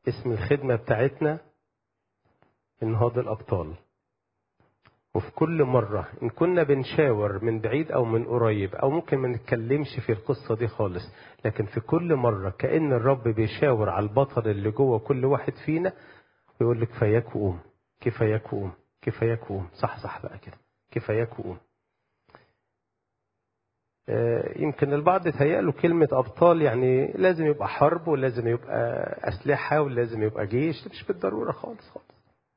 اسم الخدمة بتاعتنا انهاض الأبطال وفي كل مرة إن كنا بنشاور من بعيد أو من قريب أو ممكن ما نتكلمش في القصة دي خالص لكن في كل مرة كأن الرب بيشاور على البطل اللي جوه كل واحد فينا ويقول لك كفاياك قوم كفاياك قوم كفاياك قوم صح صح بقى كده كفاياك قوم يمكن البعض يتهيأ له كلمة أبطال يعني لازم يبقى حرب ولازم يبقى أسلحة ولازم يبقى جيش مش بالضرورة خالص خالص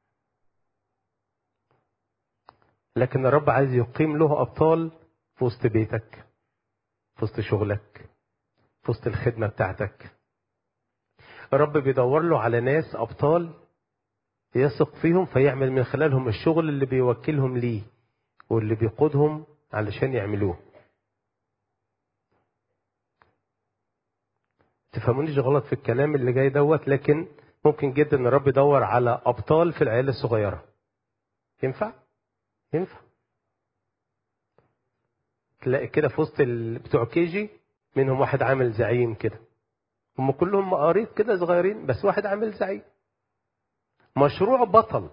لكن الرب عايز يقيم له أبطال في وسط بيتك في وسط شغلك في وسط الخدمة بتاعتك الرب بيدور له على ناس أبطال يثق فيهم فيعمل من خلالهم الشغل اللي بيوكلهم ليه واللي بيقودهم علشان يعملوه تفهمونيش غلط في الكلام اللي جاي دوت لكن ممكن جدا ان الرب يدور على ابطال في العيال الصغيره ينفع ينفع تلاقي كده في وسط ال... بتوع كيجي منهم واحد عامل زعيم كده هم كلهم مقاريض كده صغيرين بس واحد عامل زعيم مشروع بطل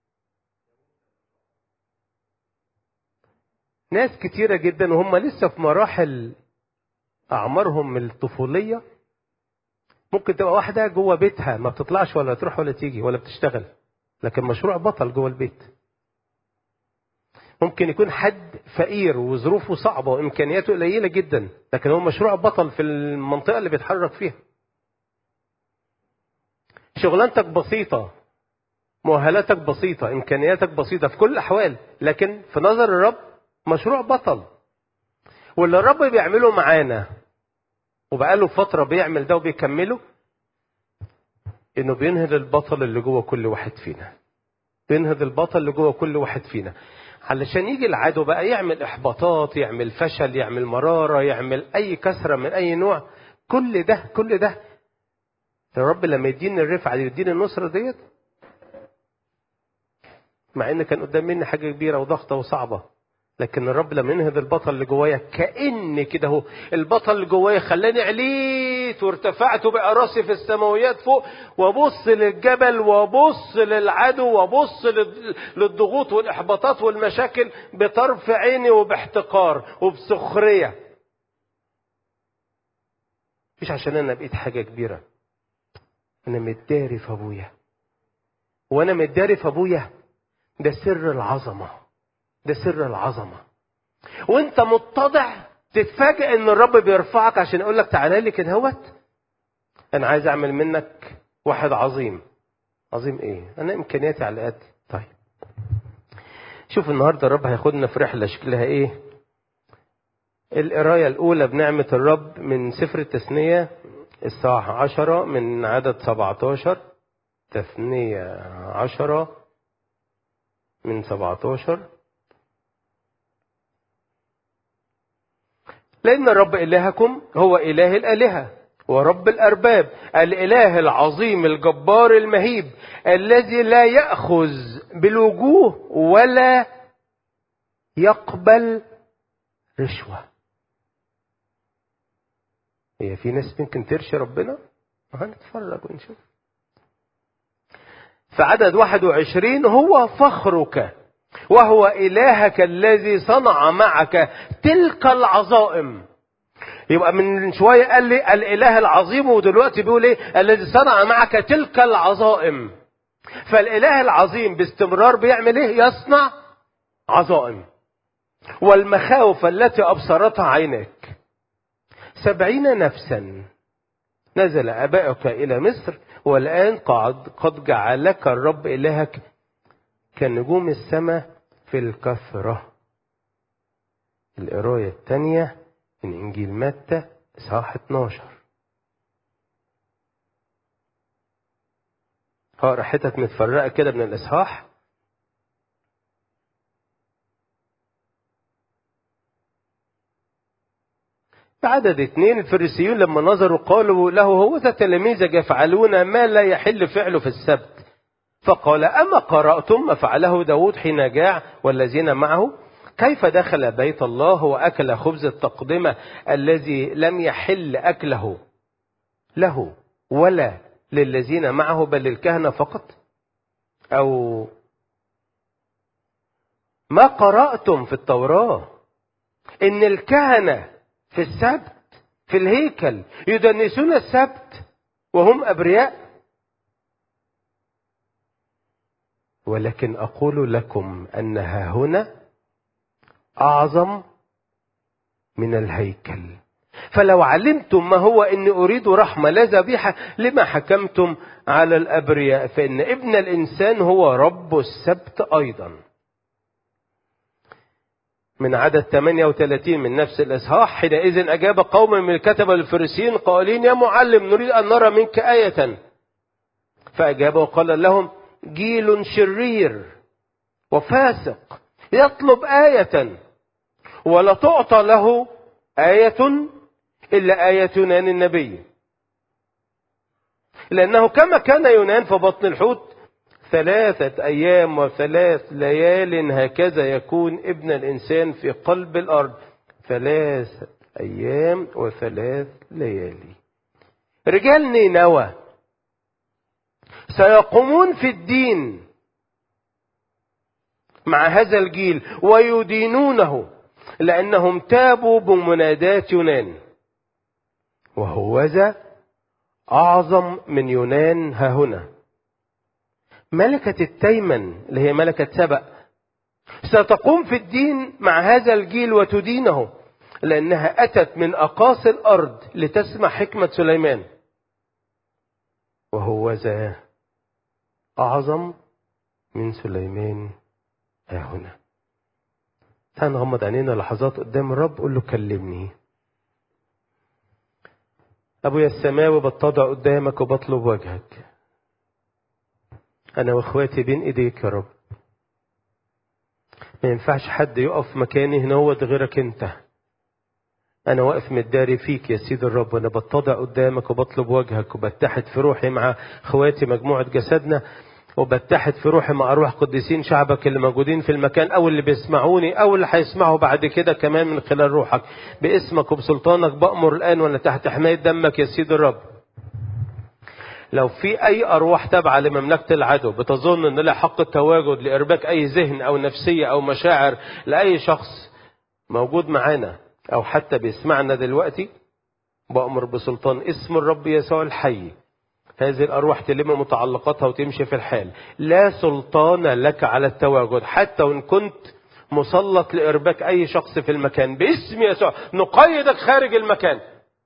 ناس كتيرة جدا وهم لسه في مراحل أعمارهم الطفولية ممكن تبقى واحدة جوه بيتها ما بتطلعش ولا تروح ولا تيجي ولا بتشتغل لكن مشروع بطل جوه البيت ممكن يكون حد فقير وظروفه صعبة وإمكانياته قليلة جدا لكن هو مشروع بطل في المنطقة اللي بيتحرك فيها شغلانتك بسيطة مؤهلاتك بسيطة إمكانياتك بسيطة في كل الأحوال لكن في نظر الرب مشروع بطل واللي الرب بيعمله معانا وبقاله فترة بيعمل ده وبيكمله إنه بينهض البطل اللي جوه كل واحد فينا بينهض البطل اللي جوه كل واحد فينا علشان يجي العدو بقى يعمل إحباطات يعمل فشل يعمل مرارة يعمل أي كسرة من أي نوع كل ده كل ده الرب لما يديني الرفعة دي يديني النصرة ديت مع ان كان قدام مني حاجه كبيره وضغطه وصعبه لكن الرب لما ينهض البطل اللي جوايا كان كده اهو البطل اللي جوايا خلاني عليت وارتفعت وبقى راسي في السماويات فوق وابص للجبل وابص للعدو وابص للضغوط والاحباطات والمشاكل بطرف عيني وباحتقار وبسخريه مش عشان انا بقيت حاجه كبيره انا متداري في ابويا وانا متداري في ابويا ده سر العظمة ده سر العظمة وانت متضع تتفاجئ ان الرب بيرفعك عشان يقول لك تعالى لي كده هوت انا عايز اعمل منك واحد عظيم عظيم ايه انا امكانياتي على قد طيب شوف النهارده الرب هياخدنا في رحله شكلها ايه القرايه الاولى بنعمه الرب من سفر التثنيه الساعه عشرة من عدد 17 تثنيه عشرة من 17 لأن الرب إلهكم هو إله الآلهة ورب الأرباب الإله العظيم الجبار المهيب الذي لا يأخذ بالوجوه ولا يقبل رشوة هي في ناس ممكن ترشي ربنا هنتفرج ونشوف في عدد 21 هو فخرك وهو إلهك الذي صنع معك تلك العظائم يبقى من شوية قال لي الإله العظيم ودلوقتي بيقول إيه الذي صنع معك تلك العظائم فالإله العظيم باستمرار بيعمل إيه يصنع عظائم والمخاوف التي أبصرتها عينك سبعين نفسا نزل أبائك إلى مصر والآن قد قد جعلك الرب إلهك كنجوم السماء في الكثرة القراية الثانية من إنجيل متى إصحاح 12 هقرا حتت متفرقة كده من الإصحاح عدد اثنين الفريسيون لما نظروا قالوا له هو تلاميذك يفعلون ما لا يحل فعله في السبت فقال أما قرأتم ما فعله داود حين جاع والذين معه كيف دخل بيت الله وأكل خبز التقدمة الذي لم يحل أكله له ولا للذين معه بل للكهنة فقط أو ما قرأتم في التوراة إن الكهنة في السبت في الهيكل يدنسون السبت وهم أبرياء ولكن أقول لكم أنها هنا أعظم من الهيكل فلو علمتم ما هو إني أريد رحمة لا ذبيحة لما حكمتم على الأبرياء فإن ابن الإنسان هو رب السبت أيضا من عدد 38 من نفس الإصحاح حينئذ أجاب قوم من الكتبة الفريسيين قائلين يا معلم نريد أن نرى منك آية فأجاب وقال لهم جيل شرير وفاسق يطلب آية ولا تعطى له آية إلا آية يونان النبي لأنه كما كان يونان في بطن الحوت ثلاثة أيام وثلاث ليال هكذا يكون ابن الإنسان في قلب الأرض ثلاث أيام وثلاث ليالي رجال نينوى سيقومون في الدين مع هذا الجيل ويدينونه لأنهم تابوا بمنادات يونان وهوذا أعظم من يونان ها هنا ملكة التيمن اللي هي ملكة سبأ ستقوم في الدين مع هذا الجيل وتدينه لأنها أتت من أقاصي الأرض لتسمع حكمة سليمان وهوذا أعظم من سليمان ها هنا تعال نغمض عينينا لحظات قدام الرب قول له كلمني أبويا السماوي بتضع قدامك وبطلب وجهك أنا وإخواتي بين إيديك يا رب ما ينفعش حد يقف مكاني هنا هو غيرك أنت أنا واقف متداري فيك يا سيد الرب وأنا بتضع قدامك وبطلب وجهك وبتحد في روحي مع إخواتي مجموعة جسدنا وبتحد في روحي مع أرواح قديسين شعبك اللي موجودين في المكان أو اللي بيسمعوني أو اللي هيسمعوا بعد كده كمان من خلال روحك باسمك وبسلطانك بأمر الآن وأنا تحت حماية دمك يا سيد الرب لو في أي أرواح تابعة لمملكة العدو بتظن أن لها حق التواجد لإرباك أي ذهن أو نفسية أو مشاعر لأي شخص موجود معانا أو حتى بيسمعنا دلوقتي بأمر بسلطان اسم الرب يسوع الحي هذه الأرواح تلم متعلقاتها وتمشي في الحال لا سلطان لك على التواجد حتى وإن كنت مسلط لإرباك أي شخص في المكان باسم يسوع نقيدك خارج المكان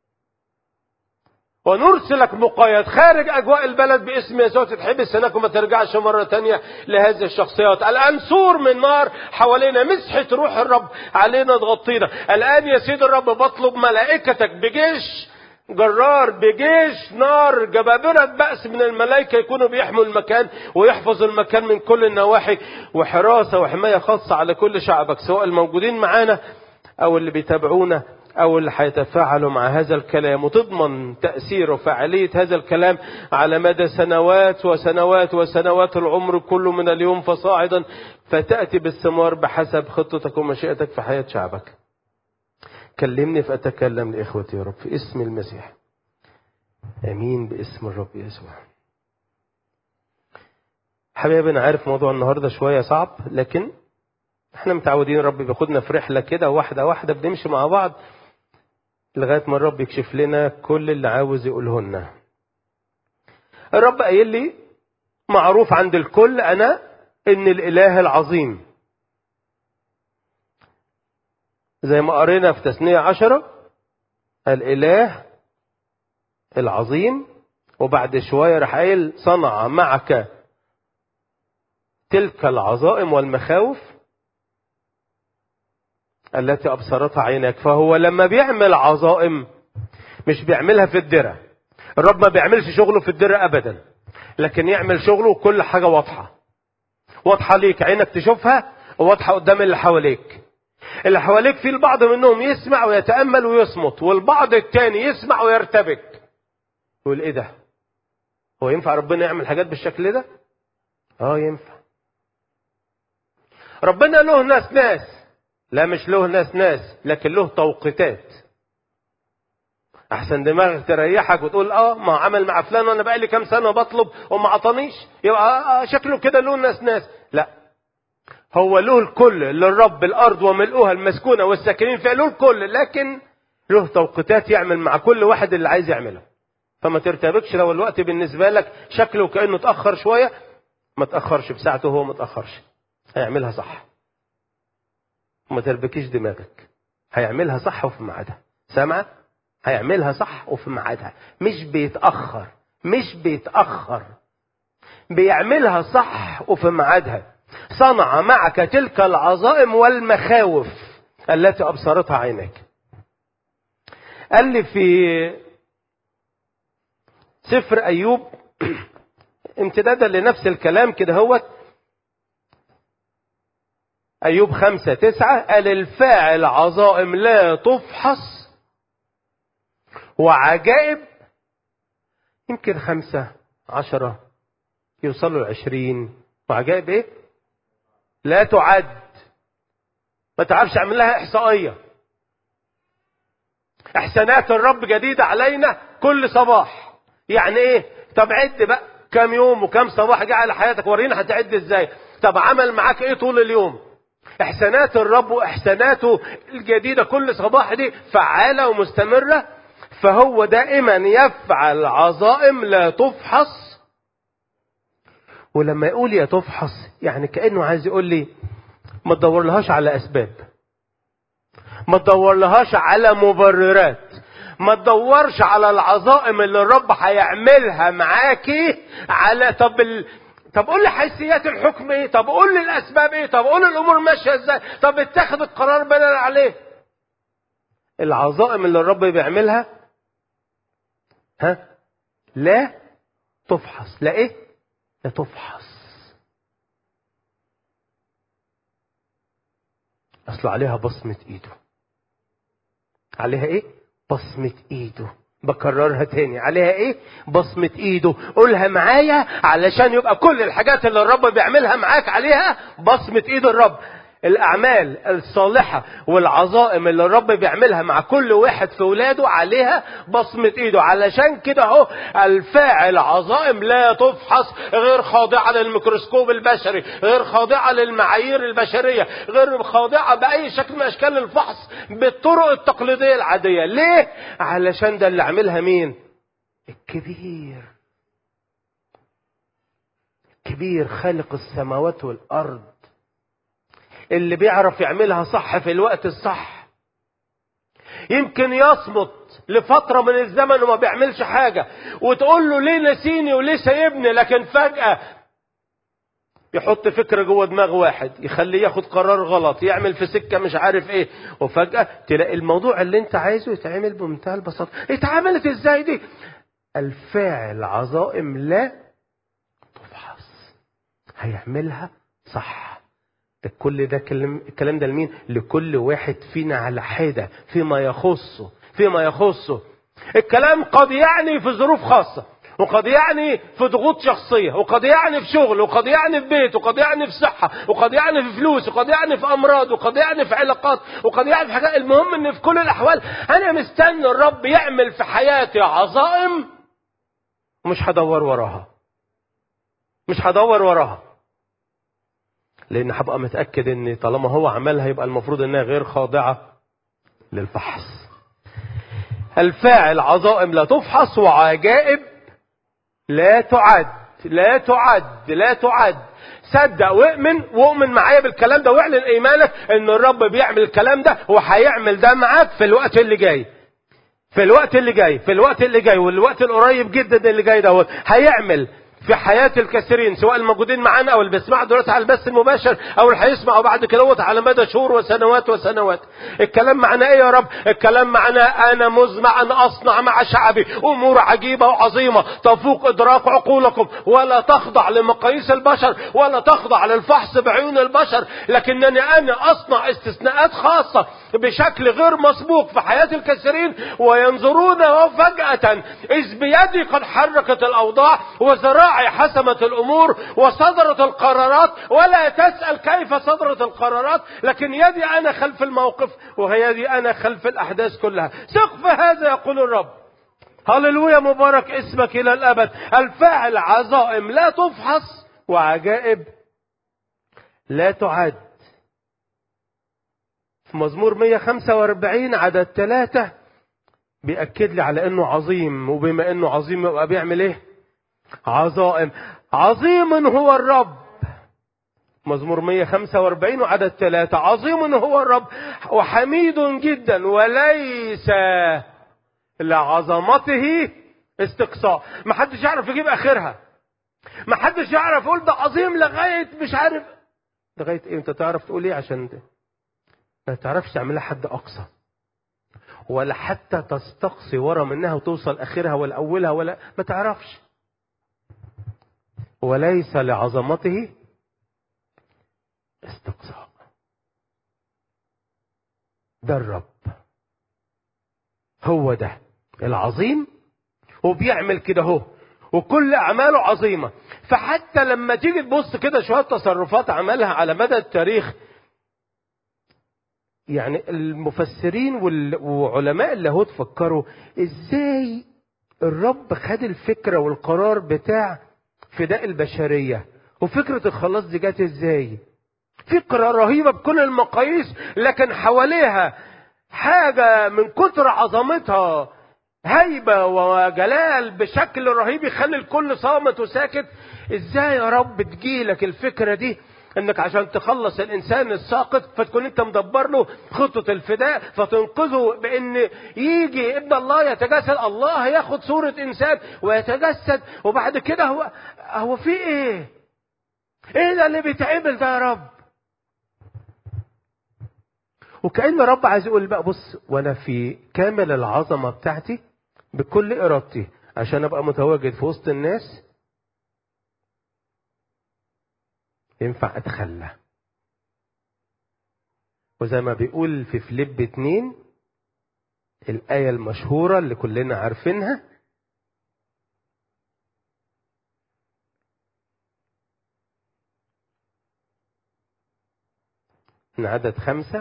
ونرسلك مقيد خارج أجواء البلد باسم يسوع تتحبس هناك وما ترجعش مرة تانية لهذه الشخصيات الآن سور من نار حوالينا مسحة روح الرب علينا تغطينا الآن يا سيد الرب بطلب ملائكتك بجيش جرار بجيش نار جبابرة بأس من الملائكة يكونوا بيحموا المكان ويحفظوا المكان من كل النواحي وحراسة وحماية خاصة على كل شعبك سواء الموجودين معانا أو اللي بيتابعونا أو اللي هيتفاعلوا مع هذا الكلام وتضمن تأثير وفعالية هذا الكلام على مدى سنوات وسنوات وسنوات العمر كله من اليوم فصاعدا فتأتي بالثمار بحسب خطتك ومشيئتك في حياة شعبك كلمني فأتكلم لإخوتي يا رب في اسم المسيح أمين باسم الرب يسوع حبيبي أنا عارف موضوع النهاردة شوية صعب لكن احنا متعودين الرب بياخدنا في رحلة كده واحدة واحدة بنمشي مع بعض لغاية ما الرب يكشف لنا كل اللي عاوز يقوله لنا الرب قايل لي معروف عند الكل أنا إن الإله العظيم زي ما قرينا في تثنية عشرة الإله العظيم وبعد شوية راح قايل صنع معك تلك العظائم والمخاوف التي أبصرتها عينك فهو لما بيعمل عظائم مش بيعملها في الدرة الرب ما بيعملش شغله في الدرة أبدا لكن يعمل شغله كل حاجة واضحة واضحة ليك عينك تشوفها وواضحة قدام اللي حواليك اللي حواليك في البعض منهم يسمع ويتأمل ويصمت والبعض التاني يسمع ويرتبك يقول ايه ده هو ينفع ربنا يعمل حاجات بالشكل ده اه ينفع ربنا له ناس ناس لا مش له ناس ناس لكن له توقيتات احسن دماغك تريحك وتقول اه ما عمل مع فلان وانا بقالي كام سنه بطلب وما عطانيش يبقى آه شكله كده له ناس ناس لا هو له الكل للرب الارض وملؤها المسكونه والساكنين فيها له الكل لكن له توقيتات يعمل مع كل واحد اللي عايز يعمله فما ترتبكش لو الوقت بالنسبه لك شكله كانه اتاخر شويه ما تاخرش في ساعته هو ما تاخرش هيعملها صح وما تربكيش دماغك هيعملها صح وفي ميعادها سامعه هيعملها صح وفي ميعادها مش بيتاخر مش بيتاخر بيعملها صح وفي ميعادها صنع معك تلك العظائم والمخاوف التي ابصرتها عينك قال لي في سفر ايوب امتدادا لنفس الكلام كده هوت ايوب خمسة تسعة قال الفاعل عظائم لا تفحص وعجائب يمكن خمسة عشرة يوصلوا العشرين وعجائب ايه لا تعد ما تعرفش اعمل لها احصائية احسانات الرب جديدة علينا كل صباح يعني ايه طب عد بقى كام يوم وكام صباح جه على حياتك ورينا هتعد ازاي طب عمل معاك ايه طول اليوم احسانات الرب واحساناته الجديده كل صباح دي فعاله ومستمره فهو دائما يفعل عظائم لا تفحص ولما يقول يا تفحص يعني كانه عايز يقول لي ما تدور لهاش على اسباب ما تدور لهاش على مبررات ما تدورش على العظائم اللي الرب هيعملها معاكي على طب ال... طب قول لي حيثيات الحكم ايه طب قول لي الاسباب ايه طب قول لي الامور ماشيه ازاي طب اتخذ القرار بناء عليه العظائم اللي الرب بيعملها ها لا تفحص لا ايه لا تفحص اصل عليها بصمه ايده عليها ايه بصمه ايده بكررها تاني عليها ايه بصمة ايده قولها معايا علشان يبقى كل الحاجات اللي الرب بيعملها معاك عليها بصمة ايد الرب الاعمال الصالحة والعظائم اللي الرب بيعملها مع كل واحد في ولاده عليها بصمة ايده علشان كده اهو الفاعل عظائم لا تفحص غير خاضعة للميكروسكوب البشري غير خاضعة للمعايير البشرية غير خاضعة بأي شكل من اشكال الفحص بالطرق التقليدية العادية ليه علشان ده اللي عاملها مين الكبير كبير خالق السماوات والارض اللي بيعرف يعملها صح في الوقت الصح يمكن يصمت لفترة من الزمن وما بيعملش حاجة وتقول له ليه نسيني وليه سايبني لكن فجأة يحط فكرة جوه دماغ واحد يخليه ياخد قرار غلط يعمل في سكة مش عارف ايه وفجأة تلاقي الموضوع اللي انت عايزه يتعمل بمنتهى البساطة اتعملت ازاي دي الفاعل عظائم لا تفحص هيعملها صح ده كل ده كلام الكلام ده لمين لكل واحد فينا على حده فيما يخصه فيما يخصه الكلام قد يعني في ظروف خاصه وقد يعني في ضغوط شخصية وقد يعني في شغل وقد يعني في بيت وقد يعني في صحة وقد يعني في فلوس وقد يعني في أمراض وقد يعني في علاقات وقد يعني في حاجات المهم إن في كل الأحوال أنا مستني الرب يعمل في حياتي عظائم ومش هدور وراها مش هدور وراها لان هبقى متاكد ان طالما هو عملها يبقى المفروض انها غير خاضعه للفحص الفاعل عظائم لا تفحص وعجائب لا تعد لا تعد لا تعد صدق واؤمن واؤمن معايا بالكلام ده واعلن ايمانك ان الرب بيعمل الكلام ده وهيعمل ده معاك في الوقت اللي جاي في الوقت اللي جاي في الوقت اللي جاي والوقت القريب جدا اللي جاي دوت هيعمل في حياة الكثيرين سواء الموجودين معانا او اللي بيسمعوا دلوقتي على البث المباشر او اللي هيسمعوا بعد كده على مدى شهور وسنوات وسنوات الكلام معنا ايه يا رب الكلام معنا انا مزمع ان اصنع مع شعبي امور عجيبة وعظيمة تفوق ادراك عقولكم ولا تخضع لمقاييس البشر ولا تخضع للفحص بعيون البشر لكنني انا اصنع استثناءات خاصة بشكل غير مسبوق في حياة الكثيرين وينظرونه فجأة إذ بيدي قد حركت الأوضاع وذراعي حسمت الأمور وصدرت القرارات ولا تسأل كيف صدرت القرارات لكن يدي أنا خلف الموقف ويدي أنا خلف الأحداث كلها ثق في هذا يقول الرب هللويا مبارك اسمك إلى الأبد الفاعل عظائم لا تفحص وعجائب لا تعد في مزمور 145 عدد ثلاثة بيأكد لي على انه عظيم وبما انه عظيم يبقى بيعمل ايه عظائم عظيم هو الرب مزمور 145 وعدد ثلاثة عظيم هو الرب وحميد جدا وليس لعظمته استقصاء ما حدش يعرف يجيب اخرها ما حدش يعرف يقول ده عظيم لغايه مش عارف لغايه ايه انت تعرف تقول ايه عشان ده ما تعرفش تعملها حد اقصى ولا حتى تستقصي ورا منها وتوصل اخرها ولا اولها ولا ما تعرفش وليس لعظمته استقصاء ده الرب هو ده العظيم وبيعمل كده اهو وكل اعماله عظيمه فحتى لما تيجي تبص كده شويه تصرفات عملها على مدى التاريخ يعني المفسرين وعلماء اللاهوت فكروا ازاي الرب خد الفكره والقرار بتاع فداء البشريه وفكره الخلاص دي جت ازاي فكره رهيبه بكل المقاييس لكن حواليها حاجه من كتر عظمتها هيبة وجلال بشكل رهيب يخلي الكل صامت وساكت ازاي يا رب تجيلك الفكرة دي انك عشان تخلص الانسان الساقط فتكون انت مدبر له خطة الفداء فتنقذه بان يجي ابن الله يتجسد الله ياخد صورة انسان ويتجسد وبعد كده هو هو في ايه؟ ايه ده اللي بيتعمل ده يا رب؟ وكأن رب عايز يقول بقى بص وانا في كامل العظمة بتاعتي بكل ارادتي عشان ابقى متواجد في وسط الناس ينفع اتخلى وزي ما بيقول في فليب اتنين الآية المشهورة اللي كلنا عارفينها من عدد خمسة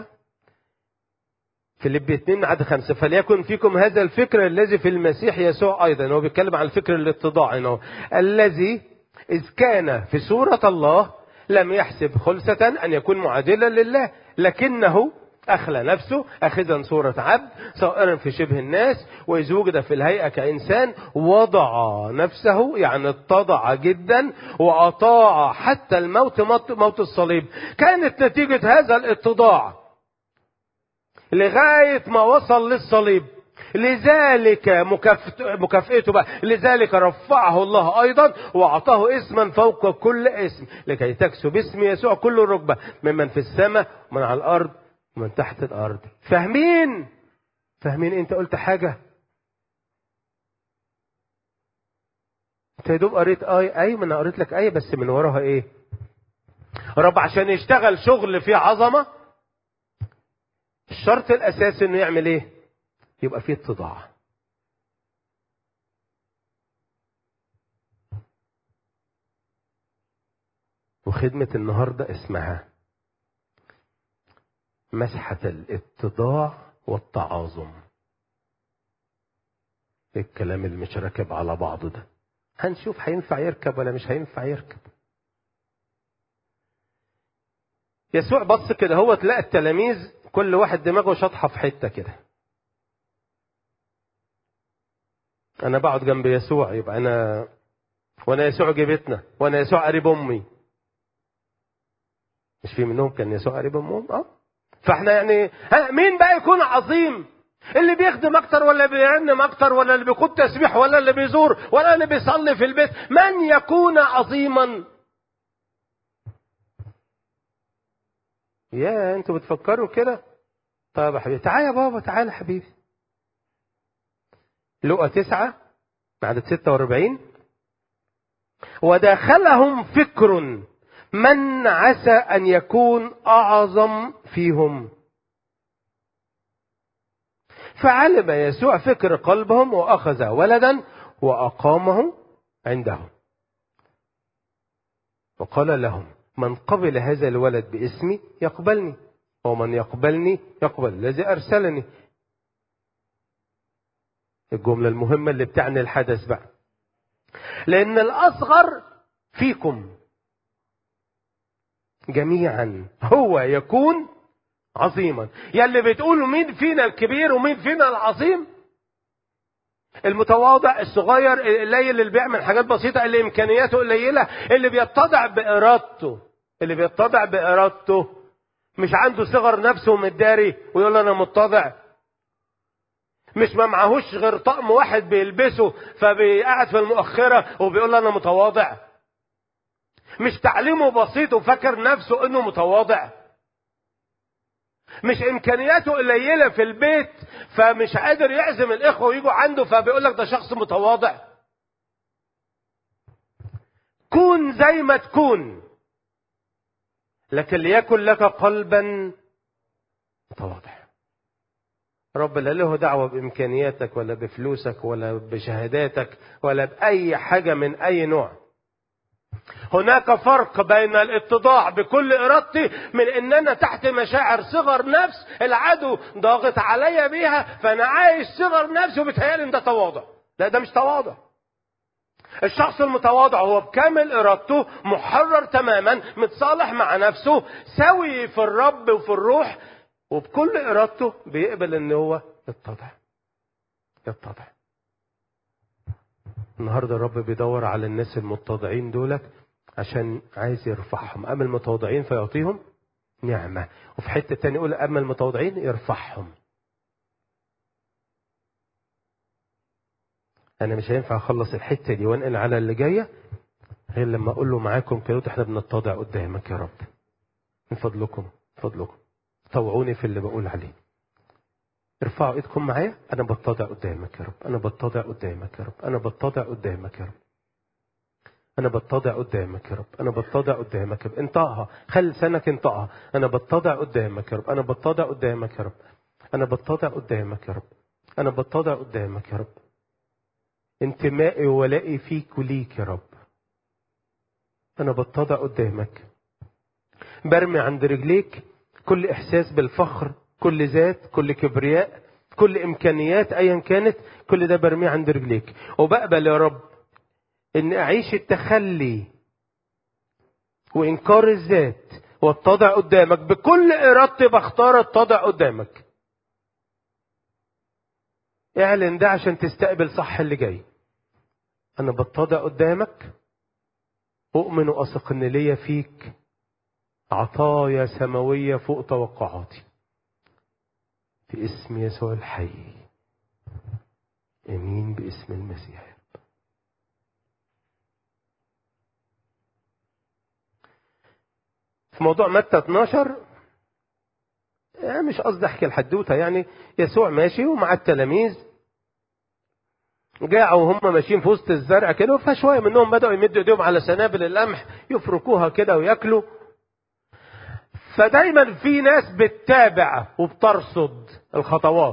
فيليب 2 عدد خمسة فليكن فيكم هذا الفكر الذي في المسيح يسوع أيضا هو بيتكلم عن الفكر الاتضاع هنا الذي إذ كان في صورة الله لم يحسب خلسة أن يكون معادلا لله لكنه أخلى نفسه أخذا صورة عبد صائرا في شبه الناس وإذ وجد في الهيئة كإنسان وضع نفسه يعني اتضع جدا وأطاع حتى الموت موت الصليب كانت نتيجة هذا الاتضاع لغاية ما وصل للصليب لذلك مكافئته بقى لذلك رفعه الله ايضا واعطاه اسما فوق كل اسم لكي تكسب اسم يسوع كل الركبه ممن في السماء ومن على الارض ومن تحت الارض فاهمين فاهمين انت قلت حاجه انت يا دوب قريت اي اي ما انا قريت لك اي بس من وراها ايه رب عشان يشتغل شغل فيه عظمه الشرط الاساسي انه يعمل ايه يبقى فيه اتضاع وخدمة النهاردة اسمها مسحة الاتضاع والتعاظم الكلام اللي مش راكب على بعضه ده هنشوف هينفع يركب ولا مش هينفع يركب يسوع بص كده هو تلاقى التلاميذ كل واحد دماغه شاطحه في حته كده انا بقعد جنب يسوع يبقى انا وانا يسوع جبتنا وانا يسوع قريب امي مش في منهم كان يسوع قريب امهم اه فاحنا يعني ها مين بقى يكون عظيم اللي بيخدم اكتر ولا بيرنم اكتر ولا اللي بيقود تسبيح ولا اللي بيزور ولا اللي بيصلي في البيت من يكون عظيما يا انتوا بتفكروا كده طيب يا حبيبي تعالى يا بابا تعالى يا حبيبي لقى تسعة عدد ستة واربعين وداخلهم فكر من عسى أن يكون أعظم فيهم فعلم يسوع فكر قلبهم وأخذ ولدا وأقامه عندهم وقال لهم من قبل هذا الولد باسمي يقبلني ومن يقبلني يقبل الذي أرسلني الجملة المهمة اللي بتعني الحدث بقى لأن الأصغر فيكم جميعا هو يكون عظيما يلي بتقولوا مين فينا الكبير ومين فينا العظيم المتواضع الصغير القليل اللي بيعمل حاجات بسيطة اللي إمكانياته قليلة اللي بيتضع بإرادته اللي بيتضع بإرادته مش عنده صغر نفسه ومتداري ويقول أنا متضع مش ما معهوش غير طقم واحد بيلبسه فبيقعد في المؤخرة وبيقول أنا متواضع مش تعليمه بسيط وفاكر نفسه انه متواضع مش امكانياته قليله في البيت فمش قادر يعزم الاخوه ويجوا عنده فبيقول لك ده شخص متواضع كون زي ما تكون لكن ليكن لك قلبا متواضع رب لا له دعوة بإمكانياتك ولا بفلوسك ولا بشهاداتك ولا بأي حاجة من أي نوع هناك فرق بين الاتضاع بكل ارادتي من ان انا تحت مشاعر صغر نفس العدو ضاغط عليا بيها فانا عايش صغر نفس وبتهيألي ان ده تواضع لا ده مش تواضع الشخص المتواضع هو بكامل ارادته محرر تماما متصالح مع نفسه سوي في الرب وفي الروح وبكل ارادته بيقبل ان هو يتضع يتضع النهارده الرب بيدور على الناس المتضعين دولك عشان عايز يرفعهم اما المتواضعين فيعطيهم نعمه وفي حته تانية يقول اما المتواضعين يرفعهم انا مش هينفع اخلص الحته دي وانقل على اللي جايه غير لما اقول له معاكم كده احنا بنتضع قدامك يا رب من فضلكم من فضلكم طوعوني في اللي بقول عليه ارفعوا ايدكم معايا انا بتضع قدامك يا رب انا بتضع قدامك يا رب انا بتضع قدامك يا رب انا بتضع قدامك يا رب انا بتضع قدامك يا رب انطقها خلي لسانك انطقها انا بتضع قدامك يا رب انا بتضع قدامك يا رب انا بتضع قدامك يا رب انا بتضع قدامك يا رب انتمائي وولائي فيك وليك يا رب انا بتضع قدامك برمي عند رجليك كل احساس بالفخر كل ذات كل كبرياء كل امكانيات ايا كانت كل ده برميه عند رجليك وبقبل يا رب ان اعيش التخلي وانكار الذات واتضع قدامك بكل ارادتي بختار اتضع قدامك اعلن ده عشان تستقبل صح اللي جاي انا بتضع قدامك اؤمن واثق ان ليا فيك عطايا سماويه فوق توقعاتي في اسم يسوع الحي امين باسم المسيح في موضوع متى 12 يعني مش قصدي احكي الحدوته يعني يسوع ماشي ومع التلاميذ جاعوا وهم ماشيين في وسط الزرع كده فشويه منهم بداوا يمدوا ايديهم على سنابل القمح يفركوها كده وياكلوا فدايما في ناس بتتابع وبترصد الخطوات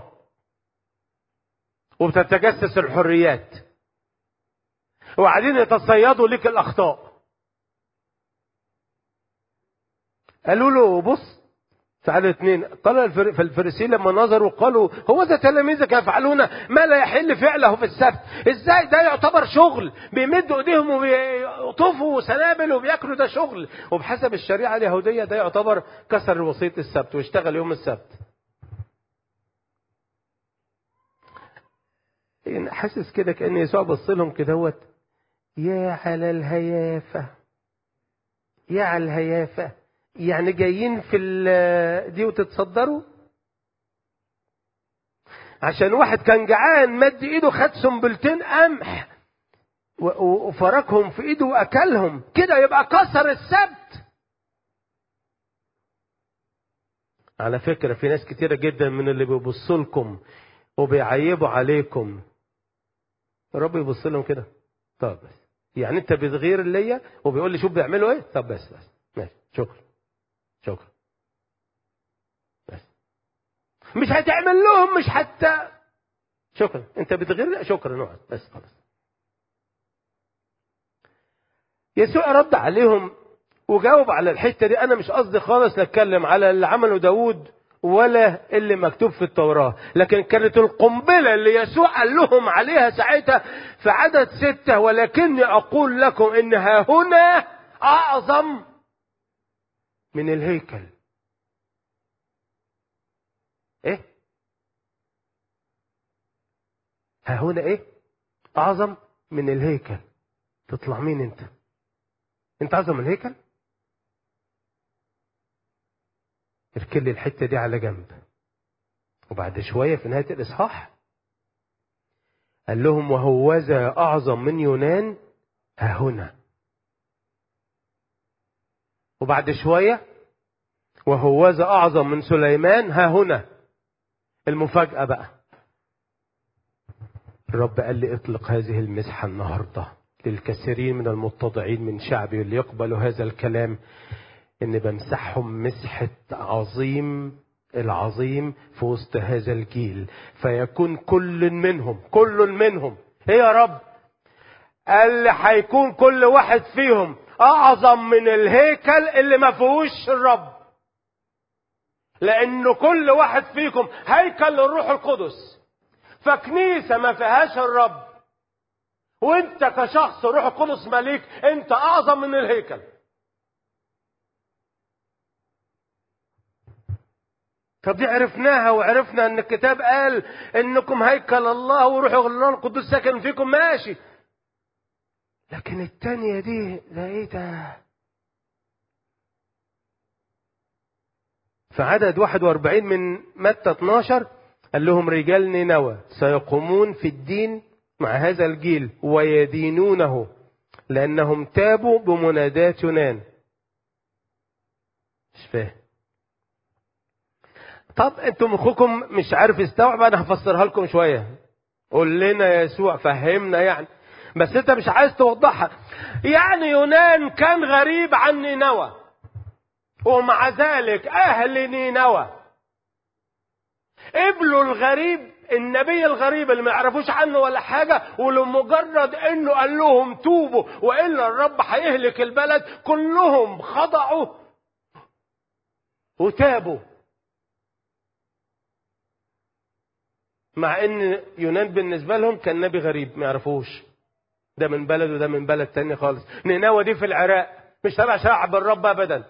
وبتتجسس الحريات وقاعدين يتصيدوا لك الاخطاء قالوا له بص فعل اثنين قال فالفريسيين لما نظروا قالوا هو ذا تلاميذك يفعلون ما لا يحل فعله في السبت ازاي ده يعتبر شغل بيمدوا ايديهم وبيطوفوا سنابل وبياكلوا ده شغل وبحسب الشريعه اليهوديه ده يعتبر كسر وصيه السبت واشتغل يوم السبت حاسس كده كان يسوع بص لهم كدهوت يا على الهيافه يا على الهيافه يعني جايين في دي وتتصدروا عشان واحد كان جعان مد ايده خد سنبلتين قمح وفركهم في ايده واكلهم كده يبقى كسر السبت على فكرة في ناس كتيرة جدا من اللي بيبصوا لكم وبيعيبوا عليكم الرب يبص لهم كده طب بس يعني انت بتغير ليا وبيقول لي شوف بيعملوا ايه طب بس بس ماشي شكرا شكرا بس مش هتعمل لهم مش حتى شكرا انت بتغير لا شكرا نقعد بس خلاص يسوع رد عليهم وجاوب على الحتة دي أنا مش قصدي خالص نتكلم على اللي عمله داود ولا اللي مكتوب في التوراة لكن كانت القنبلة اللي يسوع قال لهم عليها ساعتها في عدد ستة ولكني أقول لكم إنها هنا أعظم من الهيكل إيه ها هنا إيه أعظم من الهيكل تطلع مين أنت أنت أعظم من الهيكل اركن لي الحتة دي على جنب وبعد شوية في نهاية الإصحاح قال لهم وهوذا أعظم من يونان ها هنا وبعد شوية وهوذا أعظم من سليمان ها هنا المفاجأة بقى الرب قال لي اطلق هذه المسحة النهاردة للكثيرين من المتضعين من شعبي اللي يقبلوا هذا الكلام ان بمسحهم مسحة عظيم العظيم في وسط هذا الجيل فيكون كل منهم كل منهم ايه يا رب قال لي هيكون كل واحد فيهم اعظم من الهيكل اللي ما فيهوش الرب لان كل واحد فيكم هيكل للروح القدس فكنيسة ما فيهاش الرب وانت كشخص روح القدس مليك انت اعظم من الهيكل طب دي عرفناها وعرفنا ان الكتاب قال انكم هيكل الله وروح الله القدس ساكن فيكم ماشي لكن التانية دي ده ايه ده في عدد 41 من متى 12 قال لهم رجال نينوى سيقومون في الدين مع هذا الجيل ويدينونه لأنهم تابوا بمنادات يونان مش فاهم طب انتم مخكم مش عارف يستوعب انا هفسرها لكم شويه قول لنا يا يسوع فهمنا يعني بس انت مش عايز توضحها يعني يونان كان غريب عن نينوى ومع ذلك اهل نينوى قبلوا الغريب النبي الغريب اللي ما يعرفوش عنه ولا حاجة ولمجرد انه قال لهم توبوا والا الرب هيهلك البلد كلهم خضعوا وتابوا مع ان يونان بالنسبة لهم كان نبي غريب ما يعرفوش ده من بلد وده من بلد تاني خالص نينوى دي في العراق مش تبع شعب الرب ابدا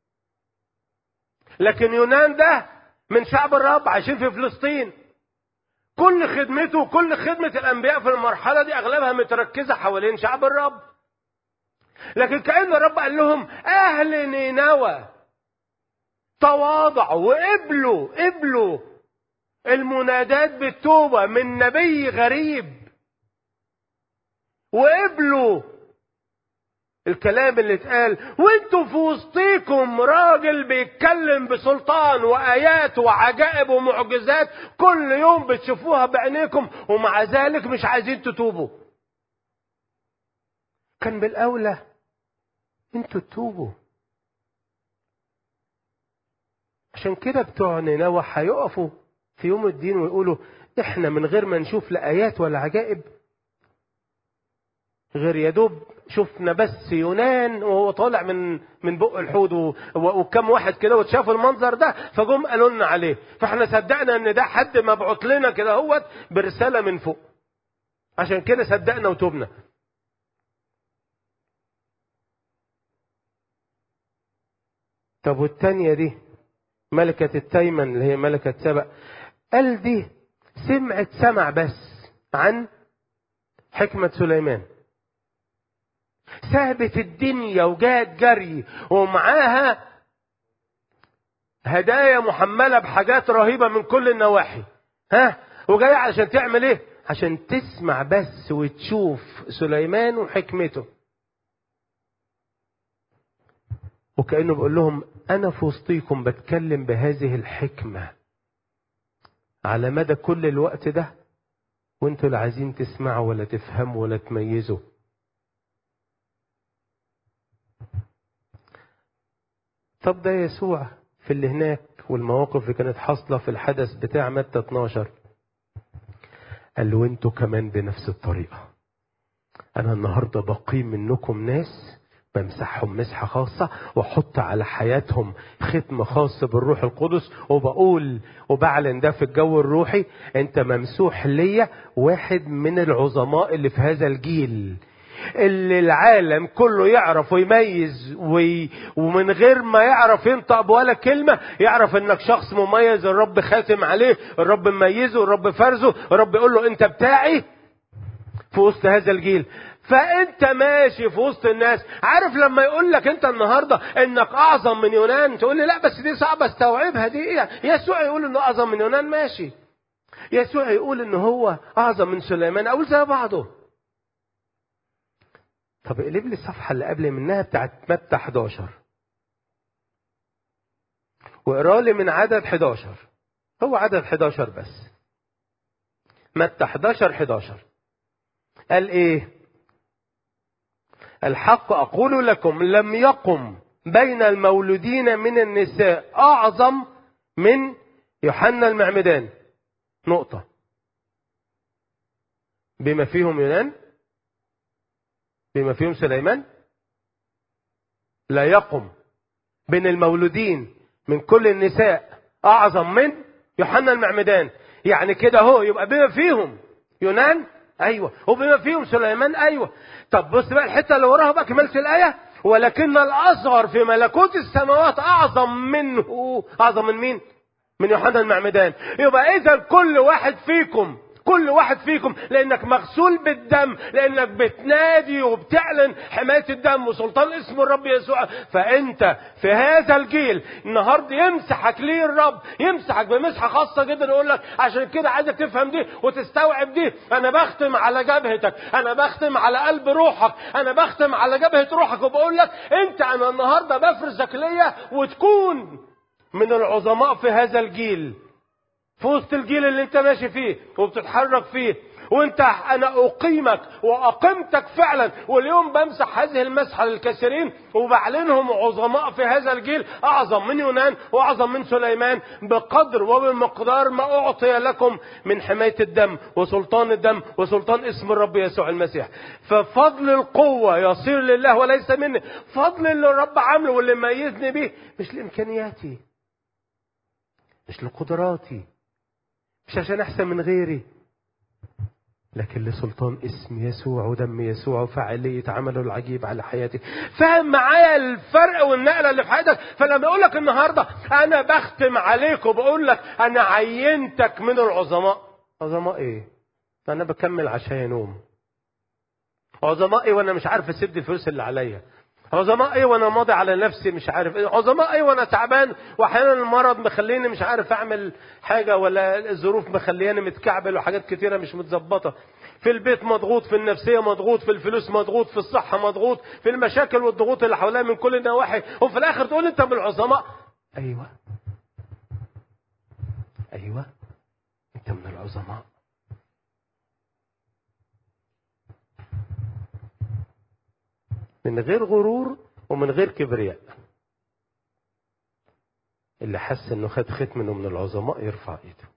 لكن يونان ده من شعب الرب عايشين في فلسطين كل خدمته كل خدمة الأنبياء في المرحلة دي أغلبها متركزة حوالين شعب الرب لكن كأن الرب قال لهم أهل نينوى تواضعوا وقبلوا قبلوا المنادات بالتوبة من نبي غريب وقبلوا الكلام اللي اتقال وانتوا في وسطيكم راجل بيتكلم بسلطان وايات وعجائب ومعجزات كل يوم بتشوفوها بعينيكم ومع ذلك مش عايزين تتوبوا كان بالاولى انتوا تتوبوا عشان كده بتوع نينوى هيقفوا في يوم الدين ويقولوا احنا من غير ما نشوف لا ايات ولا عجائب غير يا دوب شفنا بس يونان وهو طالع من من بق الحوض وكم واحد كده وتشافوا المنظر ده فجم قالوا لنا عليه فاحنا صدقنا ان ده حد مبعوث لنا كده هوت برساله من فوق عشان كده صدقنا وتوبنا طب والتانية دي ملكة التيمن اللي هي ملكة سبأ قال دي سمعت سمع بس عن حكمة سليمان سابت الدنيا وجات جري ومعاها هدايا محملة بحاجات رهيبة من كل النواحي ها وجاية عشان تعمل ايه عشان تسمع بس وتشوف سليمان وحكمته وكأنه بيقول لهم أنا في وسطيكم بتكلم بهذه الحكمة على مدى كل الوقت ده وانتوا لا عايزين تسمعوا ولا تفهموا ولا تميزوا طب ده يسوع في اللي هناك والمواقف اللي كانت حاصلة في الحدث بتاع متى 12 قال له انتوا كمان بنفس الطريقة انا النهاردة بقيم منكم ناس بمسحهم مسحة خاصة واحط على حياتهم ختم خاص بالروح القدس وبقول وبعلن ده في الجو الروحي انت ممسوح ليا واحد من العظماء اللي في هذا الجيل اللي العالم كله يعرف ويميز وي ومن غير ما يعرف ينطق بولا كلمة يعرف انك شخص مميز الرب خاتم عليه الرب مميزه الرب فرزه الرب يقول له انت بتاعي في وسط هذا الجيل فانت ماشي في وسط الناس عارف لما يقول لك انت النهارده انك اعظم من يونان تقول لي لا بس دي صعبه استوعبها دي ايه يسوع يقول انه اعظم من يونان ماشي يسوع يقول ان هو اعظم من سليمان اقول زي بعضه طب اقلب لي الصفحه اللي قبل منها بتاعت متى 11 واقرا لي من عدد 11 هو عدد 11 بس متى 11 11 قال ايه الحق اقول لكم لم يقم بين المولودين من النساء اعظم من يوحنا المعمدان نقطه بما فيهم يونان بما فيهم سليمان لا يقم بين المولودين من كل النساء اعظم من يوحنا المعمدان يعني كده هو يبقى بما فيهم يونان ايوه وبما فيهم سليمان ايوه طب بص بقى الحته اللي وراها بقى كملت الايه ولكن الاصغر في ملكوت السماوات اعظم منه اعظم من مين من يوحنا المعمدان يبقى اذا كل واحد فيكم كل واحد فيكم لانك مغسول بالدم لانك بتنادي وبتعلن حمايه الدم وسلطان اسم الرب يسوع فانت في هذا الجيل النهارده يمسحك ليه الرب يمسحك بمسحه خاصه جدا يقول لك عشان كده عايزك تفهم دي وتستوعب دي انا بختم على جبهتك انا بختم على قلب روحك انا بختم على جبهه روحك وبقول لك انت انا النهارده بفرزك ليا وتكون من العظماء في هذا الجيل في وسط الجيل اللي انت ماشي فيه وبتتحرك فيه وانت انا اقيمك واقمتك فعلا واليوم بمسح هذه المسحه للكثيرين وبعلنهم عظماء في هذا الجيل اعظم من يونان واعظم من سليمان بقدر وبمقدار ما اعطي لكم من حمايه الدم وسلطان الدم وسلطان اسم الرب يسوع المسيح ففضل القوه يصير لله وليس مني فضل اللي الرب عامله واللي ميزني بيه مش لامكانياتي مش لقدراتي مش عشان احسن من غيري لكن لسلطان اسم يسوع ودم يسوع وفعالية عمله العجيب على حياتي فاهم معايا الفرق والنقلة اللي في حياتك فلما اقول لك النهاردة انا بختم عليك وبقول لك انا عينتك من العظماء عظماء ايه انا بكمل عشان ينوم عظماء ايه وانا مش عارف اسد الفلوس اللي عليا عظماء ايه وانا ماضي على نفسي مش عارف ايه عظماء ايه وانا تعبان واحيانا المرض مخليني مش عارف اعمل حاجه ولا الظروف مخلياني متكعبل وحاجات كتيره مش متظبطه في البيت مضغوط في النفسيه مضغوط في الفلوس مضغوط في الصحه مضغوط في المشاكل والضغوط اللي حواليا من كل النواحي وفي الاخر تقول انت من العظماء ايوه ايوه انت من العظماء من غير غرور ومن غير كبرياء اللي حس انه خد ختم انه من العظماء يرفع ايده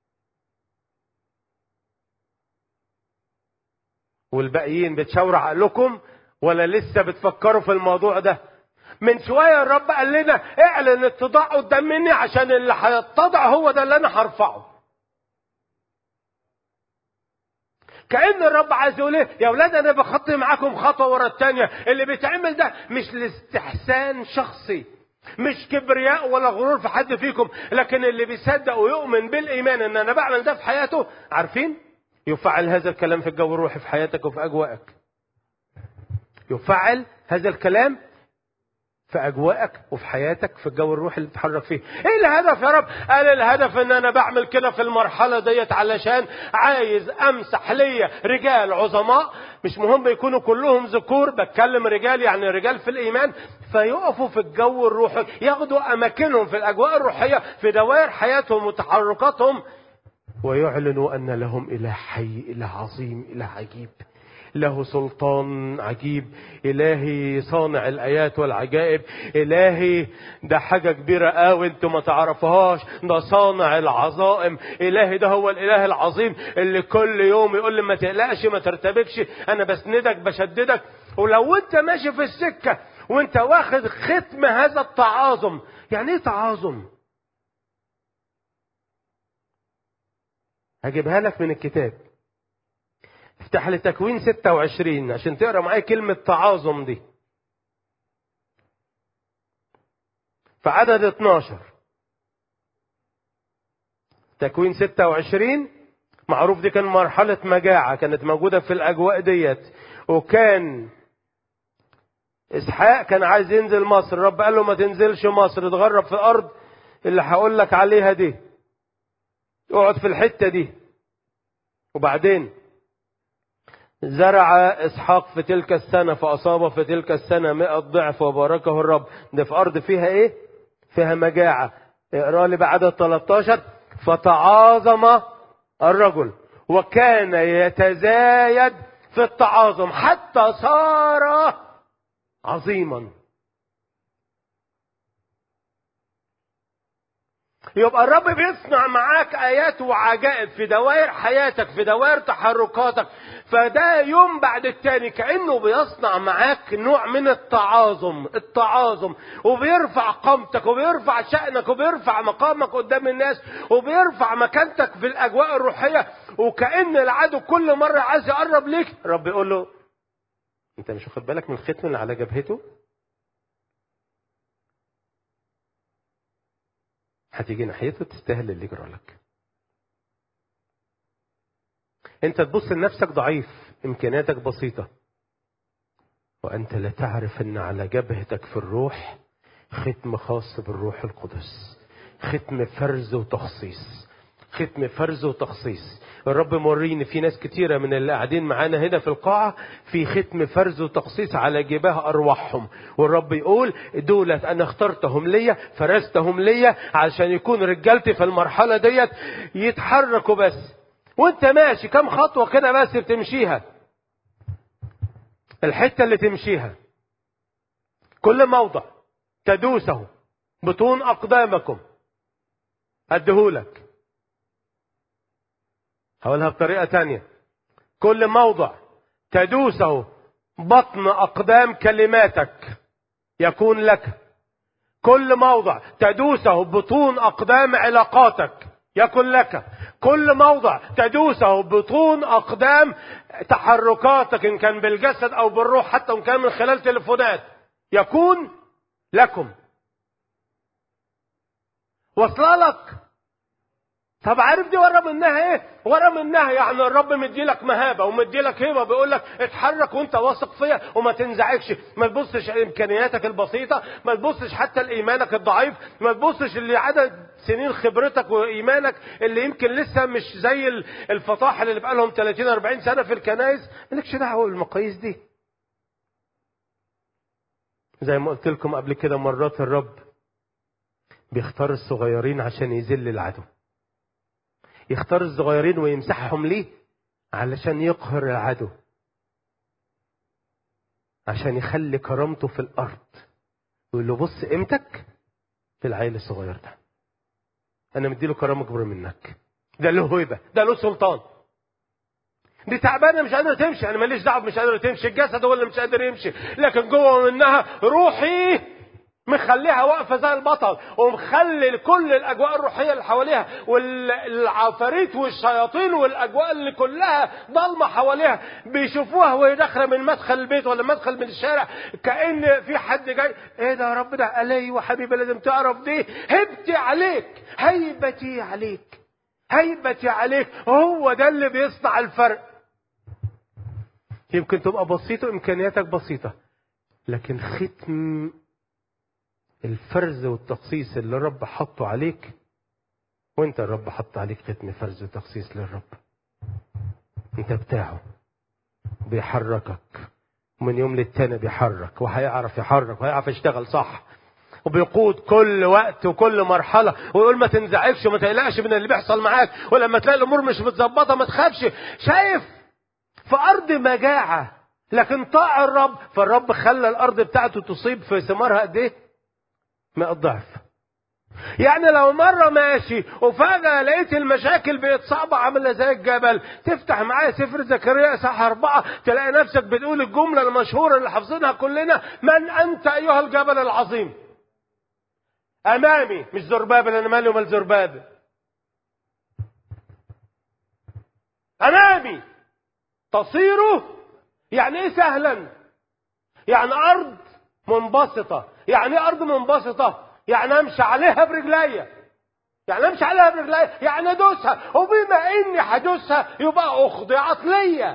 والباقيين بتشاوروا عقلكم ولا لسه بتفكروا في الموضوع ده من شويه الرب قال لنا اعلن اتضاع قدام مني عشان اللي هيتضع هو ده اللي انا هرفعه كأن الرب عايز يقول ايه يا اولاد انا بخطي معاكم خطوه ورا الثانيه اللي بيتعمل ده مش لاستحسان شخصي مش كبرياء ولا غرور في حد فيكم لكن اللي بيصدق ويؤمن بالايمان ان انا بعمل ده في حياته عارفين يفعل هذا الكلام في الجو الروحي في حياتك وفي اجواءك يفعل هذا الكلام في اجواءك وفي حياتك في الجو الروحي اللي بتتحرك فيه ايه الهدف يا رب قال الهدف ان انا بعمل كده في المرحله ديت علشان عايز امسح ليا رجال عظماء مش مهم يكونوا كلهم ذكور بتكلم رجال يعني رجال في الايمان فيقفوا في الجو الروحي ياخدوا اماكنهم في الاجواء الروحيه في دوائر حياتهم وتحركاتهم ويعلنوا ان لهم اله حي اله عظيم اله عجيب له سلطان عجيب إلهي صانع الآيات والعجائب إلهي ده حاجة كبيرة قوي انتوا ما تعرفوهاش ده صانع العظائم إلهي ده هو الإله العظيم اللي كل يوم يقول لي ما تقلقش ما ترتبكش أنا بسندك بشددك ولو أنت ماشي في السكة وأنت واخد ختم هذا التعاظم يعني إيه تعاظم؟ هجيبها لك من الكتاب افتح لي تكوين 26 عشان تقرا معايا كلمة تعاظم دي في عدد 12 تكوين 26 معروف دي كان مرحلة مجاعة كانت موجودة في الأجواء ديت وكان إسحاق كان عايز ينزل مصر الرب قال له ما تنزلش مصر اتغرب في الأرض اللي هقول لك عليها دي اقعد في الحتة دي وبعدين زرع إسحاق في تلك السنة فأصاب في تلك السنة مئة ضعف وباركه الرب ده في أرض فيها إيه؟ فيها مجاعة اقرأ لي بعدد 13 فتعاظم الرجل وكان يتزايد في التعاظم حتى صار عظيما يبقى الرب بيصنع معاك ايات وعجائب في دوائر حياتك في دوائر تحركاتك فده يوم بعد التاني كانه بيصنع معاك نوع من التعاظم التعاظم وبيرفع قامتك وبيرفع شانك وبيرفع مقامك قدام الناس وبيرفع مكانتك في الاجواء الروحيه وكان العدو كل مره عايز يقرب ليك الرب يقول له انت مش واخد بالك من الختم اللي على جبهته هتيجي ناحيته تستاهل اللي يجرى لك انت تبص لنفسك ضعيف امكانياتك بسيطة وانت لا تعرف ان على جبهتك في الروح ختم خاص بالروح القدس ختم فرز وتخصيص ختم فرز وتخصيص الرب موريني في ناس كتيرة من اللي قاعدين معانا هنا في القاعة في ختم فرز وتخصيص على جباه أرواحهم والرب يقول دولت أنا اخترتهم ليا فرزتهم ليا عشان يكون رجالتي في المرحلة ديت يتحركوا بس وانت ماشي كم خطوة كده بس بتمشيها الحتة اللي تمشيها كل موضع تدوسه بطون أقدامكم أديهولك هقولها بطريقة تانية كل موضع تدوسه بطن أقدام كلماتك يكون لك كل موضع تدوسه بطون أقدام علاقاتك يكن لك كل موضع تدوسه بطون أقدام تحركاتك إن كان بالجسد أو بالروح حتى إن كان من خلال تليفونات يكون لكم واصله لك طب عارف دي ورا منها ايه؟ ورا منها يعني الرب مدي لك مهابه ومدي لك هبه بيقول لك اتحرك وانت واثق فيا وما تنزعجش، ما تبصش امكانياتك البسيطه، ما تبصش حتى لايمانك الضعيف، ما تبصش لعدد سنين خبرتك وايمانك اللي يمكن لسه مش زي الفطاحل اللي بقى لهم 30 40 سنه في الكنائس، مالكش دعوه بالمقاييس دي. زي ما قلت لكم قبل كده مرات الرب بيختار الصغيرين عشان يذل العدو. يختار الصغيرين ويمسحهم ليه علشان يقهر العدو عشان يخلي كرامته في الارض ويقول له بص قيمتك في العيل الصغير ده انا مديله كرامه اكبر منك ده له هيبه ده له سلطان دي تعبانه مش قادره تمشي انا ماليش دعوه مش قادره تمشي الجسد هو اللي مش قادر يمشي لكن جوه منها روحي مخليها واقفه زي البطل ومخلي كل الاجواء الروحيه اللي حواليها والعفاريت والشياطين والاجواء اللي كلها ضلمه حواليها بيشوفوها وهي داخله من مدخل البيت ولا مدخل من الشارع كان في حد جاي ايه ده يا رب ده قال ايوه حبيبي لازم تعرف دي هبتي عليك هيبتي عليك هيبتي عليك هو ده اللي بيصنع الفرق يمكن تبقى بسيطه امكانياتك بسيطه لكن ختم الفرز والتخصيص اللي الرب حطه عليك وانت الرب حط عليك ختم فرز وتخصيص للرب انت بتاعه بيحركك ومن يوم للتاني بيحرك وهيعرف يحرك وهيعرف يشتغل صح وبيقود كل وقت وكل مرحلة ويقول ما تنزعجش وما تقلقش من اللي بيحصل معاك ولما تلاقي الأمور مش متظبطة ما تخافش شايف في ارض مجاعه لكن طاع الرب فالرب خلى الارض بتاعته تصيب في ثمارها قد ايه؟ 100 ضعف يعني لو مرة ماشي وفجأة لقيت المشاكل بقت صعبة عاملة زي الجبل تفتح معايا سفر زكريا صح أربعة تلاقي نفسك بتقول الجملة المشهورة اللي حافظينها كلنا من أنت أيها الجبل العظيم أمامي مش زربابل أنا مالي ومال زربابل أمامي تصير يعني إيه سهلا يعني أرض منبسطة يعني إيه أرض منبسطة يعني امشي عليها برجليا يعني امشي عليها برجليا يعني ادوسها وبما اني هدوسها يبقى اخضعت ليا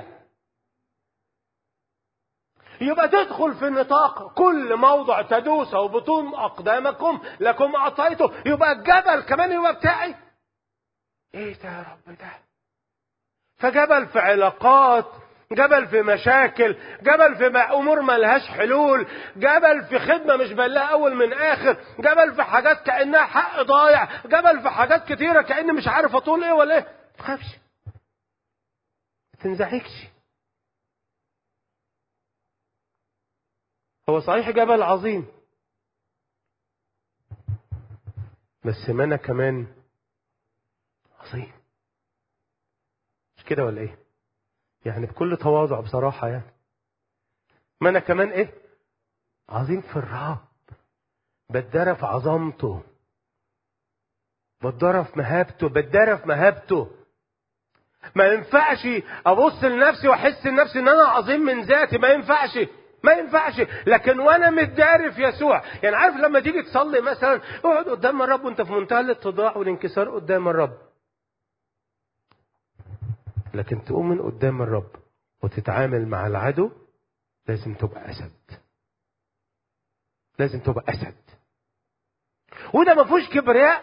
يبقى تدخل في نطاق كل موضع تدوسه وبطون اقدامكم لكم اعطيته يبقى الجبل كمان يبقى بتاعي ايه ده يا رب ده فجبل في علاقات جبل في مشاكل جبل في امور ملهاش حلول جبل في خدمه مش بلاها اول من اخر جبل في حاجات كانها حق ضايع جبل في حاجات كتيره كاني مش عارف اطول ايه ولا ايه ما تخافش ما تنزعجش هو صحيح جبل عظيم بس ما انا كمان عظيم مش كده ولا ايه يعني بكل تواضع بصراحة يعني ما أنا كمان إيه عظيم في الرب بتدرى في عظمته بتدرى في مهابته بتدرى في مهابته ما ينفعش ابص لنفسي واحس لنفسي ان انا عظيم من ذاتي ما ينفعش ما ينفعش لكن وانا متداري في يسوع يعني عارف لما تيجي تصلي مثلا اقعد قدام الرب وانت في منتهى الاتضاع والانكسار قدام الرب لكن تقوم من قدام الرب وتتعامل مع العدو لازم تبقى اسد لازم تبقى اسد وده ما فيهوش كبرياء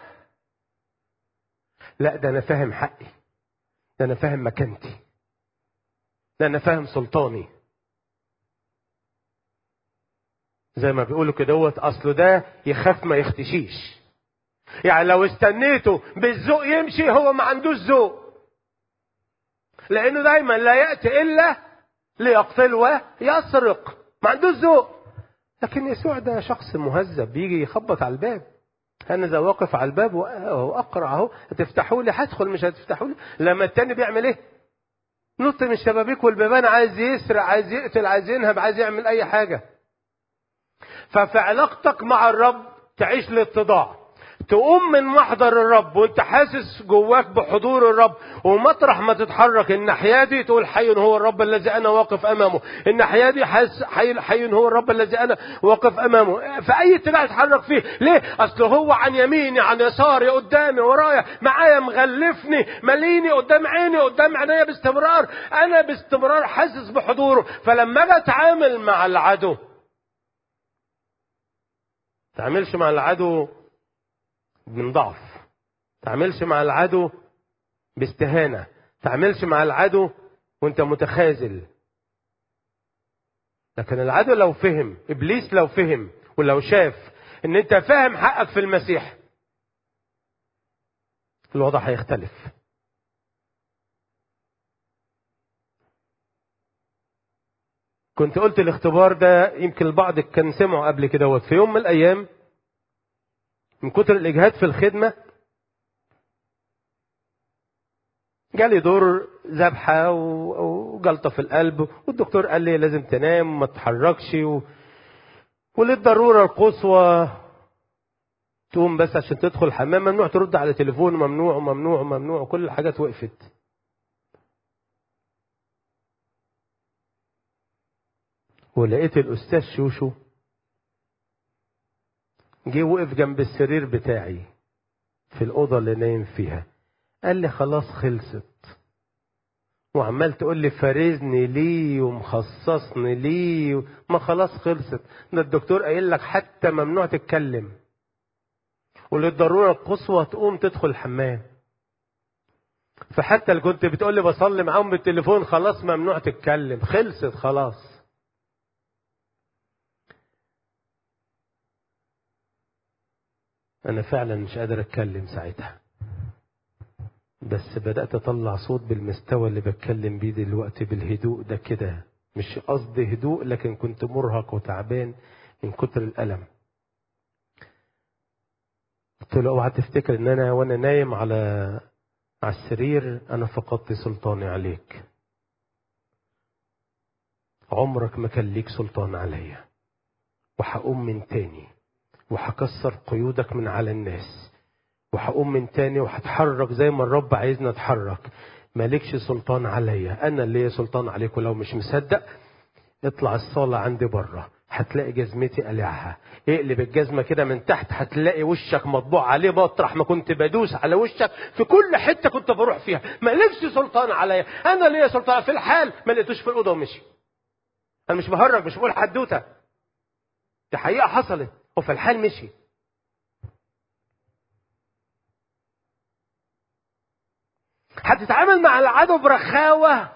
لا ده انا فاهم حقي ده انا فاهم مكانتي ده انا فاهم سلطاني زي ما بيقولوا كدهوت اصله ده يخاف ما يختشيش يعني لو استنيته بالذوق يمشي هو ما عندوش ذوق لانه دايما لا ياتي الا ليقتل ويسرق ما عندوش ذوق لكن يسوع ده شخص مهذب بيجي يخبط على الباب انا اذا واقف على الباب واقرع اهو هتفتحوا لي هدخل مش هتفتحوا لي لما التاني بيعمل ايه نط من الشبابيك والبيبان عايز يسرق عايز يقتل عايز ينهب عايز يعمل اي حاجه ففي علاقتك مع الرب تعيش الاتضاع تقوم من محضر الرب وانت حاسس جواك بحضور الرب ومطرح ما تتحرك الناحيه دي تقول حي هو الرب الذي انا واقف امامه الناحيه دي حاسس حي, حي هو الرب الذي انا واقف امامه في اي اتجاه تتحرك فيه ليه اصل هو عن يميني عن يساري قدامي ورايا معايا مغلفني مليني قدام عيني قدام عينيا باستمرار انا باستمرار حاسس بحضوره فلما اجي اتعامل مع العدو تعملش مع العدو من ضعف تعملش مع العدو باستهانة تعملش مع العدو وانت متخاذل لكن العدو لو فهم ابليس لو فهم ولو شاف ان انت فاهم حقك في المسيح الوضع هيختلف كنت قلت الاختبار ده يمكن البعض كان سمعه قبل كده في يوم من الايام من كتر الاجهاد في الخدمه جالي دور ذبحه وجلطه في القلب والدكتور قال لي لازم تنام وما تتحركش و... وللضروره القصوى تقوم بس عشان تدخل الحمام ممنوع ترد على تليفون ممنوع وممنوع وممنوع وكل الحاجات وقفت ولقيت الاستاذ شوشو جه وقف جنب السرير بتاعي في الأوضة اللي نايم فيها قال لي خلاص خلصت وعمال تقول لي فارزني ليه ومخصصني ليه ما خلاص خلصت ده الدكتور قايل لك حتى ممنوع تتكلم وللضرورة القصوى تقوم تدخل الحمام فحتى اللي كنت بتقول لي بصلي معاهم بالتليفون خلاص ممنوع تتكلم خلصت خلاص أنا فعلا مش قادر أتكلم ساعتها بس بدأت أطلع صوت بالمستوى اللي بتكلم بيه دلوقتي بالهدوء ده كده مش قصدي هدوء لكن كنت مرهق وتعبان من كتر الألم قلت له اوعى تفتكر ان انا وانا نايم على على السرير انا فقدت سلطاني عليك عمرك ما كان ليك سلطان عليا وهقوم من تاني وهكسر قيودك من على الناس وهقوم من تاني وهتحرك زي ما الرب عايزنا اتحرك مالكش سلطان عليا انا اللي ليا سلطان عليك ولو مش مصدق اطلع الصالة عندي بره هتلاقي جزمتي قلعها اقلب الجزمة كده من تحت هتلاقي وشك مطبوع عليه مطرح ما كنت بدوس على وشك في كل حتة كنت بروح فيها مالكش سلطان عليا انا ليا سلطان في الحال ما لقيتوش في الأوضة ومشي انا مش بهرج مش بقول حدوتة دي حقيقة حصلت وفي الحال مشي هتتعامل مع العدو برخاوة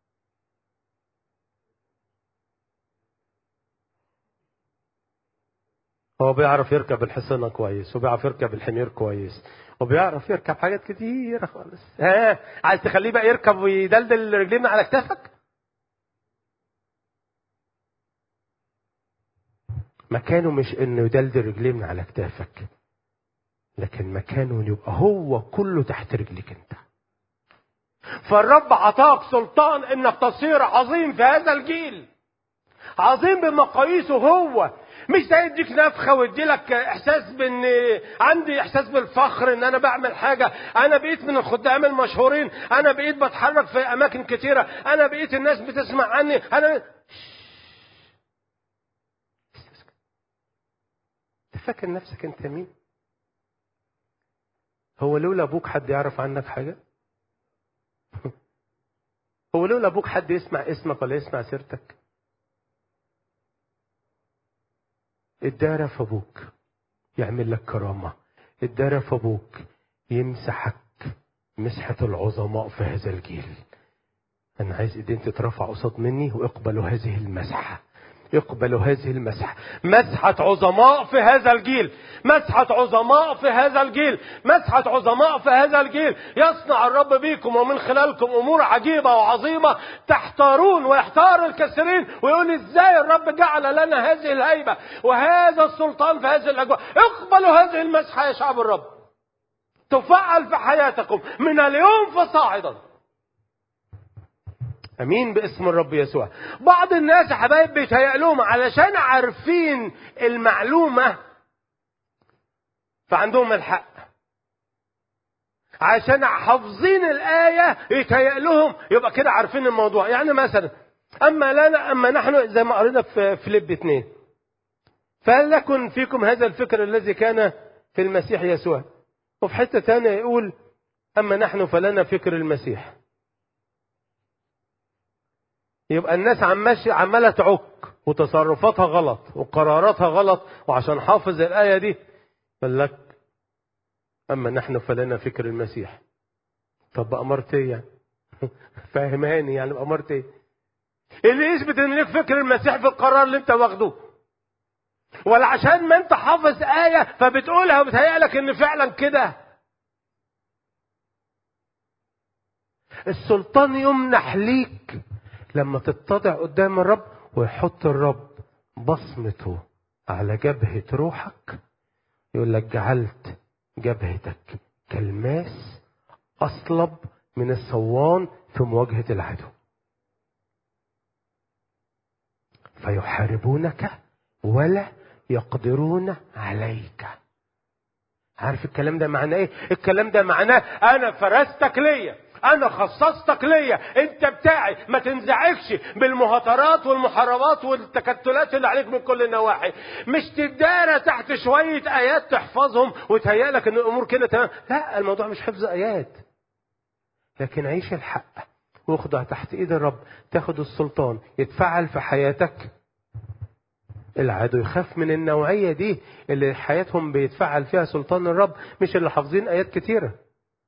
هو بيعرف يركب الحصانة كويس وبيعرف يركب الحمير كويس وبيعرف يركب حاجات كتيرة خالص ها عايز تخليه بقى يركب ويدلدل رجليه من على كتافك مكانه مش انه يدلدل رجليه من على كتافك لكن مكانه يبقى هو كله تحت رجلك انت فالرب عطاك سلطان انك تصير عظيم في هذا الجيل عظيم بمقاييسه هو مش ده يديك نفخه ويدي لك احساس بان عندي احساس بالفخر ان انا بعمل حاجه انا بقيت من الخدام المشهورين انا بقيت بتحرك في اماكن كتيره انا بقيت الناس بتسمع عني انا فاكر نفسك انت مين هو لولا ابوك حد يعرف عنك حاجه هو لولا ابوك حد يسمع اسمك ولا يسمع سيرتك ادارى في ابوك يعمل لك كرامه ادارى في ابوك يمسحك مسحة العظماء في هذا الجيل أنا عايز إيدين تترفع قصاد مني واقبلوا هذه المسحة اقبلوا هذه المسحة مسحة عظماء في هذا الجيل مسحة عظماء في هذا الجيل مسحة عظماء في هذا الجيل يصنع الرب بيكم ومن خلالكم أمور عجيبة وعظيمة تحتارون ويحتار الكثيرين ويقول ازاي الرب جعل لنا هذه الهيبة وهذا السلطان في هذه الأجواء اقبلوا هذه المسحة يا شعب الرب تفعل في حياتكم من اليوم فصاعدا امين باسم الرب يسوع بعض الناس يا حبايب بيتهيأ لهم علشان عارفين المعلومه فعندهم الحق عشان حافظين الآية يتهيأ لهم يبقى كده عارفين الموضوع يعني مثلا أما لنا أما نحن زي ما قرينا في فيليب اتنين فليكن فيكم هذا الفكر الذي كان في المسيح يسوع وفي حتة تانية يقول أما نحن فلنا فكر المسيح يبقى الناس عماش عماله تعك وتصرفاتها غلط وقراراتها غلط وعشان حافظ الايه دي قال لك اما نحن فلنا فكر المسيح طب امرت ايه يعني فاهماني يعني امرت ايه اللي يثبت ان ليك فكر المسيح في القرار اللي انت واخده ولا عشان ما انت حافظ ايه فبتقولها وبتهيأ لك ان فعلا كده السلطان يمنح ليك لما تتضع قدام الرب ويحط الرب بصمته على جبهة روحك يقول لك جعلت جبهتك كالماس أصلب من الصوان في مواجهة العدو فيحاربونك ولا يقدرون عليك عارف الكلام ده معناه ايه الكلام ده معناه انا فرستك ليا انا خصصتك ليا انت بتاعي ما تنزعجش بالمهاترات والمحاربات والتكتلات اللي عليك من كل النواحي مش تدارى تحت شويه ايات تحفظهم وتهيأ لك ان الامور كده تمام لا الموضوع مش حفظ ايات لكن عيش الحق واخضع تحت ايد الرب تاخد السلطان يتفعل في حياتك العدو يخاف من النوعية دي اللي حياتهم بيتفعل فيها سلطان الرب مش اللي حافظين آيات كتيرة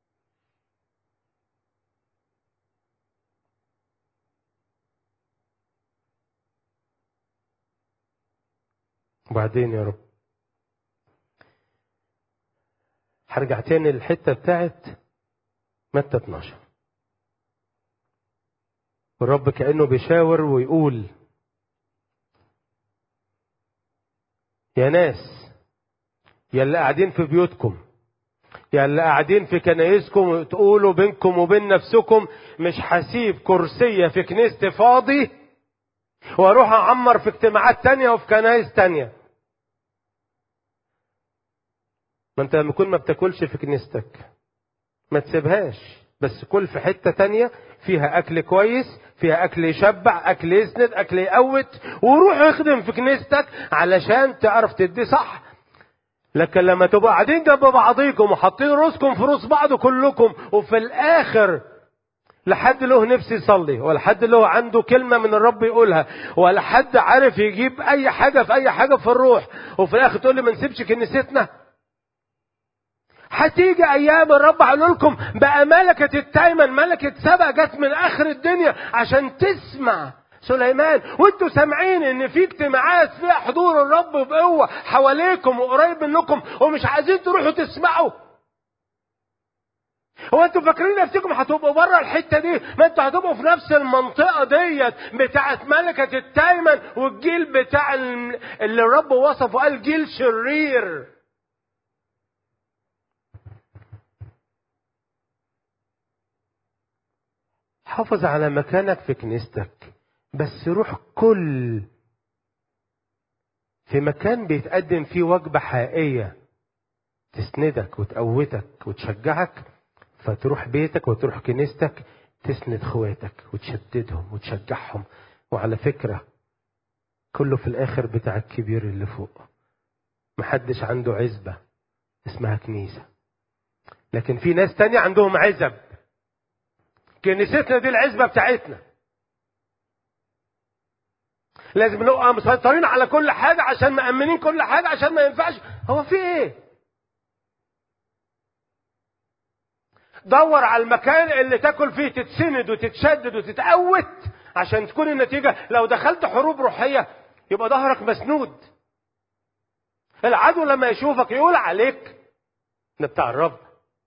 وبعدين يا رب هرجع تاني للحتة بتاعت متى 12 الرب كأنه بيشاور ويقول يا ناس يا اللي قاعدين في بيوتكم يا اللي قاعدين في كنايسكم وتقولوا بينكم وبين نفسكم مش هسيب كرسية في كنيستي فاضي واروح اعمر في اجتماعات تانية وفي كنايس تانية ما انت لما تكون ما بتاكلش في كنيستك ما تسيبهاش بس كل في حتة تانية فيها أكل كويس فيها أكل يشبع أكل يسند أكل يقوت وروح اخدم في كنيستك علشان تعرف تدي صح لكن لما تبقوا قاعدين جنب بعضيكم وحاطين راسكم في روس بعض كلكم وفي الآخر لا حد له نفس يصلي ولا حد له عنده كلمة من الرب يقولها ولا حد عارف يجيب أي حاجة في أي حاجة في الروح وفي الآخر تقول لي ما نسيبش كنيستنا هتيجي ايام الرب هيقول لكم بقى ملكة التايمن ملكة سبع جت من اخر الدنيا عشان تسمع سليمان وانتوا سامعين ان في اجتماعات فيها حضور الرب بقوة حواليكم وقريب منكم ومش عايزين تروحوا تسمعوا هو انتوا فاكرين نفسكم هتبقوا بره الحته دي ما انتوا هتبقوا في نفس المنطقه ديت بتاعه ملكه التايمن والجيل بتاع اللي الرب وصفه قال جيل شرير حافظ على مكانك في كنيستك بس روح كل في مكان بيتقدم فيه وجبة حقيقية تسندك وتقوتك وتشجعك فتروح بيتك وتروح كنيستك تسند خواتك وتشددهم وتشجعهم وعلى فكرة كله في الآخر بتاع الكبير اللي فوق محدش عنده عزبة اسمها كنيسة لكن في ناس تانية عندهم عزب كنيستنا دي العزبة بتاعتنا لازم نبقى مسيطرين على كل حاجة عشان مأمنين كل حاجة عشان ما ينفعش هو في ايه دور على المكان اللي تاكل فيه تتسند وتتشدد وتتقوت عشان تكون النتيجة لو دخلت حروب روحية يبقى ظهرك مسنود العدو لما يشوفك يقول عليك ده بتاع الرب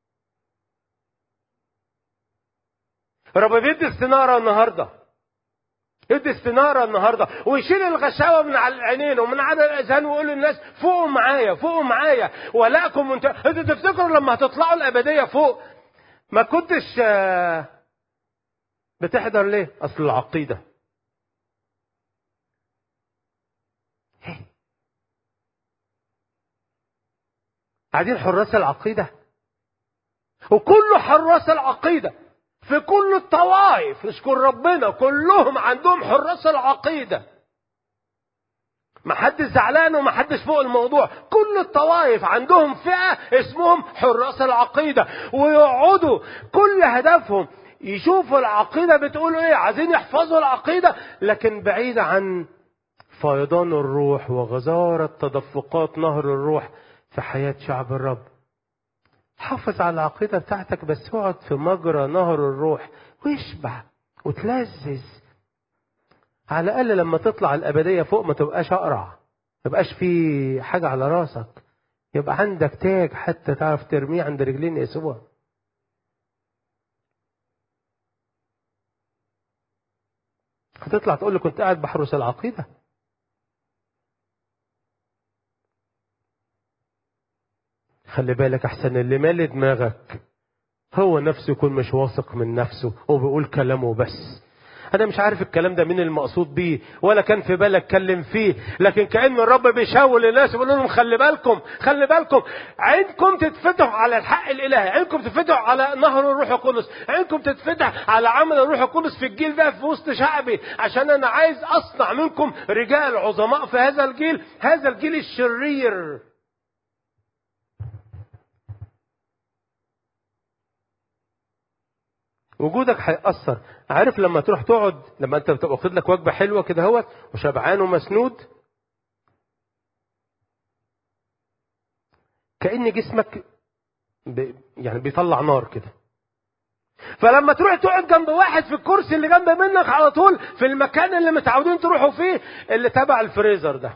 الرب بيدي استنارة النهارده يدي استنارة النهارده ويشيل الغشاوة من على العينين ومن على الأذهان ويقول للناس فوقوا معايا فوقوا معايا ولكم انت انتوا تفتكروا لما هتطلعوا الأبدية فوق ما كنتش بتحضر ليه؟ أصل العقيدة قاعدين حراس العقيدة وكل حراس العقيدة في كل الطوائف اشكر ربنا كلهم عندهم حراس العقيدة ما حدش زعلان وما حدش فوق الموضوع كل الطوائف عندهم فئة اسمهم حراس العقيدة ويقعدوا كل هدفهم يشوفوا العقيدة بتقول ايه عايزين يحفظوا العقيدة لكن بعيد عن فيضان الروح وغزارة تدفقات نهر الروح في حياة شعب الرب حافظ على العقيدة بتاعتك بس اقعد في مجرى نهر الروح واشبع وتلذذ على الأقل لما تطلع الأبدية فوق ما تبقاش أقرع ما تبقاش في حاجة على راسك يبقى عندك تاج حتى تعرف ترميه عند رجلين يسوع هتطلع تقول لي كنت قاعد بحرس العقيده خلي بالك احسن اللي مالي دماغك هو نفسه يكون مش واثق من نفسه وبيقول كلامه بس انا مش عارف الكلام ده مين المقصود بيه ولا كان في بالك اتكلم فيه لكن كان الرب بيشاور للناس يقول لهم خلي بالكم خلي بالكم عينكم تتفتح على الحق الالهي عينكم تتفتح على نهر الروح القدس عينكم تتفتح على عمل الروح القدس في الجيل ده في وسط شعبي عشان انا عايز اصنع منكم رجال عظماء في هذا الجيل هذا الجيل الشرير وجودك هيأثر عارف لما تروح تقعد لما انت بتبقى واخد لك وجبه حلوه كده اهوت وشبعان ومسنود كأن جسمك ب... يعني بيطلع نار كده فلما تروح تقعد جنب واحد في الكرسي اللي جنب منك على طول في المكان اللي متعودين تروحوا فيه اللي تبع الفريزر ده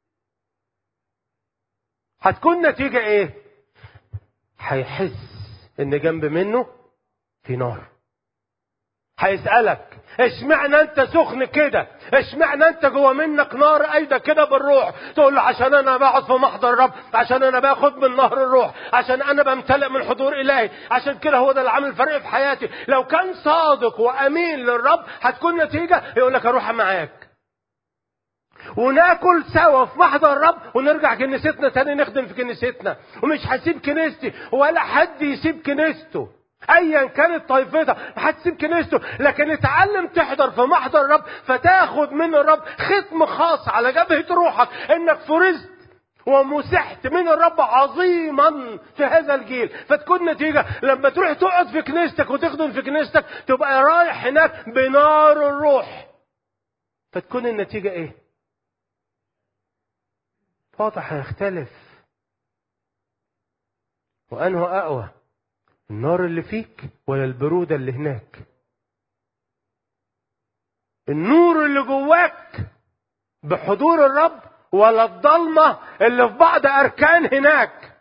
هتكون نتيجة ايه هيحس ان جنب منه في نار هيسألك اشمعنى انت سخن كده اشمعنى انت جوه منك نار ايده كده بالروح تقول له عشان انا بقعد في محضر الرب عشان انا باخد من نهر الروح عشان انا بمتلئ من حضور الهي عشان كده هو ده اللي عامل فرق في حياتي لو كان صادق وامين للرب هتكون نتيجه يقول لك اروح معاك وناكل سوا في محضر الرب ونرجع كنيستنا تاني نخدم في كنيستنا ومش هسيب كنيستي ولا حد يسيب كنيسته ايا كانت طائفتها هتسيب كنيسته لكن اتعلم تحضر في محضر الرب فتاخد من الرب ختم خاص على جبهه روحك انك فرزت ومسحت من الرب عظيما في هذا الجيل فتكون نتيجة لما تروح تقعد في كنيستك وتخدم في كنيستك تبقى رايح هناك بنار الروح فتكون النتيجة ايه واضح هيختلف وأنه أقوى النار اللي فيك ولا البرودة اللي هناك النور اللي جواك بحضور الرب ولا الضلمة اللي في بعض أركان هناك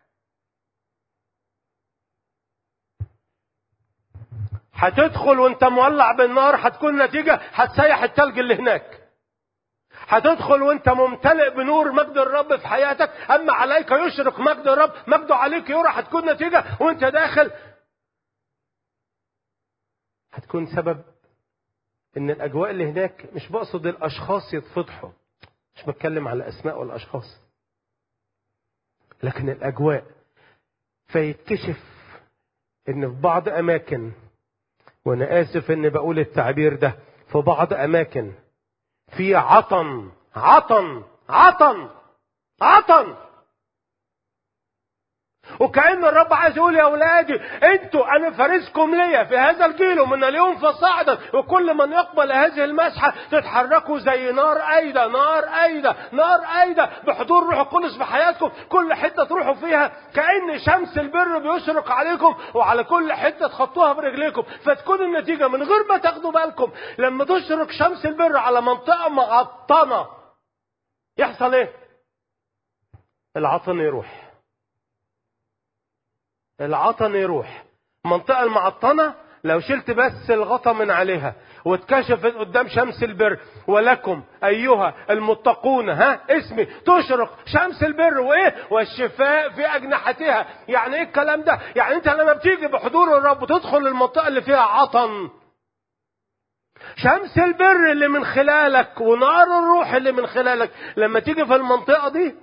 هتدخل وانت مولع بالنار هتكون نتيجة هتسيح التلج اللي هناك هتدخل وانت ممتلئ بنور مجد الرب في حياتك اما عليك يشرق مجد الرب مجده عليك يرى هتكون نتيجة وانت داخل هتكون سبب ان الاجواء اللي هناك مش بقصد الاشخاص يتفضحوا مش بتكلم على اسماء والاشخاص لكن الاجواء فيتكشف ان في بعض اماكن وانا اسف اني بقول التعبير ده في بعض اماكن في عطن عطن عطن عطن وكأن الرب عايز يقول يا أولادي أنتوا أنا فارسكم ليا في هذا الجيل ومن اليوم فصاعدا وكل من يقبل هذه المسحة تتحركوا زي نار أيدة نار أيدة نار أيدة بحضور روح القدس في حياتكم كل حتة تروحوا فيها كأن شمس البر بيشرق عليكم وعلى كل حتة تخطوها برجليكم فتكون النتيجة من غير ما تاخدوا بالكم لما تشرق شمس البر على منطقة معطنة يحصل ايه؟ العطن يروح العطن يروح المنطقة المعطنة لو شلت بس الغطا من عليها واتكشفت قدام شمس البر ولكم أيها المتقون ها اسمي تشرق شمس البر وإيه والشفاء في أجنحتها يعني إيه الكلام ده يعني أنت لما بتيجي بحضور الرب وتدخل المنطقة اللي فيها عطن شمس البر اللي من خلالك ونار الروح اللي من خلالك لما تيجي في المنطقة دي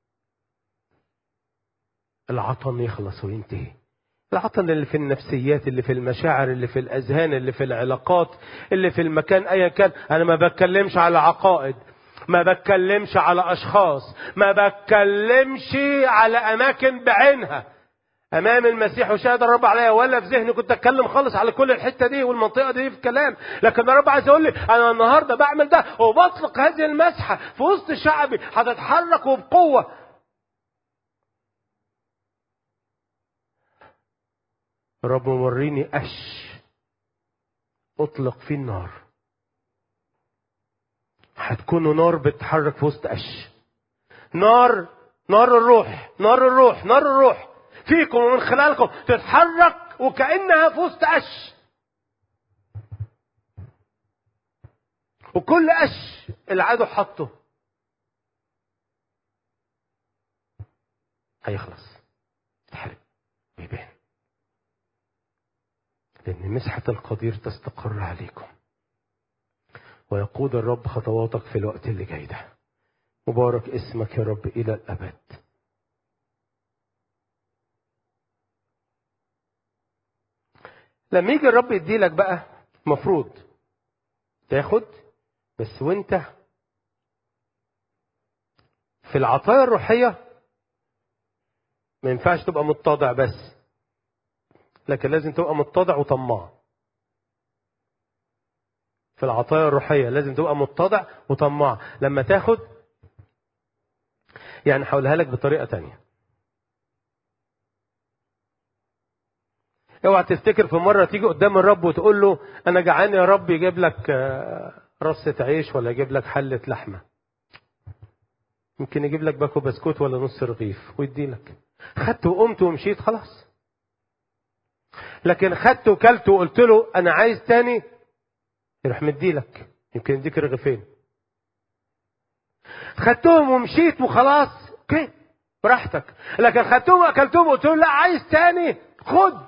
العطن يخلص وينتهي العطن اللي في النفسيات اللي في المشاعر اللي في الأذهان اللي في العلاقات اللي في المكان أيا كان أنا ما بتكلمش على عقائد ما بتكلمش على أشخاص ما بتكلمش على أماكن بعينها امام المسيح وشاهد الرب عليا ولا في ذهني كنت اتكلم خالص على كل الحته دي والمنطقه دي في الكلام لكن الرب عايز يقول لي انا النهارده بعمل ده وبطلق هذه المسحه في وسط شعبي هتتحرك وبقوه رب وريني قش اطلق فيه النار هتكونوا نار بتتحرك في وسط قش نار نار الروح نار الروح نار الروح فيكم ومن خلالكم تتحرك وكأنها في وسط قش وكل قش العدو حطه هيخلص يتحرق ويبان لأن مسحة القدير تستقر عليكم ويقود الرب خطواتك في الوقت اللي جاي ده مبارك اسمك يا رب إلى الأبد لما يجي الرب يديلك بقى مفروض تاخد بس وانت في العطايا الروحية ما ينفعش تبقى متضع بس لكن لازم تبقى متضع وطماع في العطايا الروحية لازم تبقى متضع وطماع لما تاخد يعني هقولها لك بطريقة تانية اوعى تفتكر في مرة تيجي قدام الرب وتقول له انا جعان يا رب يجيب لك رصة عيش ولا يجيب لك حلة لحمة يمكن يجيب لك باكو بسكوت ولا نص رغيف ويدي لك خدت وقمت ومشيت خلاص لكن خدته وكلته وقلت له انا عايز تاني يروح مديلك يمكن يديك رغيفين خدتهم ومشيت وخلاص اوكي براحتك لكن خدتهم واكلتهم وقلت له لا عايز تاني خد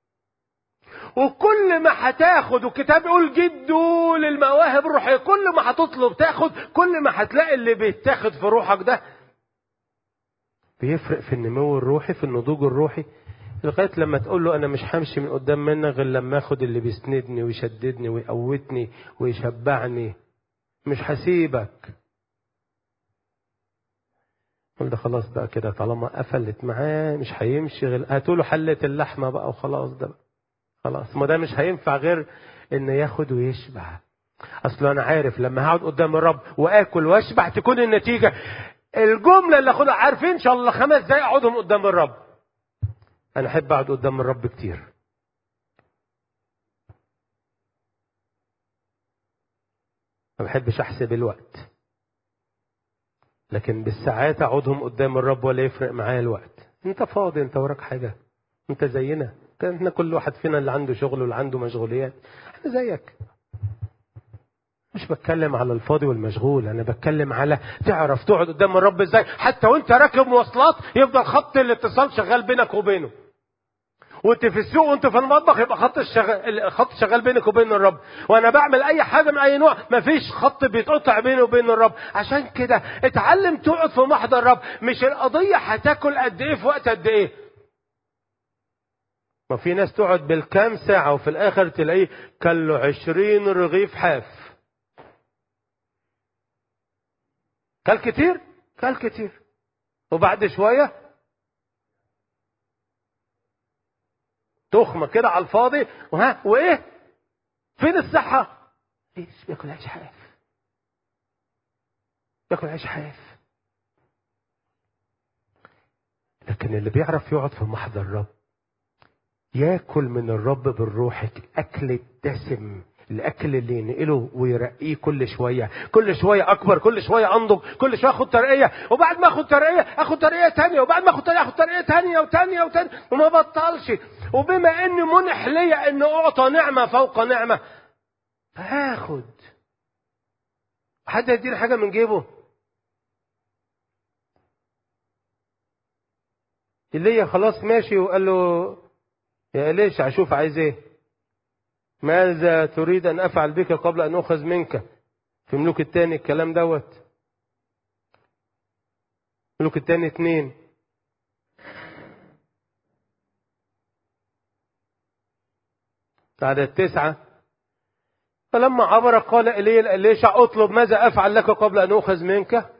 وكل ما هتاخد والكتاب يقول جدوا للمواهب الروحيه كل ما هتطلب تاخد كل ما هتلاقي اللي بيتاخد في روحك ده بيفرق في النمو الروحي في النضوج الروحي لغايه لما تقول له انا مش همشي من قدام منك غير لما اخد اللي بيسندني ويشددني ويقوتني ويشبعني مش هسيبك قول ده خلاص بقى كده طالما قفلت معاه مش هيمشي غير هاتوا له حله اللحمه بقى وخلاص ده بقى. خلاص ما ده مش هينفع غير ان ياخد ويشبع اصل انا عارف لما هقعد قدام الرب واكل واشبع تكون النتيجه الجمله اللي اخدها عارفين ان شاء الله خمس دقايق اقعدهم قدام الرب انا احب اقعد قدام الرب كتير ما بحبش احسب الوقت لكن بالساعات اقعدهم قدام الرب ولا يفرق معايا الوقت انت فاضي انت وراك حاجه انت زينا احنا كل واحد فينا اللي عنده شغل واللي عنده مشغوليات احنا زيك مش بتكلم على الفاضي والمشغول انا بتكلم على تعرف تقعد قدام الرب ازاي حتى وانت راكب مواصلات يفضل خط الاتصال شغال بينك وبينه وانت في السوق وانت في المطبخ يبقى خط الشغال الخط شغال بينك وبين الرب وانا بعمل اي حاجه من اي نوع مفيش خط بيتقطع بيني وبين الرب عشان كده اتعلم تقعد في محضر الرب مش القضيه هتاكل قد ايه في وقت قد ايه ما في ناس تقعد بالكام ساعة وفي الآخر تلاقيه كله عشرين رغيف حاف كل كتير كل كتير وبعد شوية تخمة كده على الفاضي وها وإيه فين الصحة ايش بياكل عيش حاف بياكل عيش حاف لكن اللي بيعرف يقعد في محضر الرب ياكل من الرب بالروح الاكل الدسم الاكل اللي ينقله ويرقيه كل شويه كل شويه اكبر كل شويه انضج كل شويه اخد ترقيه وبعد ما اخد ترقيه اخد ترقيه تانية وبعد ما اخد ترقيه اخد ترقيه تانية وتانية وتانية وما بطلش وبما اني منح ليا ان اعطى نعمه فوق نعمه فهاخد حد يديني حاجه من جيبه اللي خلاص ماشي وقال له يا ليش اشوف عايز ايه ماذا تريد ان افعل بك قبل ان اخذ منك في ملوك التاني الكلام دوت ملوك التاني اتنين عدد تسعة فلما عبر قال إلي إليشع اطلب ماذا أفعل لك قبل أن أخذ منك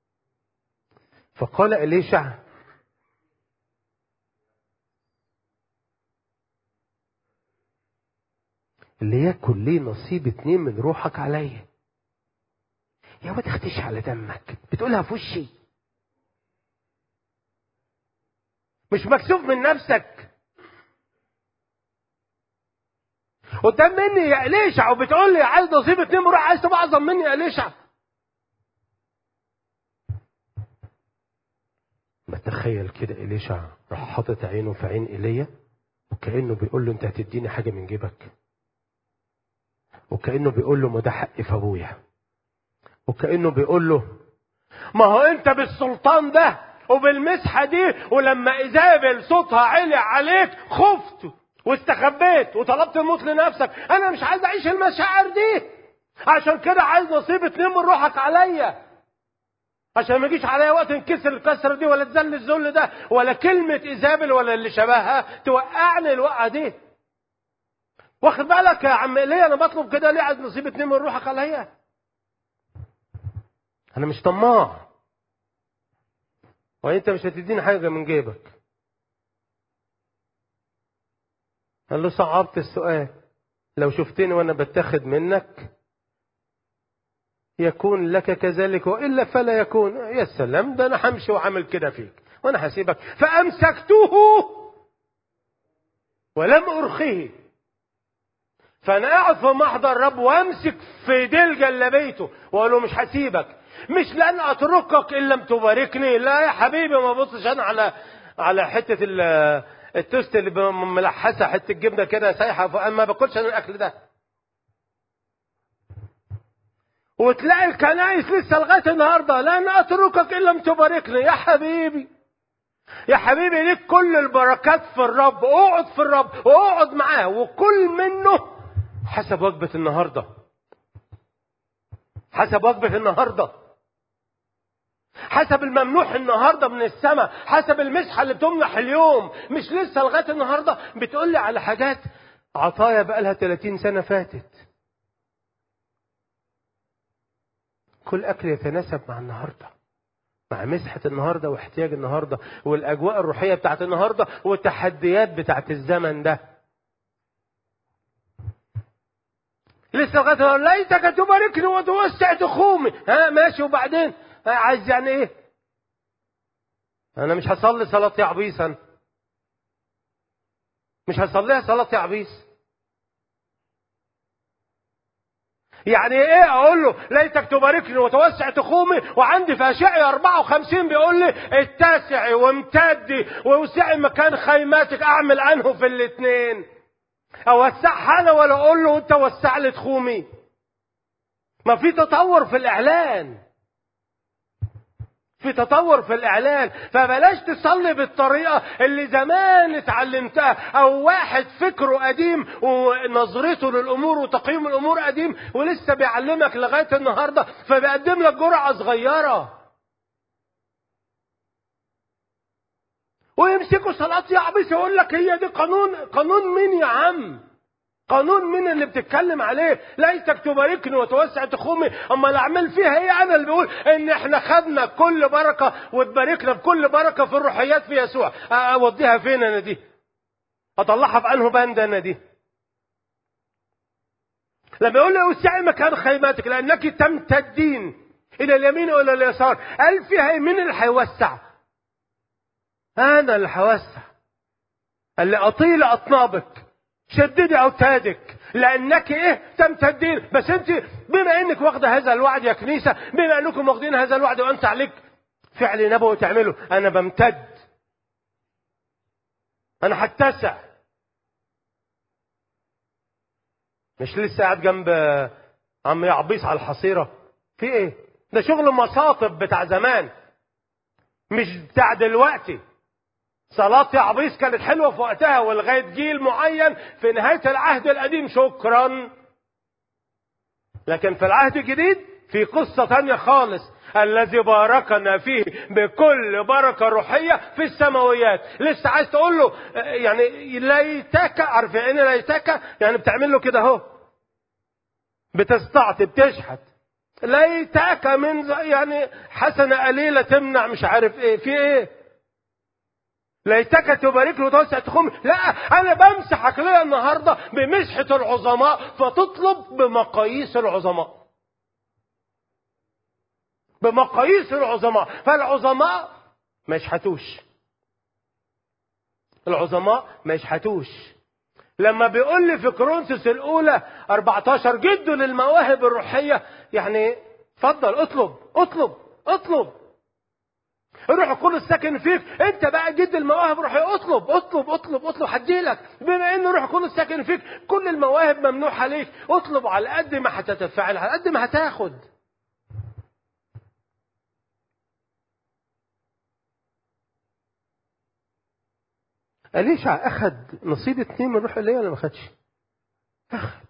فقال إليشع اللي ياكل ليه نصيب اتنين من روحك عليا يا ما تختش على دمك بتقولها في وشي مش مكسوف من نفسك قدام مني يا إليشع وبتقول لي عايز نصيب اتنين من روحك عايز تبقى أعظم مني يا إليشع ما تخيل كده إليشع راح حاطط عينه في عين إيليا وكأنه بيقول له أنت هتديني حاجة من جيبك وكأنه بيقول له ما ده حق في ابويا وكأنه بيقول له ما هو انت بالسلطان ده وبالمسحة دي ولما ايزابل صوتها علي عليك خفت واستخبيت وطلبت الموت لنفسك انا مش عايز اعيش المشاعر دي عشان كده عايز نصيب اتنين من روحك عليا عشان ما يجيش عليا وقت انكسر الكسره دي ولا تذل الذل ده ولا كلمه ايزابل ولا اللي شبهها توقعني الوقعه دي واخد بالك يا عم ليه انا بطلب كده ليه عايز نصيب اتنين من روحك عليا انا مش طماع وانت مش هتديني حاجه من جيبك قال له صعبت السؤال لو شفتني وانا بتاخد منك يكون لك كذلك والا فلا يكون يا سلام ده انا همشي وعامل كده فيك وانا هسيبك فامسكته ولم ارخيه فانا قاعد في محضر الرب وامسك في ايديه جلبيته واقول له مش هسيبك مش لن اتركك ان لم تباركني لا يا حبيبي ما بصش انا على على حته التوست اللي ب- ملحسه حته جبنه كده سايحه ف- ما باكلش انا الاكل ده وتلاقي الكنائس لسه لغايه النهارده لن اتركك ان لم تباركني يا حبيبي يا حبيبي ليك كل البركات في الرب اقعد في الرب واقعد معاه وكل منه حسب وجبه النهارده حسب وجبه النهارده حسب الممنوح النهارده من السماء حسب المسحه اللي بتمنح اليوم مش لسه لغايه النهارده بتقول لي على حاجات عطايا بقالها 30 سنه فاتت كل اكل يتناسب مع النهارده مع مسحة النهاردة واحتياج النهاردة والأجواء الروحية بتاعت النهاردة والتحديات بتاعت الزمن ده لسه لغايه ليتك تباركني وتوسع تخومي ها ماشي وبعدين ها عايز يعني ايه انا مش هصلي صلاه يا عبيس انا مش هصليها صلاه يا عبيس يعني ايه اقول له ليتك تباركني وتوسع تخومي وعندي في اشعيا 54 بيقول لي اتسعي وامتدي ووسعي مكان خيماتك اعمل عنه في الاثنين اوسعها انا ولا اقول له انت وسع لي تخومي ما في تطور في الاعلان في تطور في الاعلان فبلاش تصلي بالطريقه اللي زمان اتعلمتها او واحد فكره قديم ونظرته للامور وتقييم الامور قديم ولسه بيعلمك لغايه النهارده فبيقدم لك جرعه صغيره ويمسكوا صلاة يا عبيس يقول لك هي دي قانون قانون مين يا عم قانون مين اللي بتتكلم عليه ليتك تباركني وتوسع تخومي اما الاعمال فيها ايه انا اللي بقول ان احنا خدنا كل بركه وتباركنا بكل بركه في الروحيات في يسوع اوديها فين انا دي اطلعها في انه بند انا دي لما يقول لي وسعي مكان خيماتك لانك تمتدين الى اليمين والى اليسار قال فيها مين اللي هيوسع انا اللي هوسع اللي اطيل اطنابك شددي اوتادك لانك ايه تمتدين بس انت بما انك واخده هذا الوعد يا كنيسه بما انكم واخدين هذا الوعد وانت عليك فعل نبوي تعمله انا بمتد انا هتسع مش لسه قاعد جنب عم يعبيس على الحصيره في ايه ده شغل مصاطب بتاع زمان مش بتاع دلوقتي صلاة يعبيس كانت حلوة في وقتها ولغاية جيل معين في نهاية العهد القديم شكرا لكن في العهد الجديد في قصة تانية خالص الذي باركنا فيه بكل بركة روحية في السماويات لسه عايز تقول له يعني ليتك عارف يعني ليتك يعني بتعمل له كده اهو بتستعطي بتشحت ليتك من يعني حسنة قليلة تمنع مش عارف ايه في ايه ليتك تبارك له وتوسع تخومي لا انا بمسحك ليا النهارده بمسحه العظماء فتطلب بمقاييس العظماء بمقاييس العظماء فالعظماء ما يشحتوش العظماء ما يشحتوش لما بيقول لي في كورنثوس الاولى 14 جدوا للمواهب الروحيه يعني اتفضل اطلب اطلب اطلب الروح القدس ساكن فيك انت بقى جد المواهب الروحيه اطلب اطلب اطلب اطلب هديلك بما ان الروح القدس ساكن فيك كل المواهب ممنوحه ليك اطلب على قد ما هتتفاعل على قد ما هتاخد أليشع أخد نصيب اتنين من الروح اللي ولا ما أخدش؟ أخد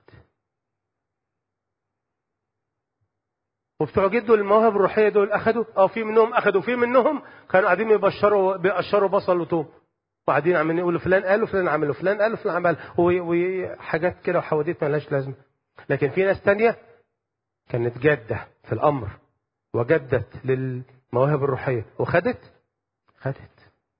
وبتوع جدوا المواهب الروحيه دول اخدوا اه في منهم اخدوا في منهم كانوا قاعدين يبشروا بيقشروا بصل وتوم وقاعدين عمالين يقولوا فلان قال وفلان عمل وفلان قال وفلان عمل وحاجات كده وحواديت مالهاش لازمه لكن في ناس تانية كانت جاده في الامر وجدت للمواهب الروحيه وخدت خدت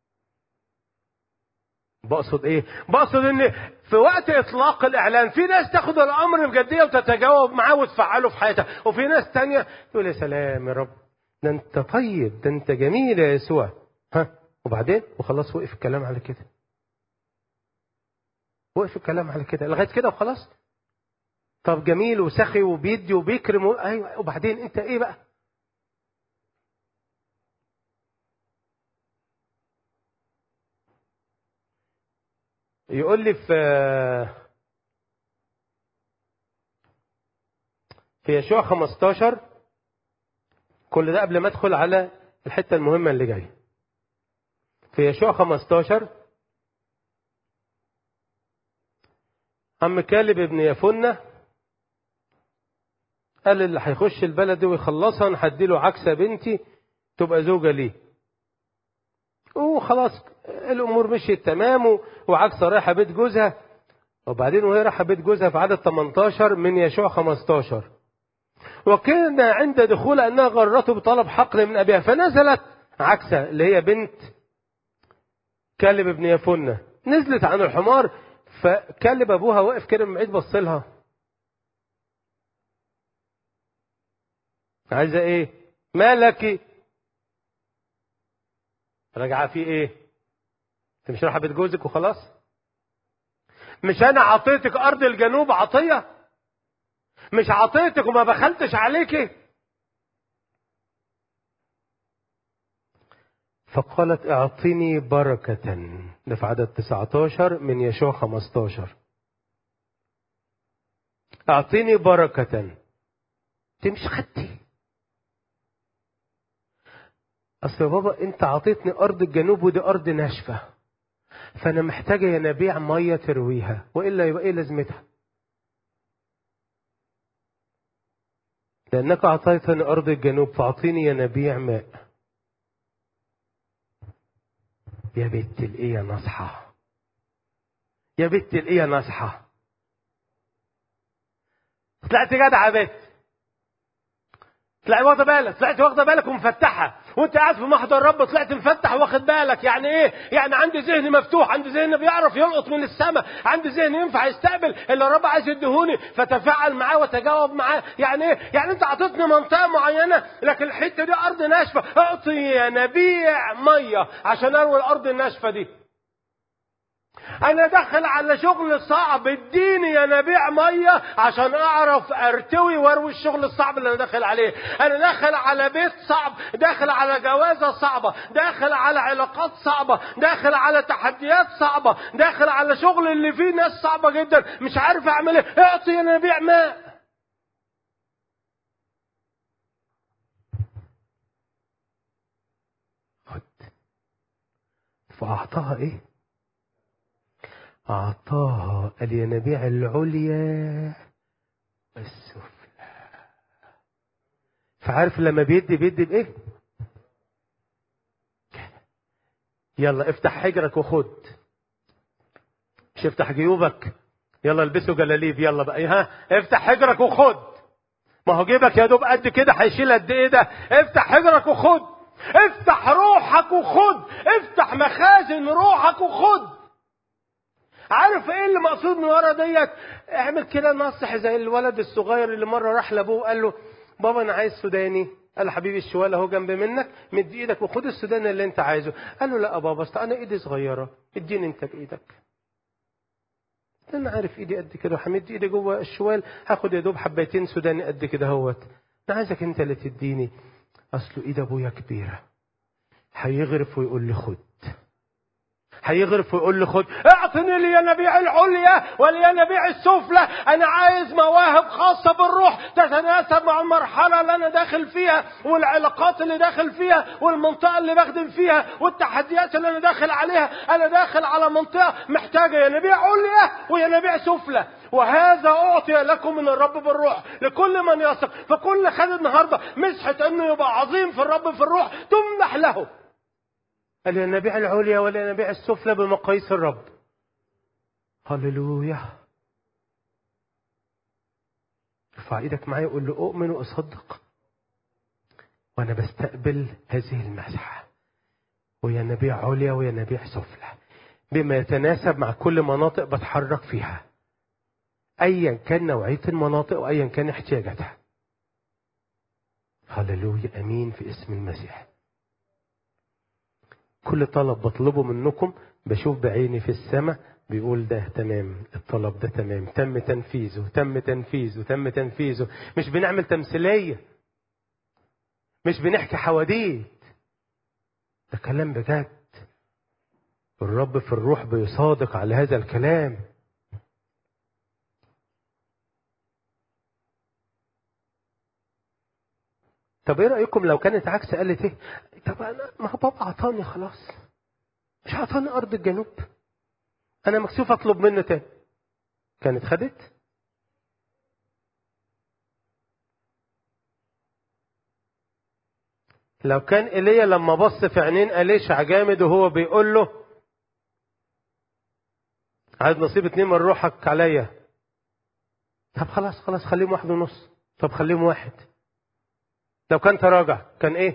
بقصد ايه بقصد ان في وقت اطلاق الاعلان في ناس تاخد الامر بجديه وتتجاوب معاه وتفعله في حياتها وفي ناس تانية تقول يا سلام يا رب ده انت طيب ده انت جميل يا يسوع ها وبعدين وخلاص وقف الكلام على كده وقف الكلام على كده لغايه كده وخلاص طب جميل وسخي وبيدي وبيكرم و... ايوه وبعدين انت ايه بقى يقول لي في في يشوع 15 كل ده قبل ما ادخل على الحته المهمه اللي جايه في يشوع 15 عم كالب ابن يفنة قال اللي هيخش البلد دي ويخلصها انا هديله عكسه بنتي تبقى زوجه ليه وخلاص الامور مشيت تمام وعكسه رايحه بيت جوزها وبعدين وهي رايحه بيت جوزها في عدد 18 من يشوع 15 وكان عند دخول انها غرته بطلب حقل من ابيها فنزلت عكسه اللي هي بنت كلب ابن يفنة نزلت عن الحمار فكلب ابوها واقف كده من بعيد بص لها عايزه ايه مالك راجعه في ايه انت مش رايحه بيت جوزك وخلاص مش انا عطيتك ارض الجنوب عطيه مش عطيتك وما بخلتش عليكي فقالت اعطني بركة ده في عدد 19 من يشوع 15 اعطني بركة انت مش خدتي اصل يا بابا انت عطيتني ارض الجنوب ودي ارض ناشفة فانا محتاجة ينابيع مية ترويها والا يبقى ايه لازمتها لأنك أعطيتني أرض الجنوب فأعطيني ينابيع ماء يا بنت الإيه يا نصحة يا بنت الإيه يا نصحة طلعت جدعة يا بنت طلعت واخده بالك طلعت واخده بالك ومفتحه وانت قاعد في محضر الرب طلعت مفتح واخد بالك يعني ايه يعني عندي ذهن مفتوح عندي ذهن بيعرف يلقط من السماء عندي ذهن ينفع يستقبل اللي الرب عايز يديهوني فتفاعل معاه وتجاوب معاه يعني ايه يعني انت عطيتني منطقه معينه لكن الحته دي ارض ناشفه اعطي ينابيع ميه عشان اروي الارض الناشفه دي انا داخل على شغل صعب اديني ينابيع ميه عشان اعرف ارتوي واروي الشغل الصعب اللي انا داخل عليه انا داخل على بيت صعب داخل على جوازه صعبه داخل على علاقات صعبه داخل على تحديات صعبه داخل على شغل اللي فيه ناس صعبه جدا مش عارف اعمل ايه اعطي ينابيع ماء خد فاعطاها ايه أعطاها الينابيع العليا والسفلى فعارف لما بيدي بيدي بإيه؟ يلا افتح حجرك وخد مش افتح جيوبك يلا البسوا جلاليب يلا بقى ها افتح حجرك وخد ما هو جيبك يا دوب قد كده هيشيل قد ايه ده افتح حجرك وخد افتح روحك وخد افتح مخازن روحك وخد عارف ايه اللي مقصود من ورا ديت اعمل كده نصح زي الولد الصغير اللي مره راح لابوه وقال له بابا انا عايز سوداني قال له حبيبي الشوال اهو جنب منك مد ايدك وخد السوداني اللي انت عايزه قال له لا يا بابا اصل انا ايدي صغيره اديني انت بايدك انا عارف ايدي قد كده وهمد ايدي جوه الشوال هاخد يا دوب حبايتين سوداني قد كده اهوت انا عايزك انت اللي تديني اصله ايد ابويا كبيره هيغرف ويقول لي خد هيغرف ويقول لي خد اعطني الينابيع العليا والينابيع السفلى انا عايز مواهب خاصة بالروح تتناسب مع المرحلة اللي انا داخل فيها والعلاقات اللي داخل فيها والمنطقة اللي بخدم فيها والتحديات اللي انا داخل عليها انا داخل على منطقة محتاجة ينابيع عليا وينابيع سفلى وهذا أعطي لكم من الرب بالروح لكل من يثق فكل خد النهاردة مسحة أنه يبقى عظيم في الرب في الروح تمنح له الينابيع العليا والينابيع السفلى بمقاييس الرب هللويا ارفع ايدك معايا وقول له اؤمن واصدق وانا بستقبل هذه المسحه وينابيع عليا وينابيع سفلى بما يتناسب مع كل مناطق بتحرك فيها ايا كان نوعيه المناطق وايا كان احتياجاتها هللويا امين في اسم المسيح كل طلب بطلبه منكم بشوف بعيني في السماء بيقول ده تمام الطلب ده تمام تم تنفيذه تم تنفيذه تم تنفيذه مش بنعمل تمثيلية مش بنحكي حواديت ده كلام بجد الرب في الروح بيصادق على هذا الكلام طب ايه رايكم لو كانت عكس قالت ايه طب انا ما هو بابا عطاني خلاص مش عطاني ارض الجنوب انا مكسوف اطلب منه تاني كانت خدت لو كان ايليا لما بص في عينين اليشع جامد وهو بيقول له عايز نصيب اتنين من روحك عليا طب خلاص خلاص خليهم واحد ونص طب خليهم واحد لو كان تراجع كان ايه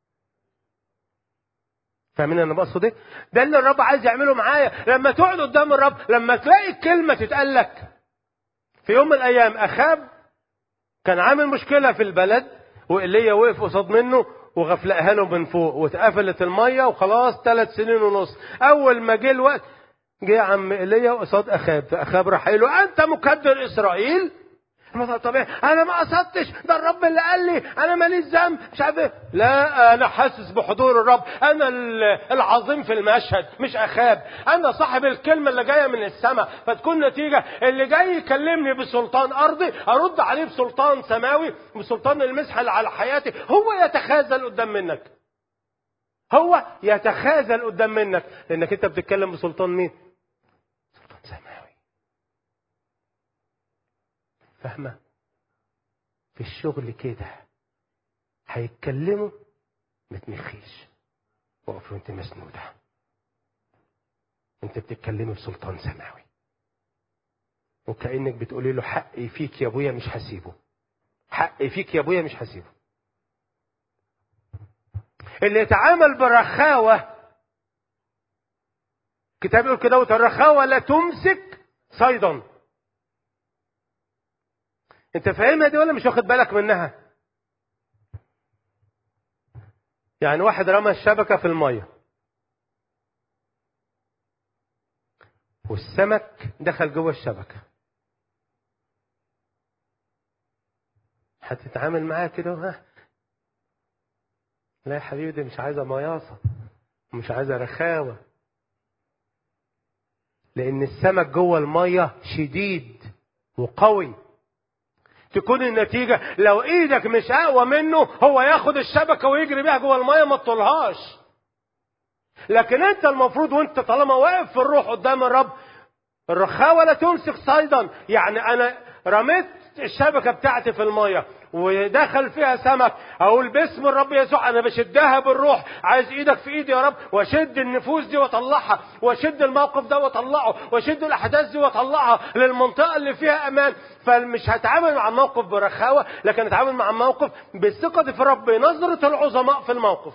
فاهمين انا بقصد ايه ده اللي الرب عايز يعمله معايا لما تقعد قدام الرب لما تلاقي الكلمه تتقال لك في يوم من الايام اخاب كان عامل مشكله في البلد وايليا وقف قصاد منه وغفلقها له من فوق واتقفلت الميه وخلاص ثلاث سنين ونص اول ما جه الوقت جه عم ايليا قصاد اخاب فاخاب راح قايل له انت مكدر اسرائيل مثلا طبيعي انا ما قصدتش ده الرب اللي قال لي انا ماليش ذنب مش عارف ايه لا انا حاسس بحضور الرب انا العظيم في المشهد مش اخاب انا صاحب الكلمه اللي جايه من السماء فتكون نتيجه اللي جاي يكلمني بسلطان ارضي ارد عليه بسلطان سماوي بسلطان المسحه اللي على حياتي هو يتخاذل قدام منك هو يتخاذل قدام منك لانك انت بتتكلم بسلطان مين سلطان سماوي فاهمة؟ في الشغل كده هيتكلموا ما تنخيش وقف وانت مسنودة انت بتتكلمي بسلطان سماوي وكأنك بتقولي له حقي فيك يا ابويا مش هسيبه حقي فيك يا ابويا مش هسيبه اللي يتعامل برخاوة كتاب يقول كده الرخاوة لا تمسك صيدا انت فاهمها دي ولا مش واخد بالك منها يعني واحد رمى الشبكة في المية والسمك دخل جوه الشبكة هتتعامل معاه كده ها لا يا حبيبي دي مش عايزة مياصة مش عايزة رخاوة لأن السمك جوه المية شديد وقوي تكون النتيجة لو ايدك مش اقوى منه هو ياخد الشبكة ويجري بيها جوه المية ما تطولهاش لكن انت المفروض وانت طالما واقف في الروح قدام الرب الرخاوة لا تمسك صيدا يعني انا رميت الشبكة بتاعتي في المية ودخل فيها سمك اقول باسم الرب يسوع انا بشدها بالروح عايز ايدك في ايدي يا رب واشد النفوس دي واطلعها واشد الموقف ده واطلعه واشد الاحداث دي واطلعها للمنطقه اللي فيها امان فمش هتعامل مع الموقف برخاوه لكن هتعامل مع الموقف بالثقه في الرب بنظره العظماء في الموقف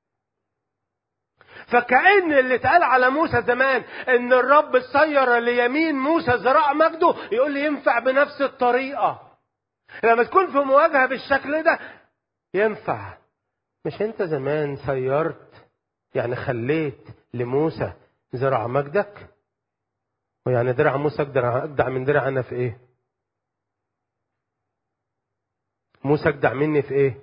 فكأن اللي اتقال على موسى زمان ان الرب سير ليمين موسى ذراع مجده يقول لي ينفع بنفس الطريقه لما تكون في مواجهة بالشكل ده ينفع مش انت زمان سيرت يعني خليت لموسى زرع مجدك ويعني درع موسى اجدع اجدع من درع انا في ايه موسى اجدع مني في ايه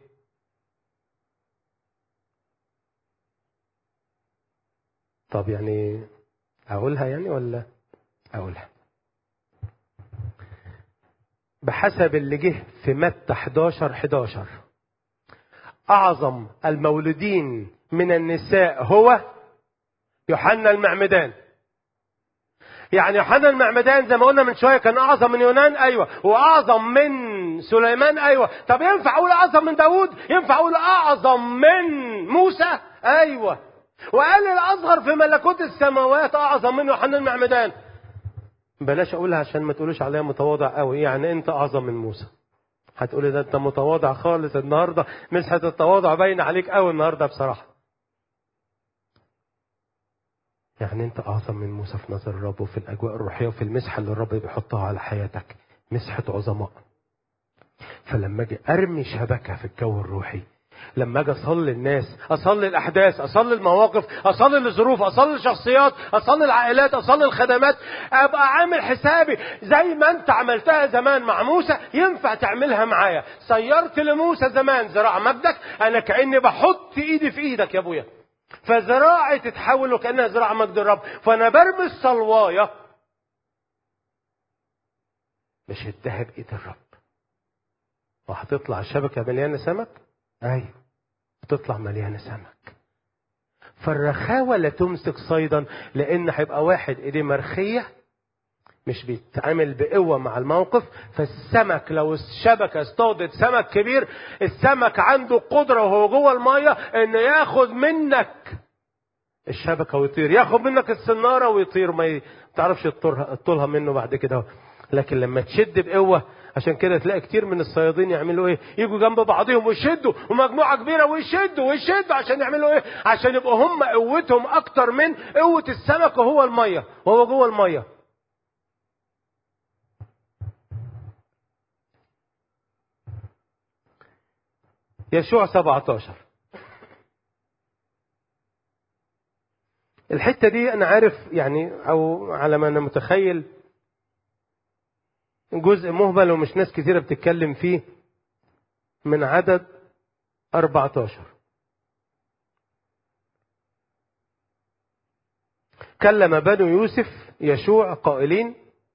طب يعني اقولها يعني ولا اقولها بحسب اللي جه في متى 11 11 أعظم المولودين من النساء هو يوحنا المعمدان يعني يوحنا المعمدان زي ما قلنا من شويه كان اعظم من يونان ايوه واعظم من سليمان ايوه طب ينفع اقول اعظم من داوود ينفع اقول اعظم من موسى ايوه وقال الاصغر في ملكوت السماوات اعظم من يوحنا المعمدان بلاش اقولها عشان ما تقولوش عليها متواضع قوي يعني انت اعظم من موسى هتقولي ده انت متواضع خالص النهارده مسحه التواضع باينه عليك قوي النهارده بصراحه يعني انت اعظم من موسى في نظر الرب وفي الاجواء الروحيه وفي المسحه اللي الرب بيحطها على حياتك مسحه عظماء فلما اجي ارمي شبكه في الجو الروحي لما اجي اصلي الناس اصلي الاحداث اصلي المواقف اصلي الظروف اصلي الشخصيات اصلي العائلات اصلي الخدمات ابقى عامل حسابي زي ما انت عملتها زمان مع موسى ينفع تعملها معايا سيرت لموسى زمان ذراع مجدك انا كاني بحط ايدي في ايدك يا ابويا فزراعي تتحول وكانها زراعه مجد الرب فانا برمي الصلوايه بشدها بايد الرب وهتطلع الشبكه مليانه سمك ايوه هتطلع مليانه سمك فالرخاوه لا تمسك صيدا لان هيبقى واحد ايديه مرخيه مش بيتعامل بقوة مع الموقف فالسمك لو الشبكة اصطادت سمك كبير السمك عنده قدرة وهو جوه المية ان ياخد منك الشبكة ويطير ياخد منك السنارة ويطير ما تعرفش تطولها منه بعد كده لكن لما تشد بقوة عشان كده تلاقي كتير من الصيادين يعملوا ايه يجوا جنب بعضهم ويشدوا ومجموعة كبيرة ويشدوا ويشدوا عشان يعملوا ايه عشان يبقوا هم قوتهم اكتر من قوة السمك وهو المية وهو جوه المية يشوع 17 الحتة دي أنا عارف يعني أو على ما أنا متخيل جزء مهمل ومش ناس كثيرة بتتكلم فيه من عدد 14 كلم بنو يوسف يشوع قائلين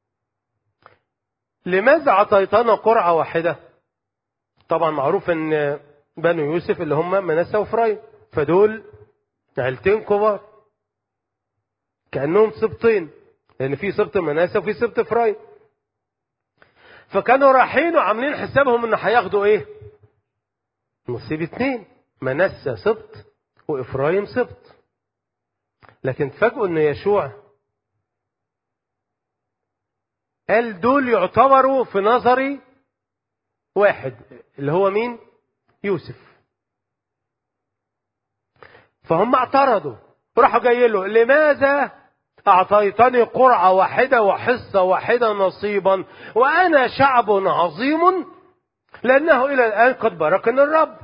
لماذا أعطيتنا قرعة واحدة طبعا معروف ان بنو يوسف اللي هم منسى وفرايم فدول عيلتين كبار كأنهم سبطين لأن في سبط مناسى وفي سبط فرايم فكانوا رايحين وعاملين حسابهم ان هياخدوا ايه؟ نصيب اتنين منسى سبط وافرايم سبط لكن تفاجئوا ان يشوع قال دول يعتبروا في نظري واحد اللي هو مين؟ يوسف فهم اعترضوا راحوا جاي له لماذا أعطيتني قرعة واحدة وحصة واحدة نصيبا وأنا شعب عظيم لأنه إلى الآن قد باركني الرب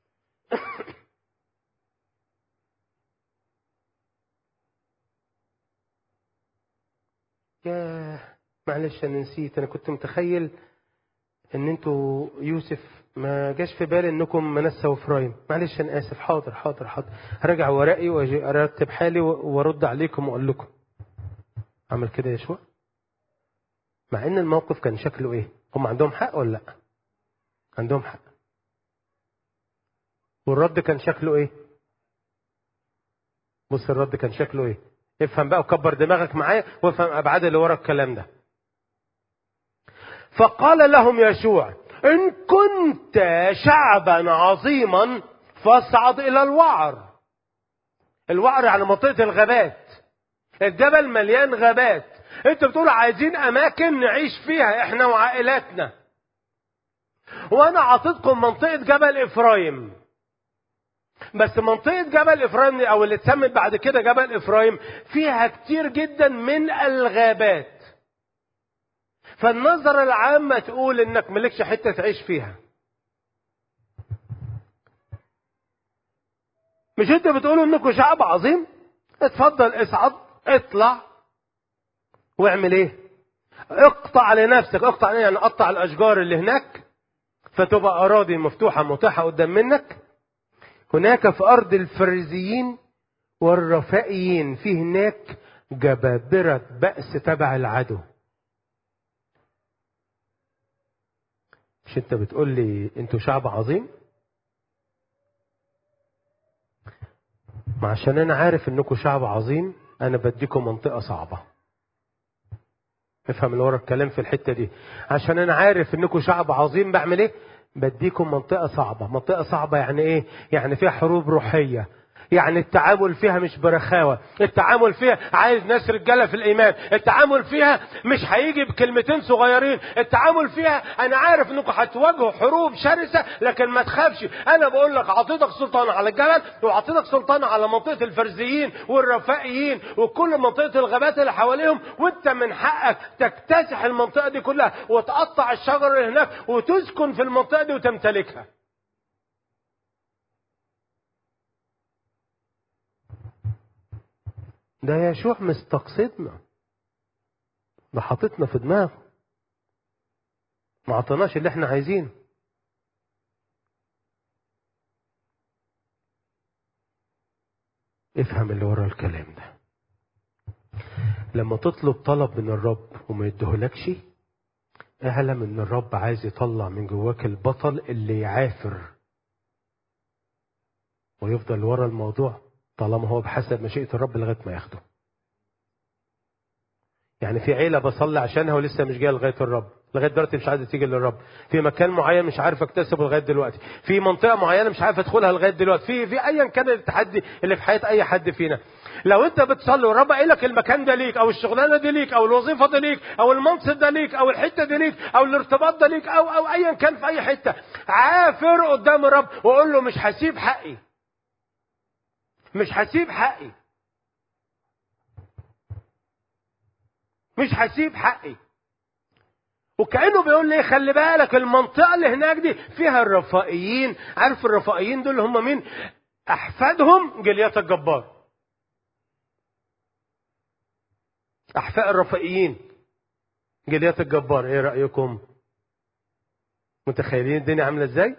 يا معلش أنا نسيت أنا كنت متخيل ان انتوا يوسف ما جاش في بالي انكم منسى وفرايم معلش انا اسف حاضر حاضر حاضر هرجع ورقي واجي ارتب حالي وارد عليكم واقول لكم عمل كده يشوع مع ان الموقف كان شكله ايه هم عندهم حق ولا لا عندهم حق والرد كان شكله ايه بص الرد كان شكله ايه افهم بقى وكبر دماغك معايا وافهم ابعاد اللي ورا الكلام ده فقال لهم يشوع ان كنت شعبا عظيما فاصعد الى الوعر الوعر يعني منطقه الغابات الجبل مليان غابات انتوا بتقولوا عايزين اماكن نعيش فيها احنا وعائلاتنا وانا عطيتكم منطقه جبل افرايم بس منطقة جبل إفرايم أو اللي اتسمت بعد كده جبل إفرايم فيها كتير جدا من الغابات فالنظرة العامة تقول إنك ملكش حتة تعيش فيها مش انتوا بتقولوا انكم شعب عظيم اتفضل اصعد اطلع واعمل ايه اقطع لنفسك اقطع يعني قطع الاشجار اللي هناك فتبقى اراضي مفتوحه متاحه قدام منك هناك في ارض الفريزيين والرفائيين في هناك جبابره باس تبع العدو مش انت بتقول لي انتوا شعب عظيم ما عشان انا عارف انكم شعب عظيم انا بديكم منطقه صعبه افهم اللي ورا الكلام في الحته دي عشان انا عارف انكم شعب عظيم بعمل ايه بديكم منطقه صعبه منطقه صعبه يعني ايه يعني فيها حروب روحيه يعني التعامل فيها مش برخاوة التعامل فيها عايز ناس رجالة في الإيمان التعامل فيها مش هيجي بكلمتين صغيرين التعامل فيها أنا عارف أنكم هتواجهوا حروب شرسة لكن ما تخافش أنا بقول لك أعطيتك سلطان على الجبل وأعطيتك سلطان على منطقة الفرزيين والرفائيين وكل منطقة الغابات اللي حواليهم وأنت من حقك تكتسح المنطقة دي كلها وتقطع الشجر اللي هناك وتسكن في المنطقة دي وتمتلكها ده يشوع مستقصدنا ده حاططنا في دماغه ما عطناش اللي احنا عايزينه افهم اللي ورا الكلام ده لما تطلب طلب من الرب وما يديهولكش اعلم ان الرب عايز يطلع من جواك البطل اللي يعافر ويفضل ورا الموضوع طالما هو بحسب مشيئة الرب لغاية ما ياخده يعني في عيلة بصلي عشانها ولسه مش جاية لغاية الرب لغاية دلوقتي مش عايزة تيجي للرب في مكان معين مش عارف اكتسبه لغاية دلوقتي في منطقة معينة مش عارف ادخلها لغاية دلوقتي في في ايا كان التحدي اللي في حياة اي حد فينا لو انت بتصلي والرب قايل لك المكان ده ليك او الشغلانه دي ليك او الوظيفه دي ليك او المنصب ده ليك او الحته دي ليك او الارتباط ده ليك او او ايا كان في اي حته عافر قدام الرب وقول له مش هسيب حقي مش هسيب حقي مش هسيب حقي وكانه بيقول لي خلي بالك المنطقه اللي هناك دي فيها الرفائيين عارف الرفائيين دول هم مين احفادهم جليات الجبار احفاء الرفائيين جليات الجبار ايه رايكم متخيلين الدنيا عامله ازاي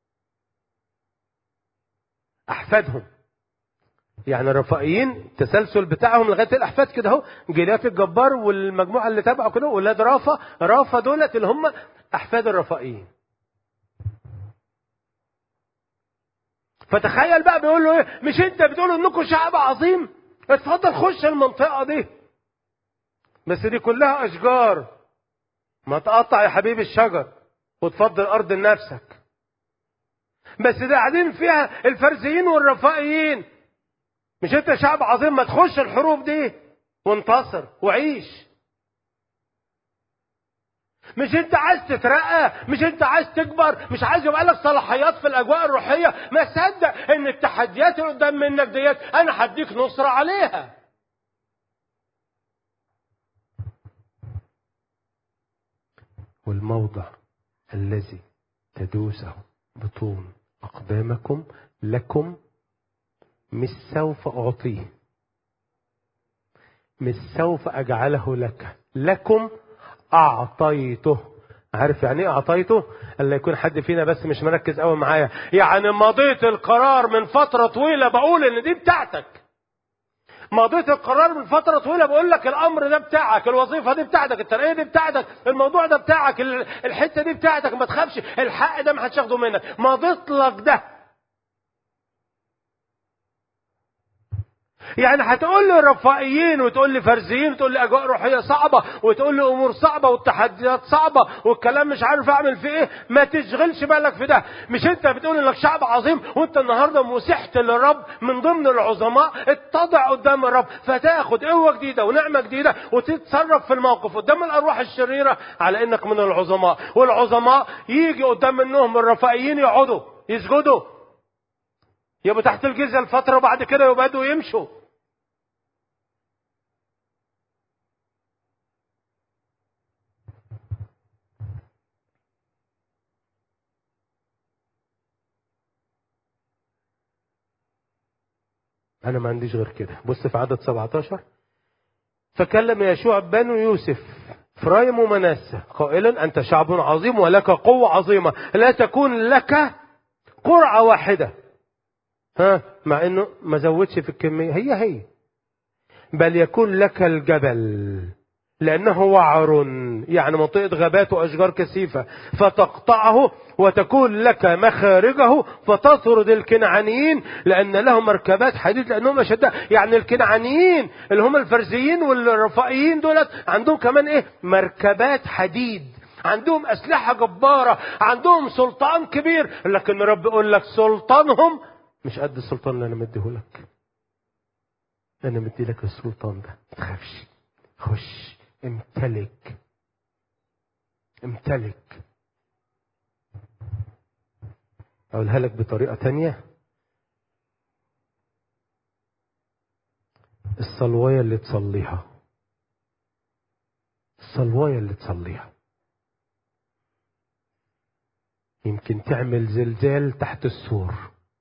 احفادهم يعني الرفائيين التسلسل بتاعهم لغايه الاحفاد كده اهو جليات الجبار والمجموعه اللي تابعه كده ولاد رافا رافا دولت اللي هم احفاد الرفائيين فتخيل بقى بيقول له ايه مش انت بتقول انكم شعب عظيم اتفضل خش المنطقه دي بس دي كلها اشجار ما تقطع يا حبيبي الشجر وتفضل ارض لنفسك بس ده قاعدين فيها الفرزيين والرفائيين مش انت شعب عظيم ما تخش الحروب دي وانتصر وعيش مش انت عايز تترقى مش انت عايز تكبر مش عايز يبقى لك صلاحيات في الاجواء الروحيه ما صدق ان التحديات اللي قدام منك ديت انا هديك نصره عليها والموضع الذي تدوسه بطون أقدامكم لكم مش سوف أعطيه مش سوف أجعله لك لكم أعطيته عارف يعني ايه اعطيته؟ الا يكون حد فينا بس مش مركز قوي معايا، يعني مضيت القرار من فتره طويله بقول ان دي بتاعتك. مضيت القرار من فتره طويله بقول لك الامر ده بتاعك الوظيفه دي بتاعتك الترقيه دي بتاعتك الموضوع ده بتاعك الحته دي بتاعتك ما تخافش الحق ده ما حدش ياخده منك مضيت لك ده يعني هتقول لي رفائيين وتقول لي فرزيين وتقول لي اجواء روحيه صعبه وتقول لي امور صعبه والتحديات صعبه والكلام مش عارف اعمل فيه ايه ما تشغلش بالك في ده مش انت بتقول انك شعب عظيم وانت النهارده مسحت للرب من ضمن العظماء اتضع قدام الرب فتاخد قوه جديده ونعمه جديده وتتصرف في الموقف قدام الارواح الشريره على انك من العظماء والعظماء يجي قدام منهم الرفائيين يقعدوا يسجدوا يبقوا تحت الجزء الفتره وبعد كده يبقوا يمشوا أنا ما عنديش غير كده بص في عدد 17 فكلم يشوع بنو يوسف فرايم ومناسة قائلا أنت شعب عظيم ولك قوة عظيمة لا تكون لك قرعة واحدة ها مع انه ما زودش في الكمية هي هي بل يكون لك الجبل لأنه وعر يعني منطقة غابات وأشجار كثيفة فتقطعه وتكون لك مخارجه فتطرد الكنعانيين لأن لهم مركبات حديد لأنهم أشداء يعني الكنعانيين اللي هم الفرزيين والرفائيين دولت عندهم كمان إيه مركبات حديد عندهم أسلحة جبارة عندهم سلطان كبير لكن رب يقول لك سلطانهم مش قد السلطان اللي أنا مديهولك أنا مدي لك السلطان ده ما تخافش خش امتلك امتلك أقولها لك بطريقة تانية الصلواية اللي تصليها الصلواية اللي تصليها يمكن تعمل زلزال تحت السور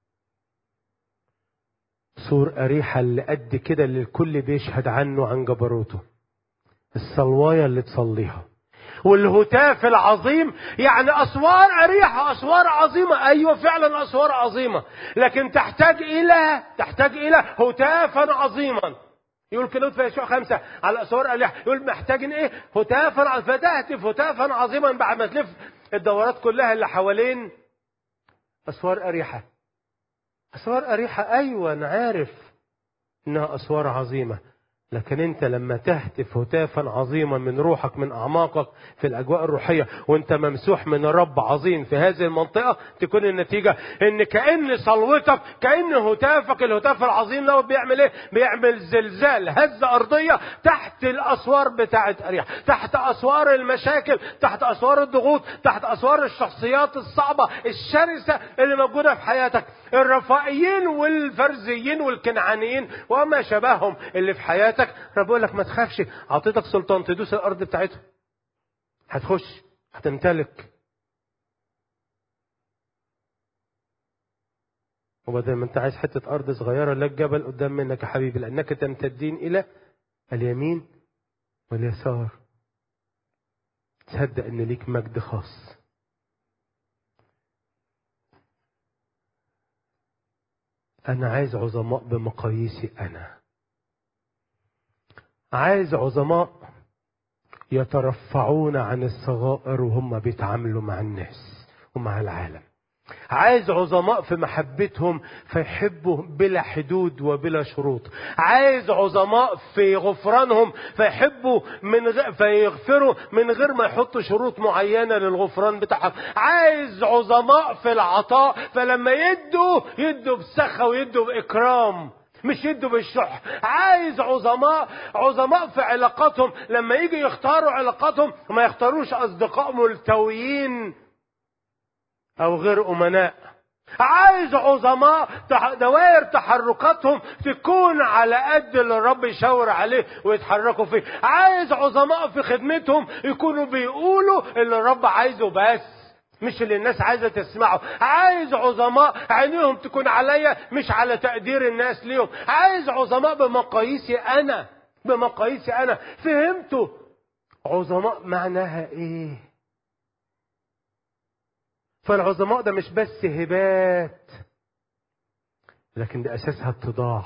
سور أريحة اللي قد كده اللي الكل بيشهد عنه عن جبروته الصلواية اللي تصليها والهتاف العظيم يعني اسوار اريحه اسوار عظيمه ايوه فعلا اسوار عظيمه لكن تحتاج الى تحتاج الى هتافا عظيما يقول كده في يشوع خمسة على أسوار أريحة يقول محتاجين إيه هتافا فتهتف هتافا عظيما بعد ما تلف الدورات كلها اللي حوالين أسوار أريحة أسوار أريحة أيوة أنا عارف إنها أسوار عظيمة لكن انت لما تهتف هتافا عظيما من روحك من اعماقك في الاجواء الروحيه وانت ممسوح من الرب عظيم في هذه المنطقه تكون النتيجه ان كان صلوتك كان هتافك الهتاف العظيم ده بيعمل ايه؟ بيعمل زلزال هزه ارضيه تحت الاسوار بتاعه اريح تحت اسوار المشاكل تحت اسوار الضغوط تحت اسوار الشخصيات الصعبه الشرسه اللي موجوده في حياتك الرفائيين والفرزيين والكنعانيين وما شبههم اللي في حياتك رب يقول لك ما تخافش اعطيتك سلطان تدوس الارض بتاعتهم هتخش هتمتلك وبدل ما انت عايز حته ارض صغيره لك جبل قدام منك يا حبيبي لانك تمتدين الى اليمين واليسار تصدق ان ليك مجد خاص انا عايز عظماء بمقاييسي انا عايز عظماء يترفعون عن الصغائر وهم بيتعاملوا مع الناس ومع العالم عايز عظماء في محبتهم فيحبوا بلا حدود وبلا شروط عايز عظماء في غفرانهم فيحبوا من غ... فيغفروا من غير ما يحطوا شروط معينة للغفران بتاعهم عايز عظماء في العطاء فلما يدوا يدوا بسخة ويدوا بإكرام مش يدوا بالشح عايز عظماء عظماء في علاقاتهم لما يجي يختاروا علاقاتهم ما يختاروش أصدقاء ملتويين أو غير أمناء عايز عظماء دوائر تحركاتهم تكون على قد اللي الرب يشاور عليه ويتحركوا فيه عايز عظماء في خدمتهم يكونوا بيقولوا اللي الرب عايزه بس مش اللي الناس عايزه تسمعه عايز عظماء عينيهم تكون عليا مش على تقدير الناس ليهم عايز عظماء بمقاييسي انا بمقاييسي انا فهمتوا عظماء معناها ايه فالعظماء ده مش بس هبات لكن ده اساسها اتضاع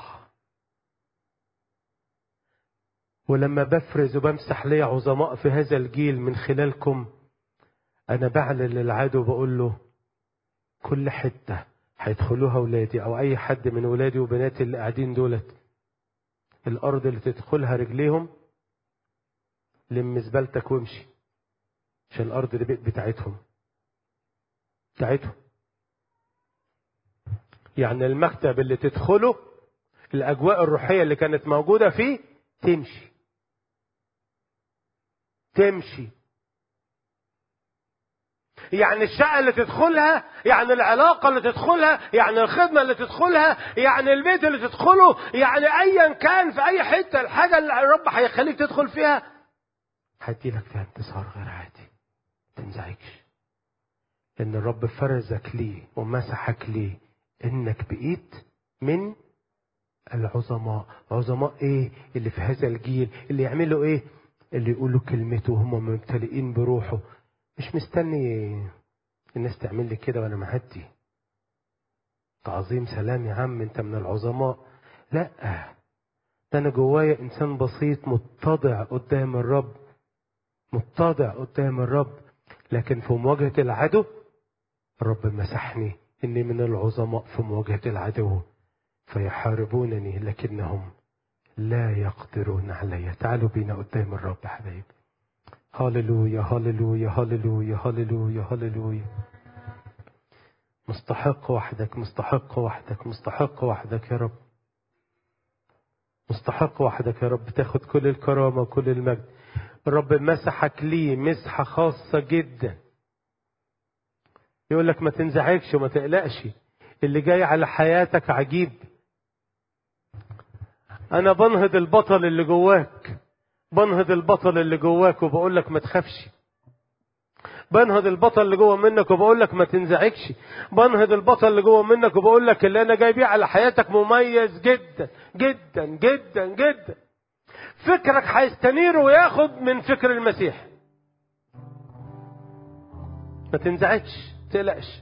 ولما بفرز وبمسح لي عظماء في هذا الجيل من خلالكم انا بعلن للعدو بقول له كل حته هيدخلوها ولادي او اي حد من ولادي وبناتي اللي قاعدين دولت الارض اللي تدخلها رجليهم لم زبالتك وامشي عشان الارض دي بتاعتهم بتاعتهم يعني المكتب اللي تدخله الاجواء الروحيه اللي كانت موجوده فيه تمشي تمشي يعني الشقة اللي تدخلها يعني العلاقة اللي تدخلها يعني الخدمة اللي تدخلها يعني البيت اللي تدخله يعني أيا كان في أي حتة الحاجة اللي الرب هيخليك تدخل فيها هديلك فيها انتصار غير عادي تنزعجش ان الرب فرزك ليه ومسحك ليه انك بقيت من العظماء عظماء ايه اللي في هذا الجيل اللي يعملوا ايه اللي يقولوا كلمته وهم ممتلئين بروحه مش مستني الناس تعمل لي كده وانا معدي تعظيم سلام يا عم انت من العظماء لا ده انا جوايا انسان بسيط متضع قدام الرب متضع قدام الرب لكن في مواجهة العدو الرب مسحني إني من العظماء في مواجهة العدو فيحاربونني لكنهم لا يقدرون علي تعالوا بينا قدام الرب حبايبي هللويا هللويا هللويا هللويا هللويا مستحق وحدك مستحق وحدك مستحق وحدك يا رب مستحق وحدك يا رب تاخد كل الكرامة وكل المجد الرب مسحك ليه مسحة خاصة جدا يقول لك ما تنزعجش وما تقلقش اللي جاي على حياتك عجيب انا بنهض البطل اللي جواك بنهض البطل اللي جواك وبقول لك ما تخافش بنهض البطل اللي جوه منك وبقول لك ما تنزعجش بنهض البطل اللي جوه منك وبقول لك اللي انا جاي بيه على حياتك مميز جدا جدا جدا جدا فكرك هيستنير وياخد من فكر المسيح ما تنزعجش تقلقش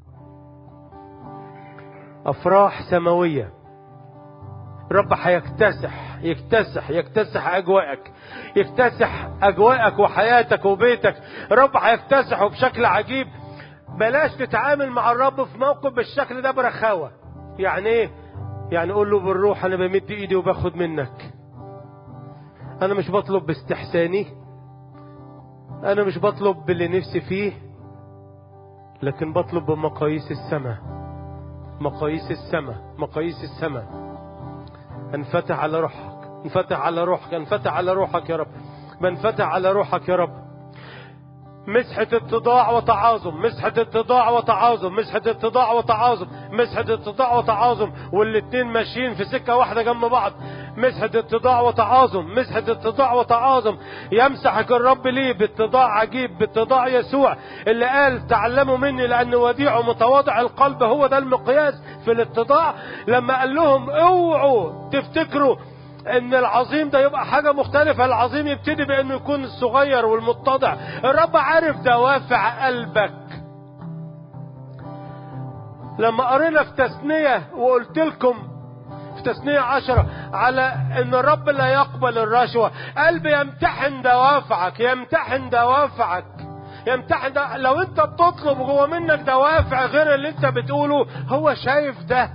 افراح سماويه رب هيكتسح يكتسح يكتسح اجواءك يكتسح اجواءك وحياتك وبيتك رب هيكتسحه بشكل عجيب بلاش تتعامل مع الرب في موقف بالشكل ده برخاوه يعني ايه يعني قول له بالروح انا بمد ايدي وباخد منك انا مش بطلب باستحساني انا مش بطلب باللي نفسي فيه لكن بطلب بمقاييس السماء مقاييس السماء مقاييس السماء انفتح على روحك انفتح على روحك انفتح على روحك يا رب بنفتح على روحك يا رب مسحة اتضاع وتعاظم مسحة اتضاع وتعاظم مسحة اتضاع وتعاظم مسحة اتضاع وتعاظم والاتنين ماشيين في سكة واحدة جنب بعض مسحة اتضاع وتعاظم مسحة اتضاع وتعاظم يمسحك الرب ليه باتضاع عجيب باتضاع يسوع اللي قال تعلموا مني لأن وديع ومتواضع القلب هو ده المقياس في الاتضاع لما قال لهم اوعوا تفتكروا ان العظيم ده يبقى حاجة مختلفة العظيم يبتدي بانه يكون الصغير والمتضع الرب عارف دوافع قلبك لما قرينا في تثنية وقلت لكم في تثنية عشرة على ان الرب لا يقبل الرشوة قلب يمتحن دوافعك يمتحن دوافعك يمتحن ده لو انت بتطلب جوه منك دوافع غير اللي انت بتقوله هو شايف ده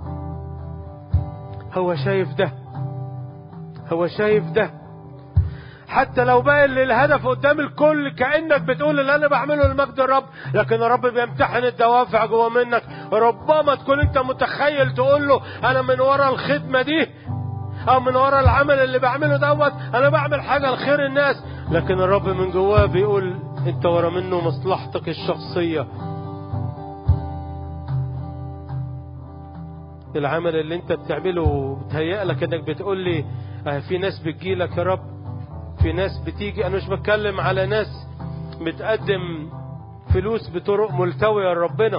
هو شايف ده هو شايف ده حتى لو باين للهدف قدام الكل كانك بتقول اللي انا بعمله لمجد الرب لكن الرب بيمتحن الدوافع جوه منك ربما تكون انت متخيل تقول له انا من ورا الخدمه دي او من ورا العمل اللي بعمله دوت انا بعمل حاجه لخير الناس لكن الرب من جواه بيقول انت ورا منه مصلحتك الشخصيه العمل اللي انت بتعمله بتهيأ لك انك بتقول لي اه في ناس بتجيلك يا رب في ناس بتيجي انا مش بتكلم على ناس بتقدم فلوس بطرق ملتوية لربنا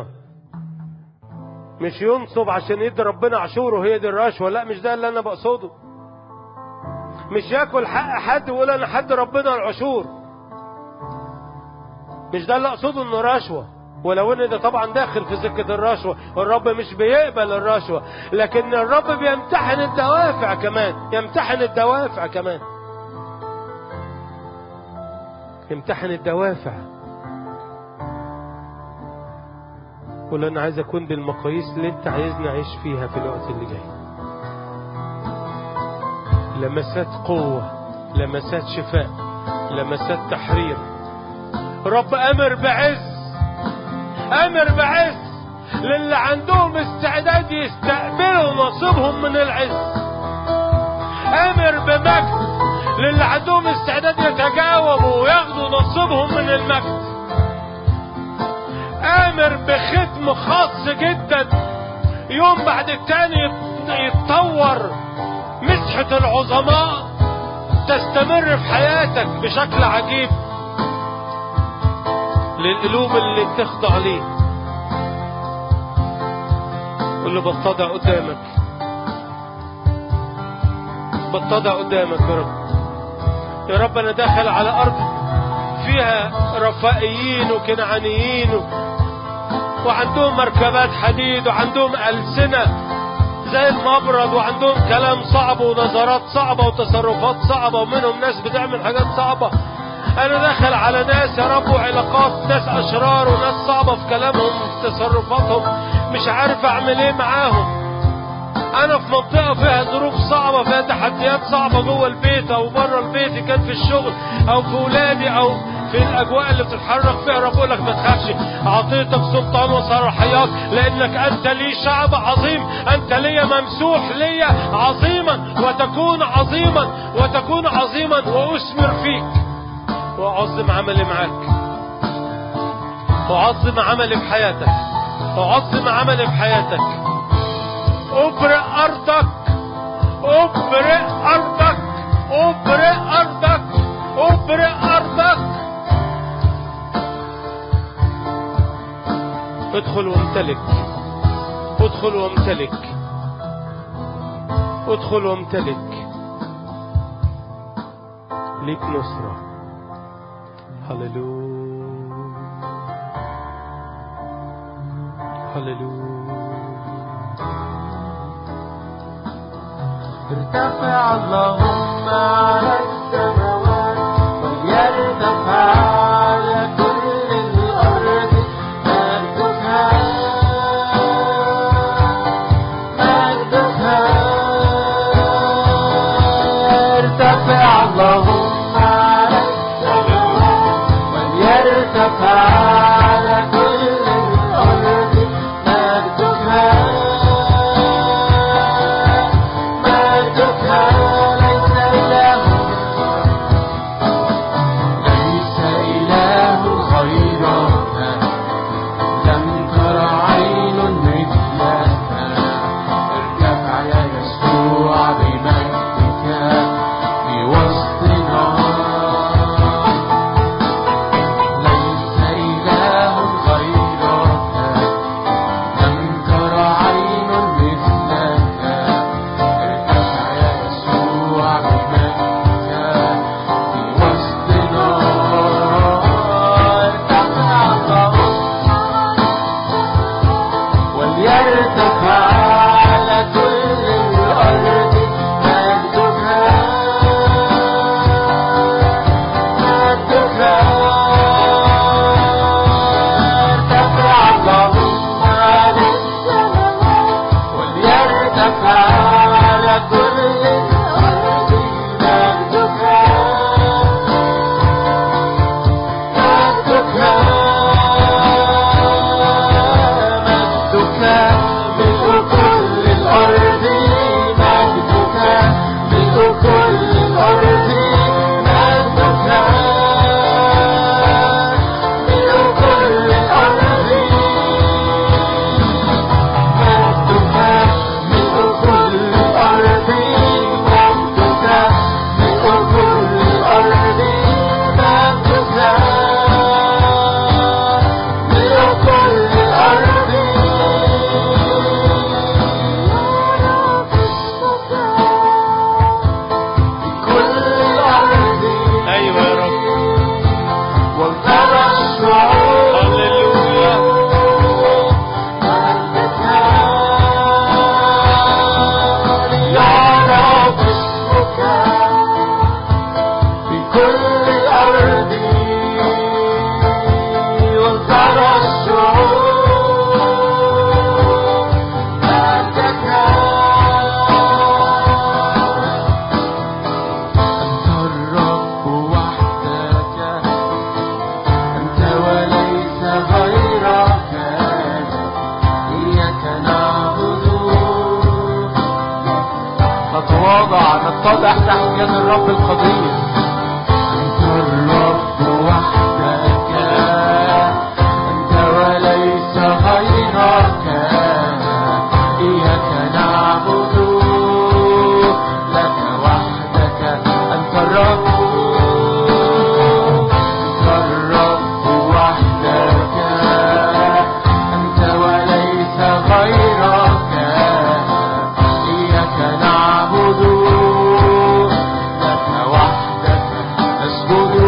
مش ينصب عشان يدي ربنا عشوره هي دي الرشوة لا مش ده اللي انا بقصده مش ياكل حق حد ويقول انا حد ربنا العشور مش ده اللي اقصده انه رشوه ولو ان ده طبعا داخل في سكة الرشوة والرب مش بيقبل الرشوة لكن الرب بيمتحن الدوافع كمان يمتحن الدوافع كمان يمتحن الدوافع قول انا عايز اكون بالمقاييس اللي انت عايزني اعيش فيها في الوقت اللي جاي لمسات قوة لمسات شفاء لمسات تحرير رب امر بعز امر بعز للي عندهم استعداد يستقبلوا نصيبهم من العز امر بمجد للي عندهم استعداد يتجاوبوا وياخدوا نصيبهم من المجد امر بختم خاص جدا يوم بعد التاني يتطور مسحة العظماء تستمر في حياتك بشكل عجيب للقلوب اللي بتخضع ليه واللي بتضع قدامك بتضع قدامك يا رب يا رب انا داخل على ارض فيها رفائيين وكنعانيين و... وعندهم مركبات حديد وعندهم ألسنة زي المبرد وعندهم كلام صعب ونظرات صعبة وتصرفات صعبة ومنهم ناس بتعمل حاجات صعبة انا داخل على ناس يا رب وعلاقات ناس اشرار وناس صعبة في كلامهم في تصرفاتهم مش عارف اعمل ايه معاهم انا في منطقة فيها ظروف صعبة فيها تحديات صعبة جوه البيت او بره البيت كان في الشغل او في ولادي او في الاجواء اللي بتتحرك فيها رب لك ما تخافش اعطيتك سلطان وصلاحيات لانك انت لي شعب عظيم انت لي ممسوح لي عظيما وتكون عظيما وتكون عظيما واثمر فيك واعظم عملي معاك واعظم عملي في حياتك واعظم عملي في حياتك ابرئ ارضك ابرئ ارضك ابرئ ارضك ابرئ ارضك ادخل وامتلك ادخل وامتلك ادخل وامتلك ليك نصرة هللويا ارتفع اللهم على السماوات وليرتفع على كل الأرض مجدك مجدك ارتفع اللهم على السماوات وليرتفع على كل الأرض مجدك مجدك ليس إله ليس إله غيرك لم تر عين مثلك ارتفع يا يسوع بمجدك في وسطنا ليس إله غيرك لم تر عين مثلك ارتفع يا يسوع بمجدك في وسطنا ارتفع اللهم وليرتفع على كل الأرض مجدك مجدك ارتفع اللهم على السماوات وليرتفع على كل الأرض مجدك مجدك مجدك ملء كل الأرض مجدك ملء كل الأرض مجدك ملء كل الأرض مجدك ملء كل الأرض مجدك ملء كل الأرض مجدك ملء كل الأرض كل الأرض ايوه يا رب وانترى الشعوب هللويا يعرف اسمك في كل الأرض وانترى الشعوب مجدك أنت الرب وحدك أنت وليس غيرك إياك نعبد نتواضع نتضع تحت يد الرب القدير أنت الرب وحدك أنت وليس غيرك إياك نعبد لك وحدك أنت الرب أنت الرب وحدك أنت وليس غيرك إياك نعبد لك وحدك نسجد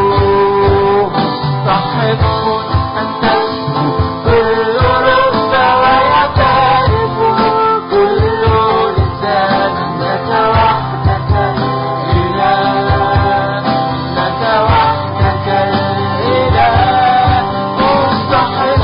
مستحق أن تسجد كل رب ويعترف كل لسان لك وحدك إله لك وحدك الإله مستحق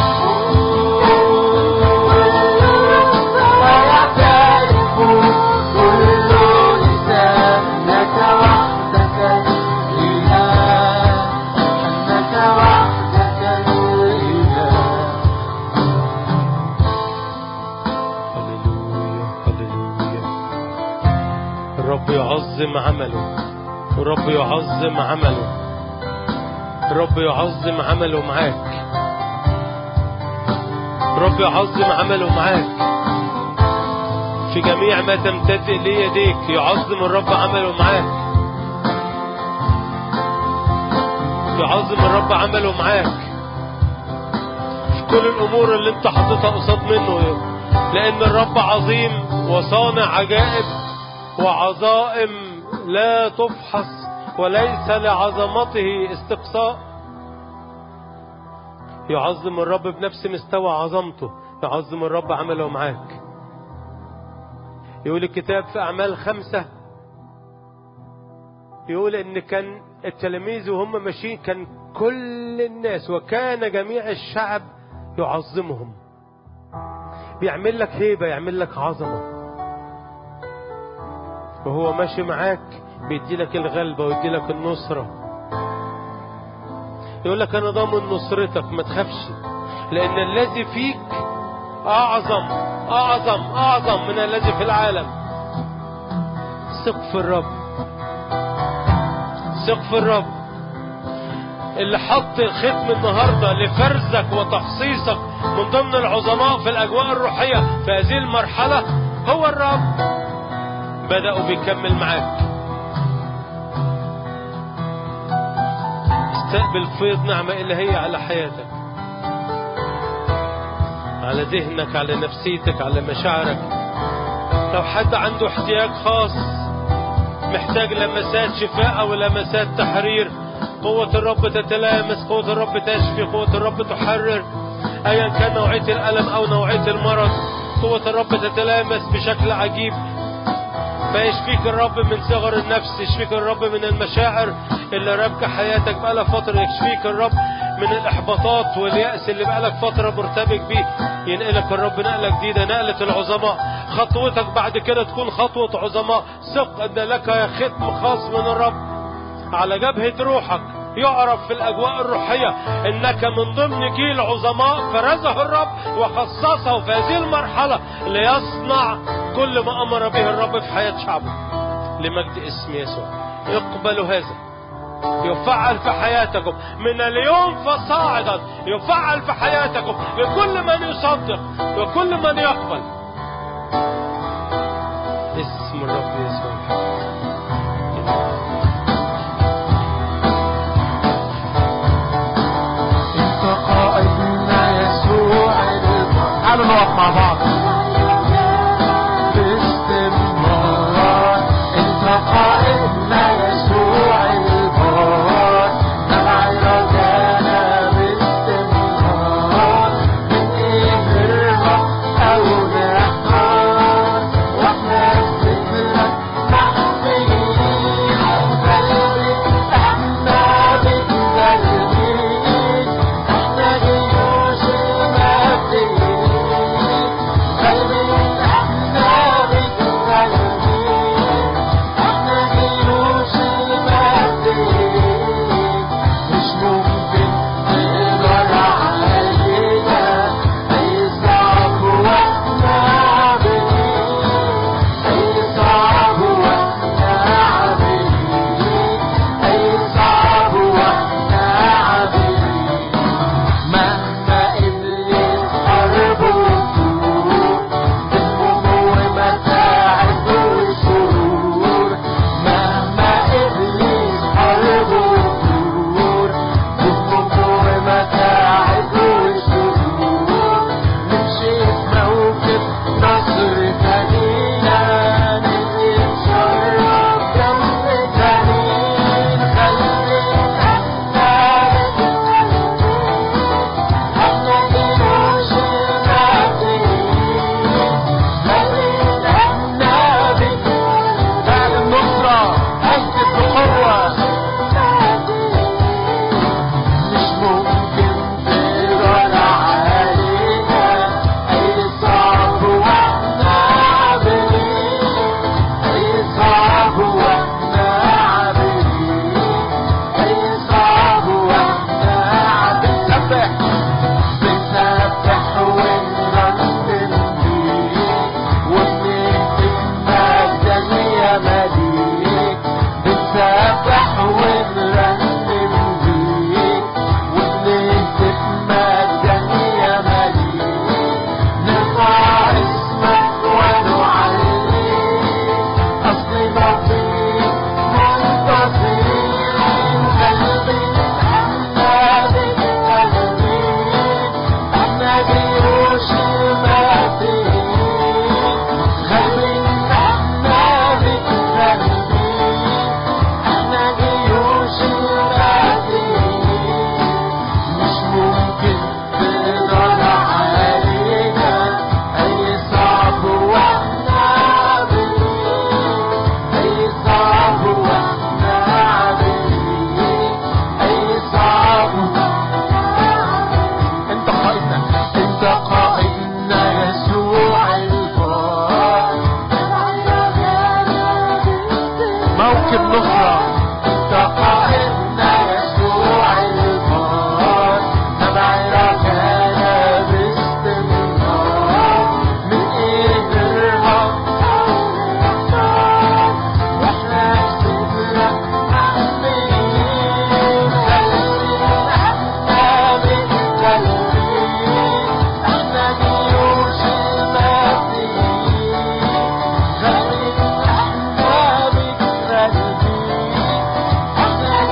ويعترف كل لسان لك وحدك الإله أنك وحدك الإله هللويا هللويا الرب يعظم عمله الرب يعظم عمله الرب يعظم عمله معاك الرب يعظم عمله معاك في جميع ما تمتد إليه يديك يعظم الرب عمله معاك يعظم الرب عمله معاك في كل الأمور اللي انت حاططها قصاد منه لأن الرب عظيم وصانع عجائب وعظائم لا تفحص وليس لعظمته استقصاء يعظم الرب بنفس مستوى عظمته تعظم الرب عمله معاك يقول الكتاب في أعمال خمسة يقول إن كان التلاميذ وهم ماشيين كان كل الناس وكان جميع الشعب يعظمهم بيعمل لك هيبة يعمل لك عظمة وهو ماشي معاك بيدي لك الغلبة ويدي لك النصرة يقول لك أنا ضامن نصرتك ما تخافش لأن الذي فيك أعظم أعظم أعظم من الذي في العالم ثق في الرب ثق في الرب اللي حط ختم النهارده لفرزك وتخصيصك من ضمن العظماء في الاجواء الروحيه في هذه المرحله هو الرب بدأوا بيكمل معاك استقبل فيض نعمة إلهية على حياتك على ذهنك على نفسيتك على مشاعرك لو حد عنده احتياج خاص محتاج لمسات شفاء أو لمسات تحرير قوة الرب تتلامس قوة الرب تشفي قوة الرب تحرر أيا كان نوعية الألم أو نوعية المرض قوة الرب تتلامس بشكل عجيب فيشفيك الرب من صغر النفس يشفيك الرب من المشاعر اللي رابكة حياتك بقالها فترة يشفيك الرب من الإحباطات واليأس اللي بقالك فترة مرتبك بيه ينقلك الرب نقلة جديدة نقلة العظماء خطوتك بعد كده تكون خطوة عظماء ثق أن لك ختم خاص من الرب على جبهة روحك يعرف في الأجواء الروحية إنك من ضمن جيل عظماء فرزه الرب وخصصه في هذه المرحلة ليصنع كل ما أمر به الرب في حياة شعبه لمجد اسم يسوع اقبلوا هذا يفعل في حياتكم من اليوم فصاعدا يفعل في حياتكم لكل من يصدق وكل من يقبل اسم الرب يسوع انت قائدنا يسوع البر تعالوا نقف مع بعض باستمرار انت قائدنا يسوع البر نبع رجانا باستمرار من ايه نرهق او نحتار واحنا في ذكرك موكب نصرة انت قائدنا يسوع البار نبعرك انا باستمرار من ايه الرب واحنا في صدرك محميين خلينا احنا متكلمين احنا جيوش المسيحيين خلينا احنا متكلمين احنا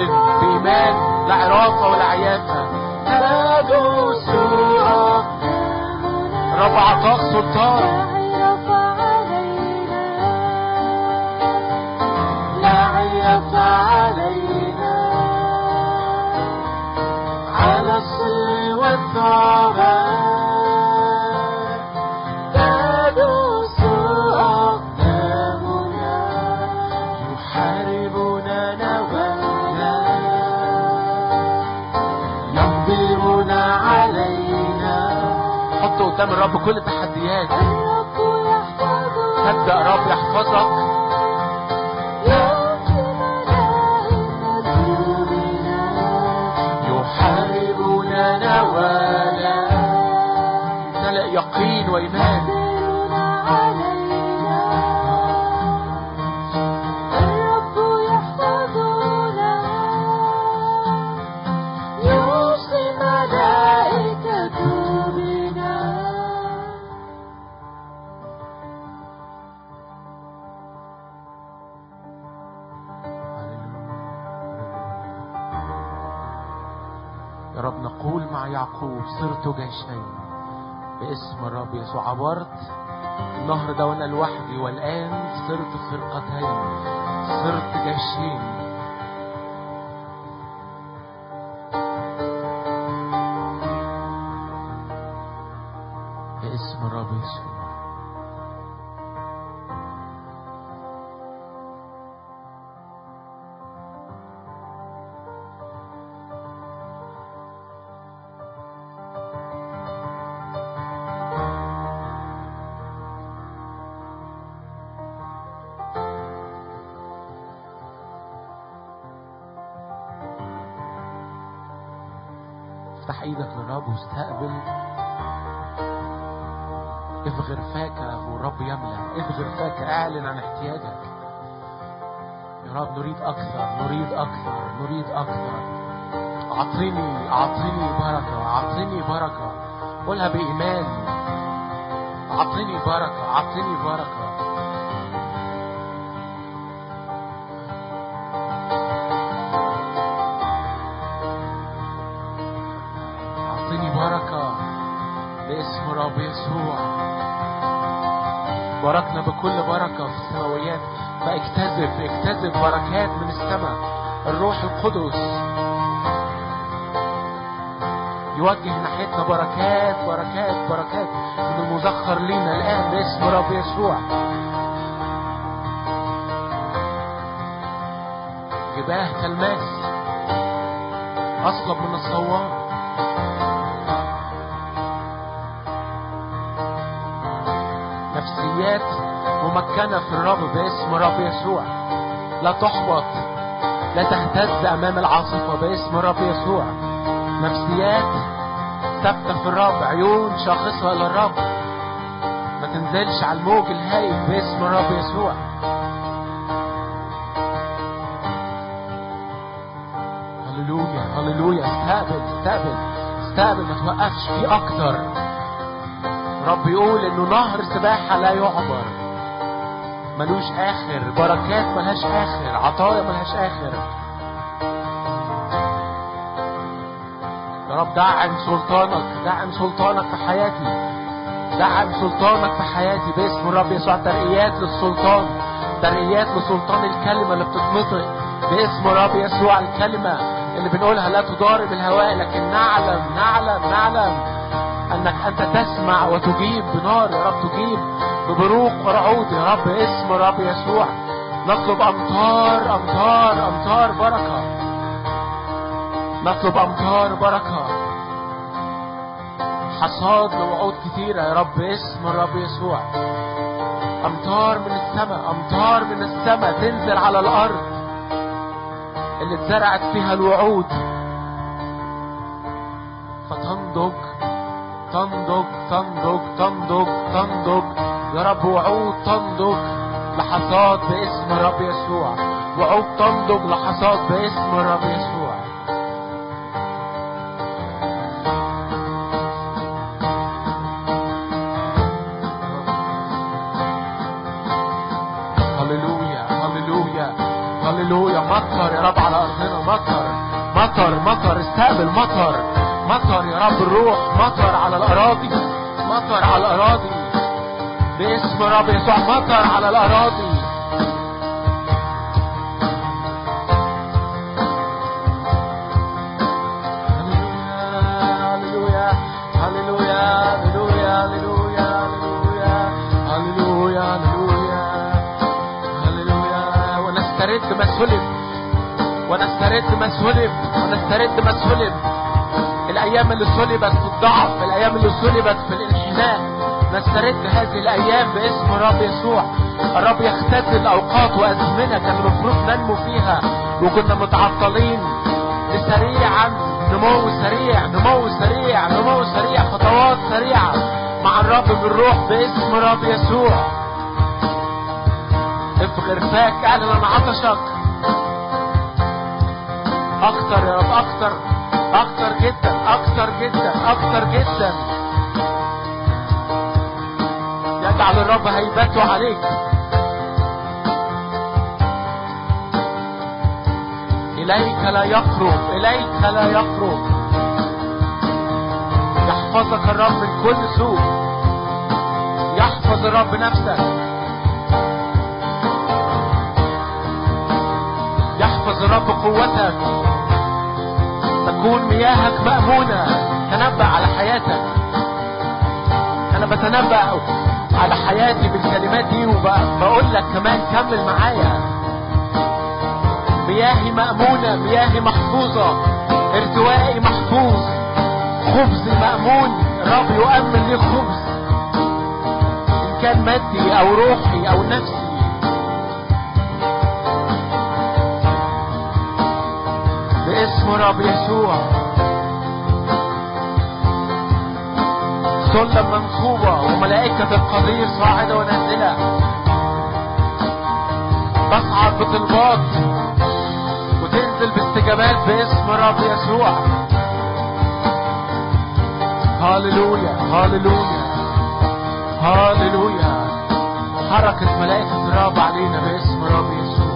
اعلن بإيمان لا عرافة ولا عيافة تدوس رب عطاء سلطان لعنت علينا على الصل والثعبان تدوس أقدامنا يحاربنا نوانا يقدرون علينا حط قدام الرب كل التحديات الرب يحفظنا هبدأ رب يحفظك يأتي ملائكته بنا يحاربون نوانا امتلئ يقين وإيمان يقدرون علينا الرب يحفظنا يوصي ملائكته بنا يا رب نقول مع يعقوب صرت جيشين باسم الرب يسوع عبرت النهر ده وانا لوحدي والان صرت فرقتين صرت جيشين باسم الرب يسوع افتح ايدك للرب واستقبل افغر فاك والرب يملى افغر فاك اعلن عن احتياجك يا رب نريد اكثر نريد اكثر نريد اكثر اعطيني اعطيني بركه اعطيني بركه قولها بايمان اعطيني بركه اعطيني بركه اعطيني بركه باسم رب يسوع باركنا بكل بركة في السماويات فاجتذب اجتذب بركات من السماء الروح القدس يوجه ناحيتنا بركات بركات بركات من المزخر لينا الآن باسم رب يسوع جباه كالماس أصلب من الصوان نفسيات ممكنة في الرب باسم رب يسوع لا تحبط لا تهتز أمام العاصفة باسم رب يسوع نفسيات ثابتة في الرب عيون شاخصة إلى الرب ما تنزلش على الموج الهائج باسم رب يسوع هللويا هللويا استقبل استقبل استقبل ما توقفش في أكتر رب يقول انه نهر سباحة لا يعبر ملوش اخر بركات ملهاش اخر عطايا ملهاش اخر يا رب دعم سلطانك دعم سلطانك في حياتي دعم سلطانك في حياتي باسم الرب يسوع ترقيات للسلطان ترقيات لسلطان الكلمة اللي بتتنطق باسم الرب يسوع الكلمة اللي بنقولها لا تضارب الهواء لكن نعلم نعلم نعلم انك انت تسمع وتجيب بنار يا رب تجيب ببروق ورعود يا رب اسم الرب يسوع نطلب امطار امطار امطار بركه نطلب امطار بركه حصاد لوعود كتيره يا رب اسم الرب يسوع امطار من السماء امطار من السماء تنزل على الارض اللي اتزرعت فيها الوعود فتنضج تنضج تنضج تنضج تنضج يا رب وعود تنضج لحظات باسم الرب يسوع وعود تنضج لحظات باسم الرب يسوع هللويا هللويا هللويا مطر يا رب على ارضنا مطر مطر مطر استقبل مطر مطر يا رب الروح مطر على الأراضي مطر على الأراضي باسم رب يسوع مطر على الأراضي هللويا هللويا هللويا هللويا هللويا هللويا هللويا ونسترد ما سلب ونسترد ما سلب ونسترد ما سلب الايام اللي سلبت في الضعف الايام اللي سلبت في الانحناء نسترد هذه الايام باسم الرب يسوع الرب يختزل اوقات وازمنه كان المفروض ننمو فيها وكنا متعطلين سريعا نمو سريع نمو سريع نمو سريع خطوات سريعه مع الرب بالروح باسم الرب يسوع افغر فاك اعلن عن عطشك اكتر يا رب اكتر اكتر جدا اكتر جدا اكتر جدا يجعل الرب هيبته عليك اليك لا يقرب اليك لا يقرب يحفظك الرب من كل سوء يحفظ الرب نفسك يحفظ الرب قوتك تكون مياهك مأمونة تنبأ على حياتك أنا بتنبأ على حياتي بالكلمات دي وبقول لك كمان كمل معايا مياهي مأمونة مياهي محفوظة ارتوائي محفوظ خبزي مأمون الرب يؤمن لي خبز إن كان مادي أو روحي أو نفسي باسم رب يسوع سلم منصوبة وملائكة القدير صاعدة ونازلة تصعد بطلبات وتنزل باستجابات باسم رب يسوع هاللويا هاللويا هاللويا حركة ملائكة الرب علينا باسم رب يسوع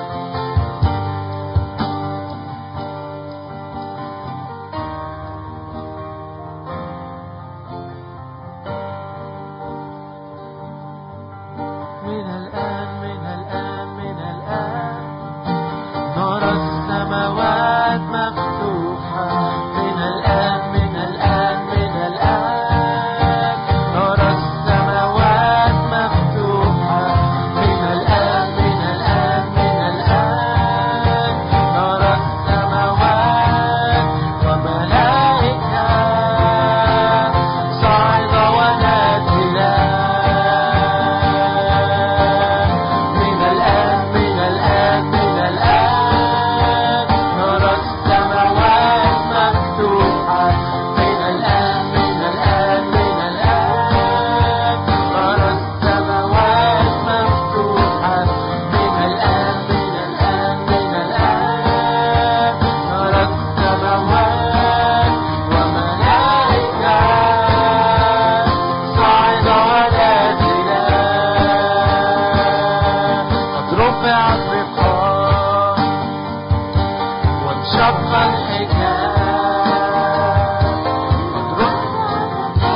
من الآن من الآن من الآن نرى السماوات مفتوحة من الآن من الآن من الآن نرى السماوات مفتوحة من الآن من الآن من الآن نرى السماوات وملائكة صاعدة ونازلة من الآن من الآن من الآن نرى السماوات مفتوحة من الآن من الآن من الآن نرى السماوات مفتوحة من الآن من الآن من الآن نرى السماوات وملائكة صاعدة ونازلة قد رفع الرقاب وانشق الحجاب قد رفع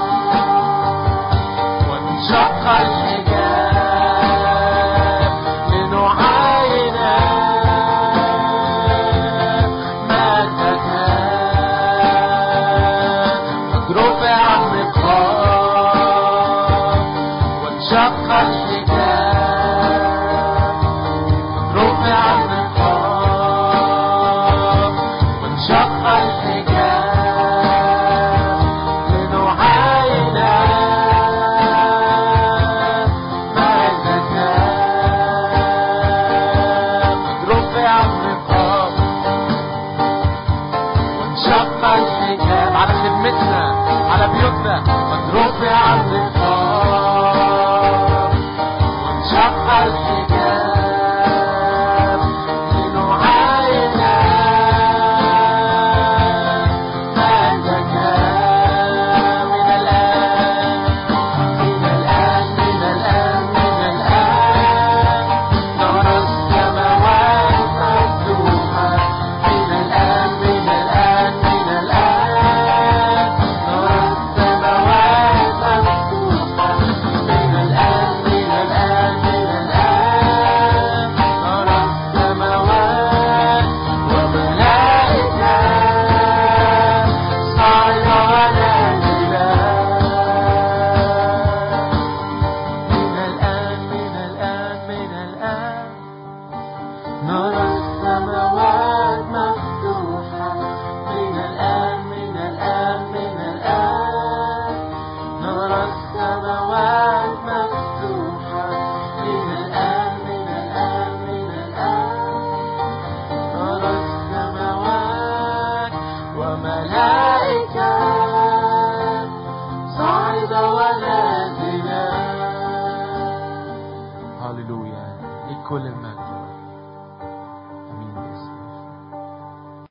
وانشق الحجاب لنعاين مجدك قد رفع الرقاب وانشق الحجاب رفع النقاب وانشق كل المجد